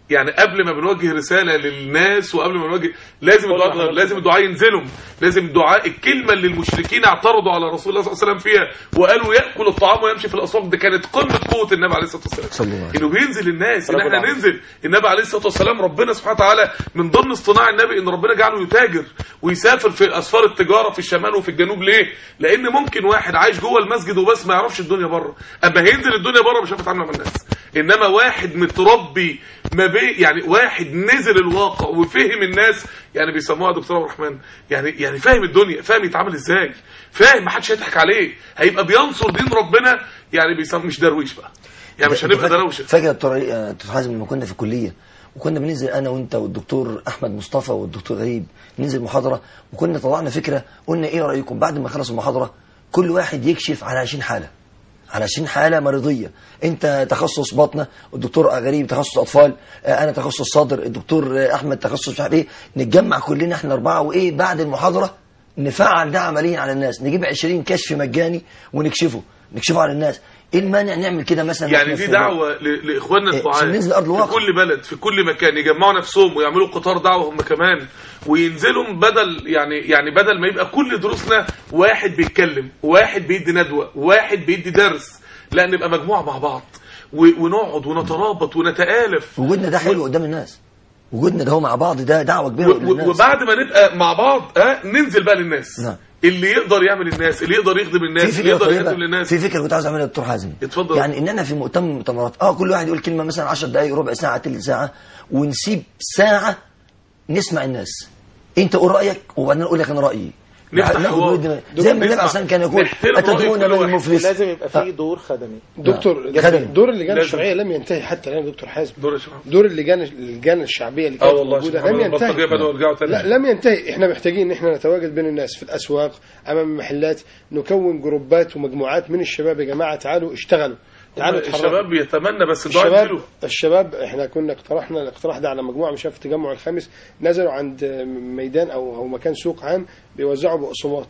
يعني قبل ما بنوجه رساله للناس وقبل ما نوجه لازم الدعاء يتغير لازم الدعاء ينزلوا لازم الدعاء الكلمه اللي المشركين اعترضوا على رسول الله صلى الله عليه وسلم فيها وقالوا ياكل الطعام ويمشي في الاسواق دي كانت قمه قوه النبي عليه الصلاه والسلام صلى الله عليه انه بينزل الناس ان رب احنا العالمين. ننزل النبي عليه الصلاه والسلام ربنا سبحانه وتعالى من ضمن اصطناع النبي ان ربنا جعله يتاجر ويسافر في اسفار التجاره في الشمال وفي الجنوب ليه؟ لان ممكن واحد عايش جوه المسجد وبس ما يعرفش الدنيا بره اما هينزل الدنيا بره مش عارف يتعامل مع الناس انما واحد متربي ما بي يعني واحد نزل الواقع وفهم الناس يعني بيسموها يا دكتور عبد الرحمن يعني يعني فاهم الدنيا فاهم يتعامل ازاي فاهم ما حدش هيضحك عليه هيبقى بينصر دين ربنا يعني بيسموه مش درويش بقى يعني مش هنبقى دروشه فاكر يا دكتور آه، دكتور حازم لما كنا في الكليه وكنا بننزل انا وانت والدكتور احمد مصطفى والدكتور غريب ننزل محاضره وكنا طلعنا فكره قلنا ايه رايكم بعد ما خلص المحاضره كل واحد يكشف على 20 حاله على 20 حاله مرضيه انت تخصص بطنه والدكتور غريب تخصص اطفال آه، انا تخصص صدر الدكتور آه، احمد تخصص مش عارف ايه نتجمع كلنا احنا اربعه وايه بعد المحاضره نفعل ده عمليا على الناس نجيب 20 كشف مجاني ونكشفه نكشفه على الناس ايه المانع نعمل كده مثلا يعني إحنا دي في- دعوة ل- لإخواننا إيه، الدعاة عشان ننزل أرض في الواقع. كل بلد في كل مكان يجمعوا نفسهم ويعملوا قطار دعوة هم كمان وينزلوا بدل يعني يعني بدل ما يبقى كل دروسنا واحد بيتكلم واحد بيدي ندوة واحد بيدي درس لا نبقى مجموعة مع بعض و- ونقعد ونترابط ونتآلف وجودنا ده حلو قدام الناس وجودنا ده هو مع بعض ده دعوه كبيره و- و- للناس وبعد ما نبقى مع بعض ها ننزل بقى للناس نعم. اللي يقدر يعمل الناس اللي يقدر يخدم في الناس اللي فكره يقدر طيبه يخدم للناس في فكره كنت عاوز اعملها يا دكتور حازم اتفضل. يعني اننا في مؤتمر من المؤتمرات اه كل واحد يقول كلمه مثلا 10 دقائق ربع ساعه تلت ساعه ونسيب ساعه نسمع الناس انت قول رايك وبعدين اقول لك انا رايي نفتح ناخد حوار. ودنا. زي ما النبي نسمع. عليه الصلاه كان يقول نحترم رأي اتدرون كل من واحد. المفلس لازم يبقى فيه دور خدمي دكتور خدمي. دور اللجان لازم. الشرعيه لم ينتهي حتى الان يا دكتور حازم دور يا شباب. دور اللجان اللجان الشعبيه اللي اه كانت والله موجوده سبحان لم الله البلطجية ينتهي بدأوا يرجعوا تاني لا لم ينتهي احنا محتاجين ان احنا نتواجد بين الناس في الاسواق امام المحلات نكون جروبات ومجموعات من الشباب يا جماعه تعالوا اشتغلوا تعالوا اتحركوا. الشباب بيتمنى بس الدعاء الشباب ينزلوا الشباب احنا كنا اقترحنا الاقتراح ده على مجموعه مش عارف التجمع الخامس نزلوا عند ميدان او او مكان سوق عام بيوزعوا بقسماط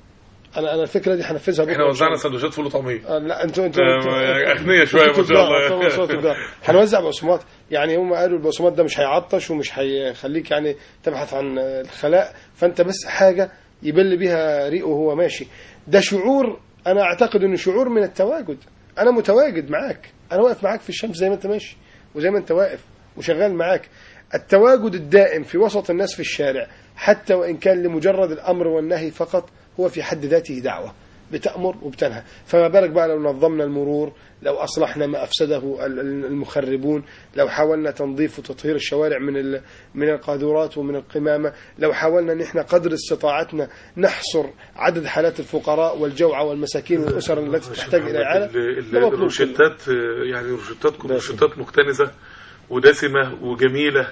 انا انا الفكره دي هنفذها بكره احنا إن شاء وزعنا الله. سندوتشات فول وطعميه آه، لا انتوا انتوا آه، انتوا- أغنياء شوية ما شاء انتوا الله. تبدأوا، انتوا تبدأوا. هنوزع بقسماط يعني هم قالوا البقسماط ده مش هيعطش ومش هيخليك يعني تبحث عن الخلاء فانت بس حاجه يبل بيها ريقه وهو ماشي ده شعور انا اعتقد انه شعور من التواجد انا متواجد معاك انا واقف معاك في الشمس زي ما انت ماشي وزي ما انت واقف وشغال معاك التواجد الدائم في وسط الناس في الشارع حتى وان كان لمجرد الامر والنهي فقط هو في حد ذاته دعوه بتأمر وبتنهى فما بالك بقى لو نظمنا المرور لو أصلحنا ما أفسده ال- ال- المخربون لو حاولنا تنظيف وتطهير الشوارع من ال- من القاذورات ومن القمامة لو حاولنا أن احنا قدر استطاعتنا نحصر عدد حالات الفقراء والجوعى والمساكين والأسر التي تحتاج إلى إعانة ال- ال- ده مطلوب كله. الروشتات آه، يعني روشتاتكم روشتات مكتنزة ودسمة وجميلة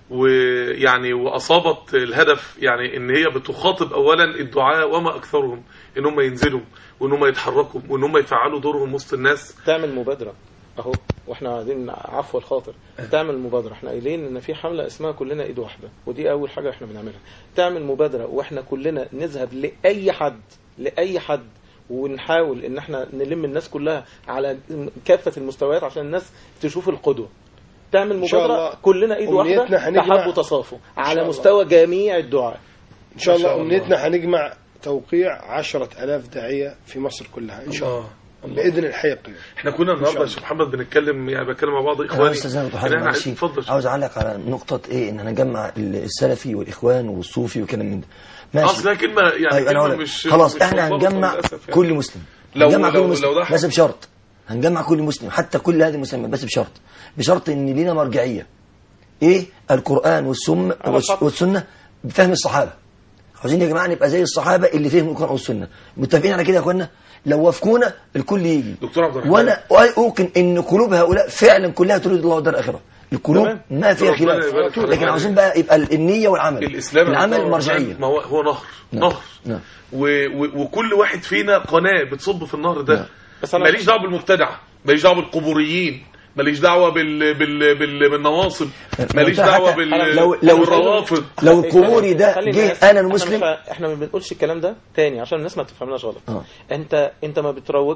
ويعني وأصابت الهدف يعني إن هي بتخاطب أولا الدعاء وما أكثرهم إن هم ينزلوا وإن هم يتحركوا وإن هم يفعلوا دورهم وسط الناس تعمل مبادرة اهو واحنا قاعدين عفو الخاطر تعمل مبادرة احنا قايلين ان في حملة اسمها كلنا ايد واحدة ودي اول حاجة احنا بنعملها تعمل مبادرة واحنا كلنا نذهب لأي حد لأي حد ونحاول ان احنا نلم الناس كلها على كافة المستويات عشان الناس تشوف القدوة تعمل إن شاء مبادرة الله كلنا ايد واحدة أمنيتنا هنجمع- تحب وتصافوا على الله. مستوى جميع الدعاء إن شاء ما شاء الله الله. أمنيتنا هنجمع توقيع عشرة ألاف داعية في مصر كلها إن شاء الله الله بإذن الحي القيوم احنا كنا النهارده يا شيخ محمد بنتكلم يعني بتكلم مع بعض انا اخواني بس زي ما إن حازم احنا معلش اتفضل عاوز اعلق على نقطه ايه ان هنجمع السلفي والاخوان والصوفي وكلام من ده ماشي اصل هي كلمه يعني ايوه انا كلمه هقول لك. مش خلاص مش احنا مرتبطة هنجمع للأسف يعني. كل مسلم لو- هنجمع لو- كل لو مسلم ده بس بشرط هنجمع كل مسلم حتى كل هذه المسلمات بس بشرط بشرط ان لينا مرجعيه ايه القران والسنه الخط. والسنه بفهم الصحابه عاوزين يا جماعه نبقى زي الصحابه اللي فهموا القران والسنه متفقين على كده يا اخوانا لو وافقونا الكل يجي دكتور عبد الرحمن وانا اوقن ان قلوب هؤلاء فعلا كلها تريد الله الدار الاخره القلوب تمام. ما فيها ربنا خلاف يبارك في لكن الرحمن. عاوزين بقى يبقى النيه والعمل الاسلام العمل هو- مرجعيه ما هو هو نهر نعم. نهر نعم. و و وكل واحد فينا قناه بتصب في النهر نعم. ده بس أنا- ماليش دعوه بالمبتدع ماليش دعوه بالقبوريين ماليش دعوه بال بال بال بالنواصب ماليش حتى دعوه بال لو لو بالروافض لو القبوري ده خلي جه الناس- انا احنا المسلم مش ه- احنا ما بنقولش الكلام ده تاني عشان الناس ما تفهمناش غلط آه. انت انت ما بتروجش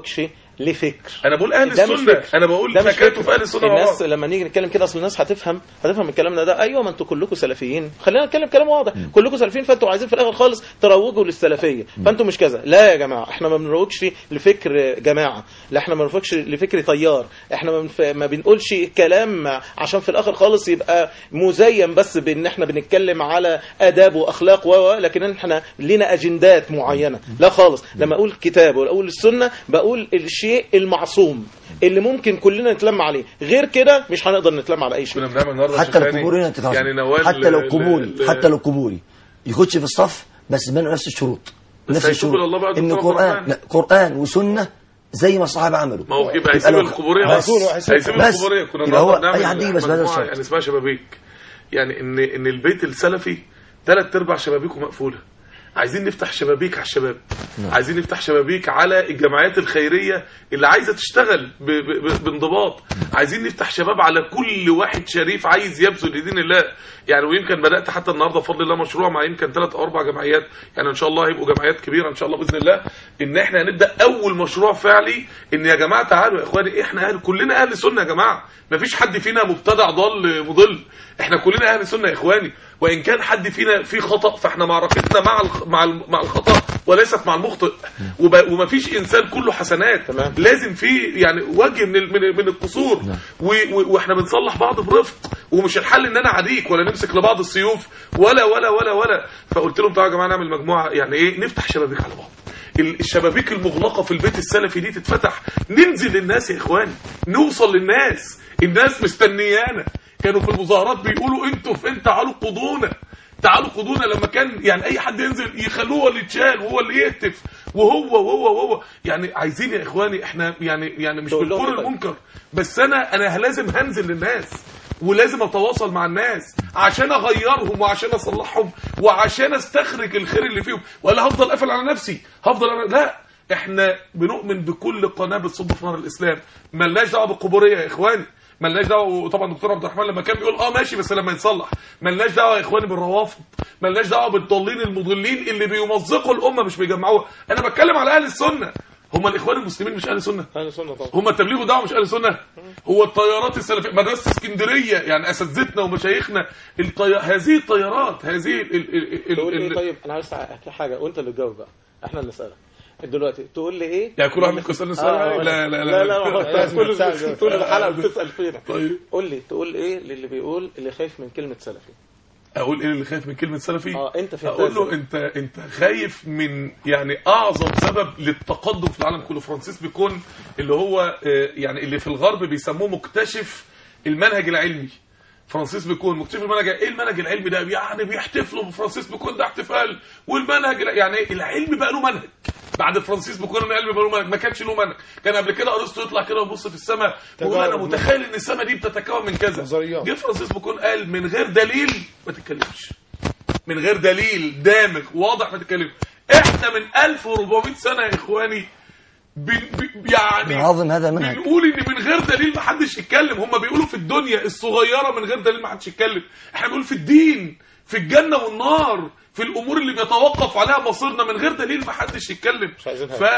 لفكر انا بقول اهل ده مش السنه فكر. انا بقول ده مش تكاتف فكر. اهل السنه مع الناس بعض. لما نيجي نتكلم كده اصل الناس هتفهم هتفهم من كلامنا ده ايوه ما انتوا كلكم سلفيين خلينا نتكلم كلام واضح كلكم سلفيين فانتوا عايزين في الاخر خالص تروجوا للسلفيه فانتوا مش كذا لا يا جماعه احنا ما بنروجش لفكر جماعه لا احنا ما بنروجش لفكر تيار احنا ما, بنف... ما بنقولش كلام عشان في الاخر خالص يبقى مزين بس بان احنا بنتكلم على اداب واخلاق و و- لكن احنا لينا اجندات معينه لا خالص لما اقول كتاب ولا اقول السنه بقول الشيء المعصوم اللي ممكن كلنا نتلم عليه غير كده مش هنقدر نتلم على اي شيء كنا بنعمل النهارده حتى شيخاني، القبوري هنا تتعصب يعني نوال حتى لو ل- قبوري ل- حتى لو قبوري يخش في الصف بس بينه نفس الشروط بس نفس هيتوب إلى الله الشروط بعد ان دكتور عبد قران الرحمن. لا قران وسنه زي ما الصحابه عملوا ما هو يبقى هيسيب لو- القبوريه بس بس هيسيب بس القبوريه كنا يبقى هو النهارده اي حد يجي بس بهذا مجموعة الشرط يعني اسمها شبابيك يعني ان ان البيت السلفي ثلاث ارباع شبابيكه مقفوله عايزين نفتح شبابيك على الشباب عايزين نفتح شبابيك على الجمعيات الخيريه اللي عايزه تشتغل ب- ب- ب- بانضباط عايزين نفتح شباب على كل واحد شريف عايز يبذل لدين الله يعني ويمكن بدات حتى النهارده بفضل الله مشروع مع يمكن ثلاث او اربع جمعيات يعني ان شاء الله هيبقوا جمعيات كبيره ان شاء الله باذن الله ان احنا هنبدا اول مشروع فعلي ان يا جماعه تعالوا يا اخواني احنا اهل كلنا اهل سنه يا جماعه مفيش حد فينا مبتدع ضال مضل احنا كلنا اهل سنه يا اخواني وان كان حد فينا في خطا فاحنا معركتنا مع الخ- مع الم- مع الخطا وليست مع المخطئ وب- ومفيش انسان كله حسنات تمام. لازم في يعني وجه من ال- من من القصور و- و- واحنا بنصلح بعض برفق ومش الحل ان انا اعاديك ولا نمسك لبعض السيوف ولا ولا ولا ولا فقلت لهم تعالوا يا جماعه نعمل مجموعه يعني ايه نفتح شبابيك على بعض ال- الشبابيك المغلقه في البيت السلفي دي تتفتح ننزل للناس يا اخواني نوصل للناس الناس مستنيانا كانوا في المظاهرات بيقولوا انتوا فين تعالوا قضونا تعالوا خدونا لما كان يعني اي حد ينزل يخلوه هو اللي يتشال وهو اللي يهتف وهو وهو وهو يعني عايزين يا اخواني احنا يعني يعني مش تقول لهم بالكل طيب. المنكر بس انا انا لازم هنزل للناس ولازم اتواصل مع الناس عشان اغيرهم وعشان اصلحهم وعشان استخرج الخير اللي فيهم ولا هفضل قافل على نفسي هفضل أنا لا احنا بنؤمن بكل قناه بتصب في نار الاسلام ملناش دعوه بالقبوريه يا اخواني ملناش دعوه وطبعا دكتور عبد الرحمن لما كان بيقول اه ماشي بس لما يتصلح ملناش دعوه يا اخواني بالروافض ملناش دعوه بالضالين المضلين اللي بيمزقوا الامه مش بيجمعوها انا بتكلم على اهل السنه هم الاخوان المسلمين مش اهل سنه اهل سنه طبعا هم التبليغ والدعوه مش اهل سنه هو الطيارات السلفيه مدرسه اسكندريه يعني اساتذتنا ومشايخنا الطي... هذه الطيارات هذه ال... ال... ال... تقول لي ال... طيب انا عايز احكي حاجه وانت اللي تجاوب بقى احنا اللي نسالك دلوقتي تقول لي ايه يعني كل واحد ممكن يسالني سؤال آه، لا لا لا لا هو لازم كل نتساعد. طول الحلقه بتسال فينا طيب قول لي تقول ايه للي بيقول اللي خايف من كلمه سلفي اقول ايه اللي خايف من كلمه سلفي اه انت في اقول له انت انت خايف من يعني اعظم سبب للتقدم في العالم كله فرانسيس بيكون اللي هو آه، يعني اللي في الغرب بيسموه مكتشف المنهج العلمي فرانسيس بيكون مكتشف المنهج ايه المنهج العلمي ده يعني بيحتفلوا بفرانسيس بيكون ده احتفال والمنهج الع- يعني إيه؟ العلم بقى له منهج بعد فرانسيس بيكون العلم بقى له منهج ما كانش له منهج كان قبل كده ارسطو يطلع كده ويبص في السماء ويقول انا تجارب. متخيل ان السماء دي بتتكون من كذا نظريات. جه فرانسيس بيكون قال من غير دليل ما تتكلمش من غير دليل دامغ واضح ما تتكلم احنا من 1400 سنه يا اخواني بن ب- يعني بنعظم هذا المنهج. بنقول ان من غير دليل ما حدش يتكلم هم بيقولوا في الدنيا الصغيره من غير دليل ما حدش يتكلم احنا بنقول في الدين في الجنه والنار في الامور اللي بيتوقف عليها مصيرنا من غير دليل ما حدش يتكلم مش عايزين ف...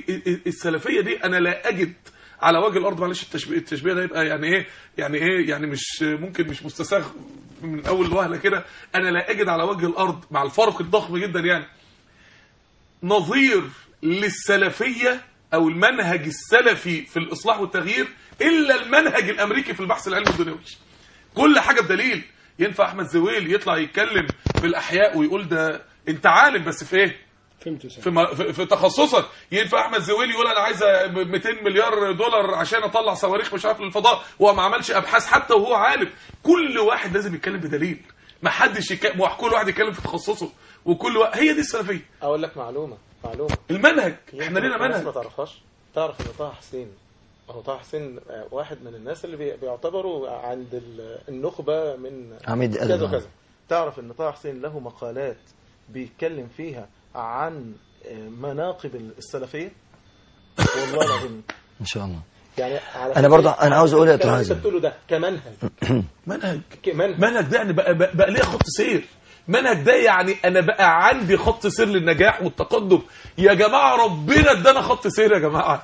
فالسلفيه دي انا لا اجد على وجه الارض معلش التشبيه التشبيه ده يبقى يعني ايه يعني ايه يعني مش ممكن مش مستساغ من اول وهله كده انا لا اجد على وجه الارض مع الفرق الضخم جدا يعني نظير للسلفيه او المنهج السلفي في الاصلاح والتغيير الا المنهج الامريكي في البحث العلمي الدنيوي كل حاجه بدليل ينفع احمد زويل يطلع يتكلم في الاحياء ويقول ده انت عالم بس في ايه فهمت سهل. في, م- في, في تخصصك ينفع احمد زويل يقول انا عايز 200 مليار دولار عشان اطلع صواريخ مش عارف للفضاء وهو ما عملش ابحاث حتى وهو عالم كل واحد لازم يتكلم بدليل ما حدش يتكلم كل واحد يتكلم في تخصصه وكل واحد هي دي السلفيه اقول لك معلومه معلومه المنهج احنا يمكن لنا الناس ما منهج تعرفهاش تعرف ان طه حسين هو طه حسين آه، واحد من الناس اللي بي- بيعتبروا عند ال- النخبه من عميد كذا أدب. وكذا تعرف ان طه حسين له مقالات بيتكلم فيها عن آه، مناقب السلفيه والله العظيم ان شاء الله يعني على أنا برضه فكرة أنا عاوز أقول يا الكلام دكتور اللي انت بتقوله ده كمنهج منهج كمنهج منهج ده يعني بقى, بقى, بقى ليه خط سير منهج ده يعني انا بقى عندي خط سير للنجاح والتقدم يا جماعه ربنا ادانا خط سير يا جماعه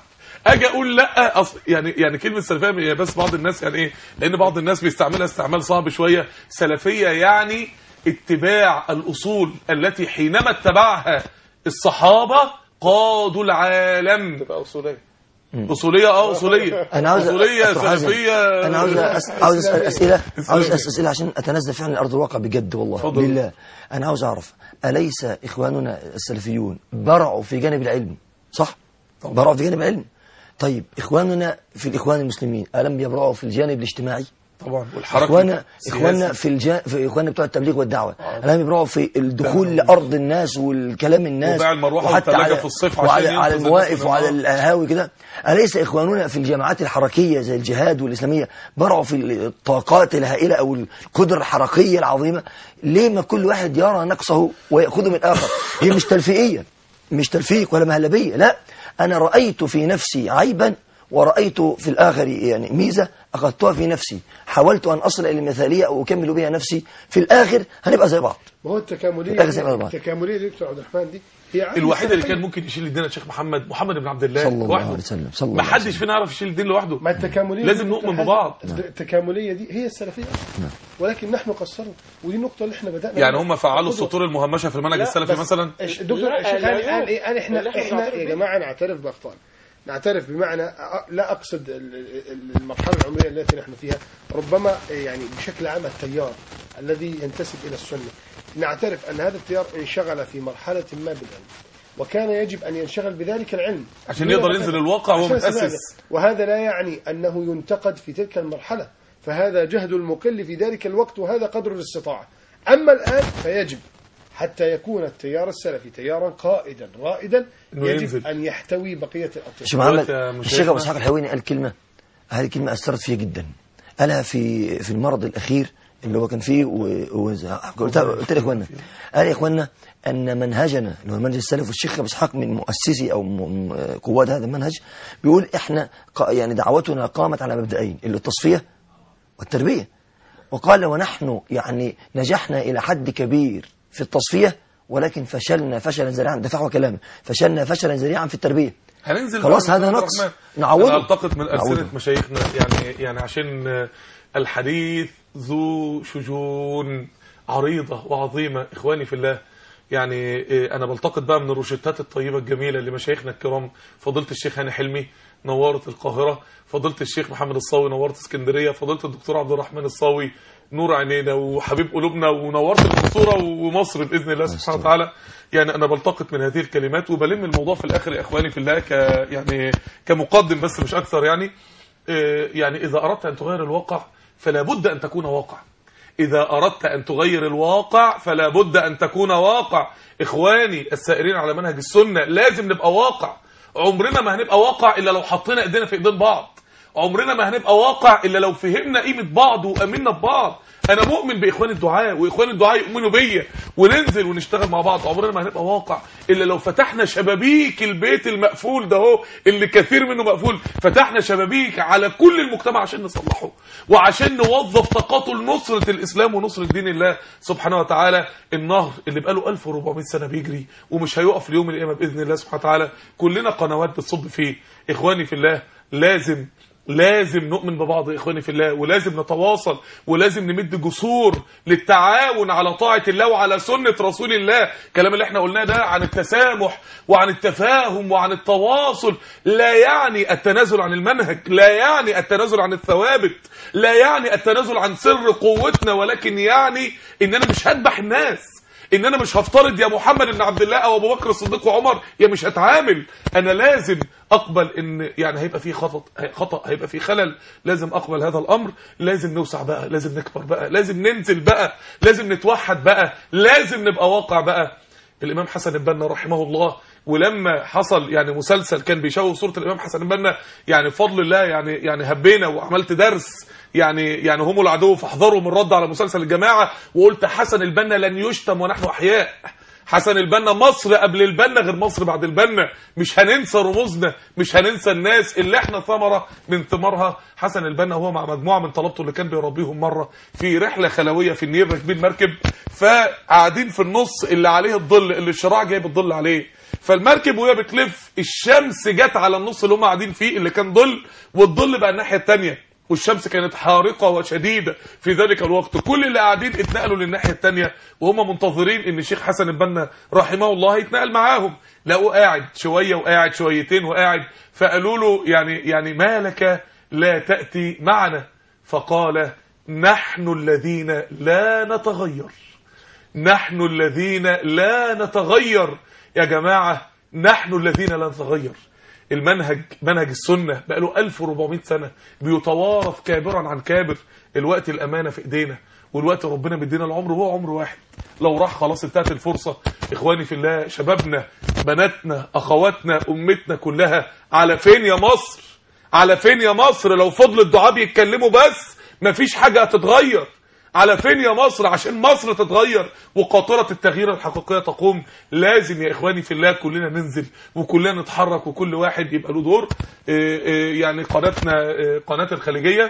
اجي اقول لا أص... يعني يعني كلمه سلفيه هي بس بعض الناس يعني ايه لان بعض الناس بيستعملها استعمال صعب شويه سلفيه يعني اتباع الاصول التي حينما اتبعها الصحابه قادوا العالم تبقى اصوليه اصوليه اه اصوليه انا عاوز اصوليه أدخل حازم. سلفيه انا عاوز أس... عاوز اسال اسئله عاوز اسال اسئله عشان اتنزل فعلا لارض الواقع بجد والله اتفضل. بالله انا عاوز اعرف اليس اخواننا السلفيون برعوا في جانب العلم صح برعوا في جانب العلم طيب اخواننا في الاخوان المسلمين الم يبرعوا في الجانب الاجتماعي طبعا والحركه اخوانا السياسية. اخوانا في الجا... في اخوانا بتوع التبليغ والدعوه الم يبرعوا في الدخول لارض الناس والكلام الناس وبيع المروحة وحتى والثلاجة على في الصيف عشان وعلى ينقذ على الناس المواقف من وعلى النار. القهاوي كده اليس اخواننا في الجماعات الحركيه زي الجهاد والاسلاميه برعوا في الطاقات الهائله او القدره الحركيه العظيمه ليه ما كل واحد يرى نقصه وياخذه من الاخر هي مش تلفيقيه مش تلفيق ولا مهلبيه لا انا رايت في نفسي عيبا ورأيت في الآخر يعني ميزة أخذتها في نفسي حاولت أن أصل إلى المثالية أو أكمل بها نفسي في الآخر هنبقى زي بعض ما هو التكامليه الآخر زي بعض. التكامليه دي دكتور عبد الرحمن دي هي عامل الوحيد اللي سلفي. كان ممكن يشيل الدين الشيخ محمد محمد بن عبد الله صلى الله لوحده. عليه وسلم صلى الله ما عليه حدش وسلم. فينا يعرف يشيل الدين لوحده ما التكامليه لازم دي نؤمن دكتور ببعض. حازم، التكامليه دي هي السلفيه ولكن نحن قصرنا ودي النقطه اللي احنا بدانا يعني بيها. هم فعلوا خدوا- السطور المهمشه في المنهج لا، السلفي بس مثلا الش- الدكتور لا، الشيخ لا، قال لا. قال ايه قال لا، احنا احنا احنا نعترف يا بيه. جماعه نعترف باخطائنا نعترف بمعنى أ- لا اقصد ال- ال- المرحله العمريه التي نحن فيها ربما يعني بشكل عام التيار الذي ينتسب الى السنه نعترف ان هذا التيار انشغل في مرحله ما بالعلم وكان يجب ان ينشغل بذلك العلم عشان يقدر ينزل الواقع وهو عشان متأسس. سمعنا. وهذا لا يعني انه ينتقد في تلك المرحله فهذا جهد المقل في ذلك الوقت وهذا قدر الاستطاعه اما الان فيجب حتى يكون التيار السلفي تيارا قائدا رائدا إنه يجب ينزل. ان يحتوي بقيه الاطياف شيخ محمد دلوقتي يا مشايخنا- الشيخ ابو اسحاق الحويني قال كلمه هذه الكلمه اثرت فيا جدا قالها في في المرض الاخير اللي هو كان فيه و- و- قلت قلت لاخواننا قال يا اخواننا ان منهجنا اللي هو منهج السلف والشيخ ابو اسحاق من مؤسسي او م- م- قواد هذا المنهج بيقول احنا ق- يعني دعوتنا قامت على مبدئين اللي التصفيه والتربيه وقال ونحن يعني نجحنا الى حد كبير في التصفيه ولكن فشلنا فشلا ذريعا ده فحوى كلامه فشلنا فشلا ذريعا في التربيه هننزل خلاص بقى هذا من نقص الرحمن. نعوضه. انا التقط من نعوضه. ألسنة مشايخنا يعني يعني عشان آه، الحديث ذو شجون عريضة وعظيمة إخواني في الله يعني آه، أنا بلتقط بقى من الروشتات الطيبة الجميلة اللي مشايخنا الكرام فضيلة الشيخ هاني حلمي نورت القاهرة فضيلة الشيخ محمد الصاوي نورت اسكندرية فضيلة الدكتور عبد الرحمن الصاوي نور عينينا وحبيب قلوبنا ونورت المنصورة ومصر بإذن الله سبحانه وتعالى يعني أنا بلتقط من هذه الكلمات وبلم الموضوع في الآخر يا إخواني في الله ك يعني كمقدم بس مش أكثر يعني آه، يعني إذا أردت أن تغير الواقع فلا بد أن تكون واقع إذا أردت أن تغير الواقع فلا بد أن تكون واقع إخواني السائرين على منهج السنة لازم نبقى واقع عمرنا ما هنبقى واقع إلا لو حطينا إيدينا في إيدين بعض عمرنا ما هنبقى واقع إلا لو فهمنا قيمة بعض وأمنا ببعض أنا مؤمن بإخوان الدعاء وإخوان الدعاء يؤمنوا بيا وننزل ونشتغل مع بعض عمرنا ما هنبقى واقع إلا لو فتحنا شبابيك البيت المقفول ده هو اللي كثير منه مقفول فتحنا شبابيك على كل المجتمع عشان نصلحه وعشان نوظف طاقته لنصرة الإسلام ونصرة دين الله سبحانه وتعالى النهر اللي بقاله 1400 سنة بيجري ومش هيقف ليوم القيامة بإذن الله سبحانه وتعالى كلنا قنوات بتصب فيه إخواني في الله لازم لازم نؤمن ببعض يا اخواني في الله ولازم نتواصل ولازم نمد جسور للتعاون على طاعة الله وعلى سنة رسول الله الكلام اللي احنا قلناه ده عن التسامح وعن التفاهم وعن التواصل لا يعني التنازل عن المنهج لا يعني التنازل عن الثوابت لا يعني التنازل عن سر قوتنا ولكن يعني ان انا مش هذبح الناس ان انا مش هفترض يا محمد بن عبد الله او ابو بكر الصديق وعمر يا مش هتعامل انا لازم اقبل ان يعني هيبقى في خطا خطا هيبقى في خلل لازم اقبل هذا الامر لازم نوسع بقى لازم نكبر بقى لازم ننزل بقى لازم نتوحد بقى لازم نبقى واقع بقى الامام حسن البنا رحمه الله ولما حصل يعني مسلسل كان بيشوه صوره الامام حسن البنا يعني بفضل الله يعني يعني هبينا وعملت درس يعني يعني هم العدو فاحذروا من رد على مسلسل الجماعه وقلت حسن البنا لن يشتم ونحن احياء حسن البنا مصر قبل البنا غير مصر بعد البنا مش هننسى رموزنا مش هننسى الناس اللي احنا ثمره من ثمارها حسن البنا وهو مع مجموعه من طلبته اللي كان بيربيهم مره في رحله خلويه في النيل راكبين مركب فقاعدين في النص اللي عليه الظل اللي الشراع جايب الظل عليه فالمركب وهي بتلف الشمس جت على النص اللي هم قاعدين فيه اللي كان ظل والظل بقى الناحيه الثانيه والشمس كانت حارقة وشديدة في ذلك الوقت كل اللي قاعدين اتنقلوا للناحية التانية وهم منتظرين ان الشيخ حسن البنا رحمه الله يتنقل معاهم لقوه قاعد شوية وقاعد شويتين وقاعد فقالوا له يعني يعني ما لك لا تأتي معنا فقال نحن الذين لا نتغير نحن الذين لا نتغير يا جماعة نحن الذين لا نتغير المنهج منهج السنة بقاله 1400 سنة بيتوارث كابرا عن كابر الوقت الأمانة في إيدينا والوقت ربنا مدينا العمر وهو عمر واحد لو راح خلاص انتهت الفرصة إخواني في الله شبابنا بناتنا أخواتنا أمتنا كلها على فين يا مصر على فين يا مصر لو فضل الدعاء بيتكلموا بس مفيش حاجة هتتغير على فين يا مصر عشان مصر تتغير وقاطرة التغيير الحقيقية تقوم لازم يا إخواني في الله كلنا ننزل وكلنا نتحرك وكل واحد يبقى له دور آه، آه، يعني قناتنا آه، قناة الخليجية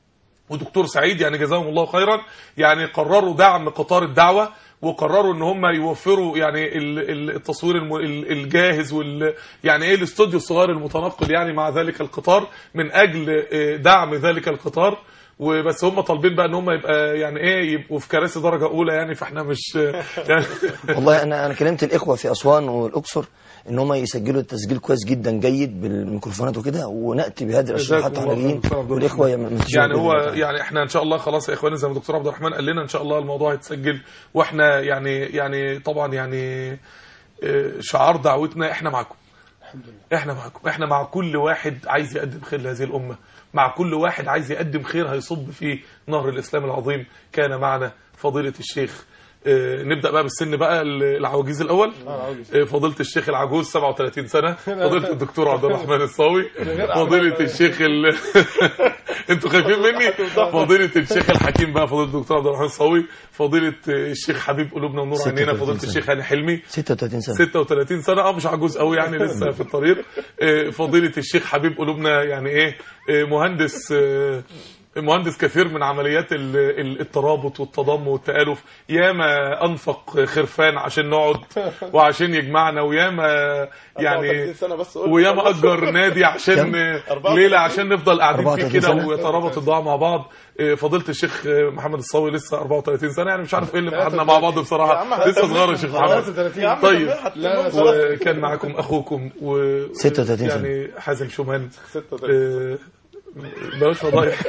ودكتور سعيد يعني جزاهم الله خيرا يعني قرروا دعم قطار الدعوة وقرروا ان هم يوفروا يعني ال- ال- التصوير الم- ال- الجاهز وال يعني ايه الاستوديو الصغير المتنقل يعني مع ذلك القطار من اجل آه، دعم ذلك القطار وبس هم طالبين بقى ان هم يبقى يعني ايه يبقوا في كراسي درجه اولى يعني فاحنا مش يعني والله انا انا كلمت الاخوه في اسوان والاقصر ان هم يسجلوا التسجيل كويس جدا جيد بالميكروفونات وكده وناتي بهذه الاشياء جزاكم حتى الله احنا جايين خير. دكتور عبد والاخوه الرحمن. يمنتجوا يعني هو بإذن الله. يعني احنا ان شاء الله خلاص يا اخواني زي ما الدكتور عبد الرحمن قال لنا ان شاء الله الموضوع هيتسجل واحنا يعني يعني طبعا يعني اه، شعار دعوتنا احنا معكم احنا معكم احنا مع كل واحد عايز يقدم خير لهذه الامه مع كل واحد عايز يقدم خير هيصب في نهر الاسلام العظيم كان معنا فضيله الشيخ اه، نبدا بقى بالسن بقى العواجيز الاول اه، فضيله الشيخ العجوز 37 سنه فضيله الدكتور عبد الرحمن الصاوي فضيله الشيخ ال... انتوا خايفين مني فضيله الشيخ الحكيم بقى فضيله الدكتور عبد الرحمن الصاوي فضيله الشيخ حبيب قلوبنا ونور عينينا 36 فضيله سنة. الشيخ هاني حلمي 36 سنه 36 سنة اه مش عجوز قوي يعني لسه في الطريق آه، فضيلة الشيخ حبيب قلوبنا يعني ايه آه، مهندس آه، مهندس كثير من عمليات ال- ال- الترابط والتضم والتآلف ياما انفق خرفان عشان نقعد وعشان يجمعنا وياما 34 يعني سنة بس قلت وياما خلاص. اجر نادي عشان آه، 34 ليله عشان نفضل قاعدين فيه 34 كده سنة. ويترابط الدعاء مع بعض آه، فضيله الشيخ آه، محمد الصاوي لسه 34 سنه يعني مش عارف ايه اللي قعدنا مع بعض يا عم بصراحه لسه صغير يا شيخ محمد 33 يا عم طيب. طيب لا، وكان معكم اخوكم و 36 سنة. يعني حازم شومان 36 آه، بلاش فضايح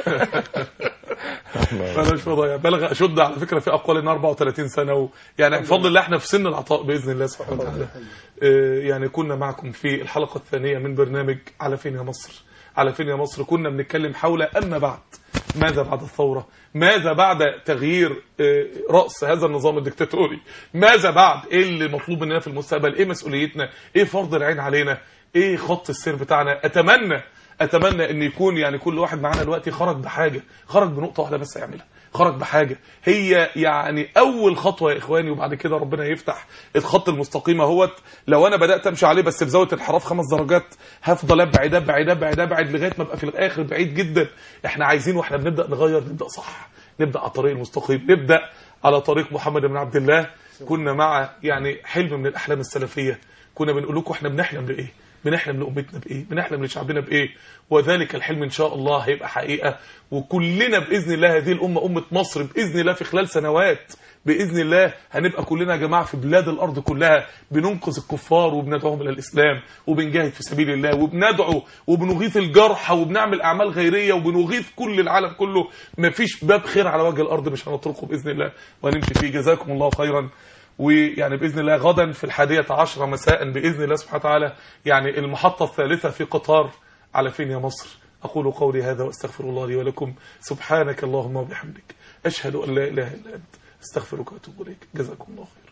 بلاش فضايح بلغ اشد على فكره في اقوال ان 34 سنه و... يعني بفضل الله احنا في سن العطاء باذن الله سبحانه وتعالى آه، يعني كنا معكم في الحلقه الثانيه من برنامج على فين يا مصر على فين يا مصر كنا بنتكلم حول اما بعد ماذا بعد الثوره ماذا بعد تغيير آه، راس هذا النظام الدكتاتوري ماذا بعد ايه اللي مطلوب مننا في المستقبل ايه مسؤوليتنا ايه فرض العين علينا ايه خط السير بتاعنا اتمنى اتمنى ان يكون يعني كل واحد معانا دلوقتي خرج بحاجه خرج بنقطه واحده بس يعملها خرج بحاجه هي يعني اول خطوه يا اخواني وبعد كده ربنا يفتح الخط المستقيم اهوت لو انا بدات امشي عليه بس بزاويه انحراف خمس درجات هفضل ابعد ابعد ابعد ابعد لغايه ما ابقى في الاخر بعيد جدا احنا عايزين واحنا بنبدا نغير نبدا صح نبدا على الطريق المستقيم نبدا على طريق محمد بن عبد الله كنا مع يعني حلم من الاحلام السلفيه كنا بنقول لكم احنا بنحلم بايه بنحلم لأمتنا بإيه بنحلم لشعبنا بإيه وذلك الحلم إن شاء الله هيبقى حقيقة وكلنا بإذن الله هذه الأمة أمة مصر بإذن الله في خلال سنوات بإذن الله هنبقى كلنا يا جماعة في بلاد الأرض كلها بننقذ الكفار وبندعوهم إلى الإسلام وبنجاهد في سبيل الله وبندعو وبنغيث الجرحى وبنعمل أعمال خيرية وبنغيث كل العالم كله مفيش باب خير على وجه الأرض مش هنطرقه بإذن الله وهنمشي فيه جزاكم الله خيرا ويعني باذن الله غدا في الحادية عشرة مساء باذن الله سبحانه وتعالى يعني المحطة الثالثة في قطار على فين يا مصر اقول قولي هذا واستغفر الله لي ولكم سبحانك اللهم وبحمدك اشهد ان لا اله الا انت استغفرك واتوب اليك جزاكم الله خيرا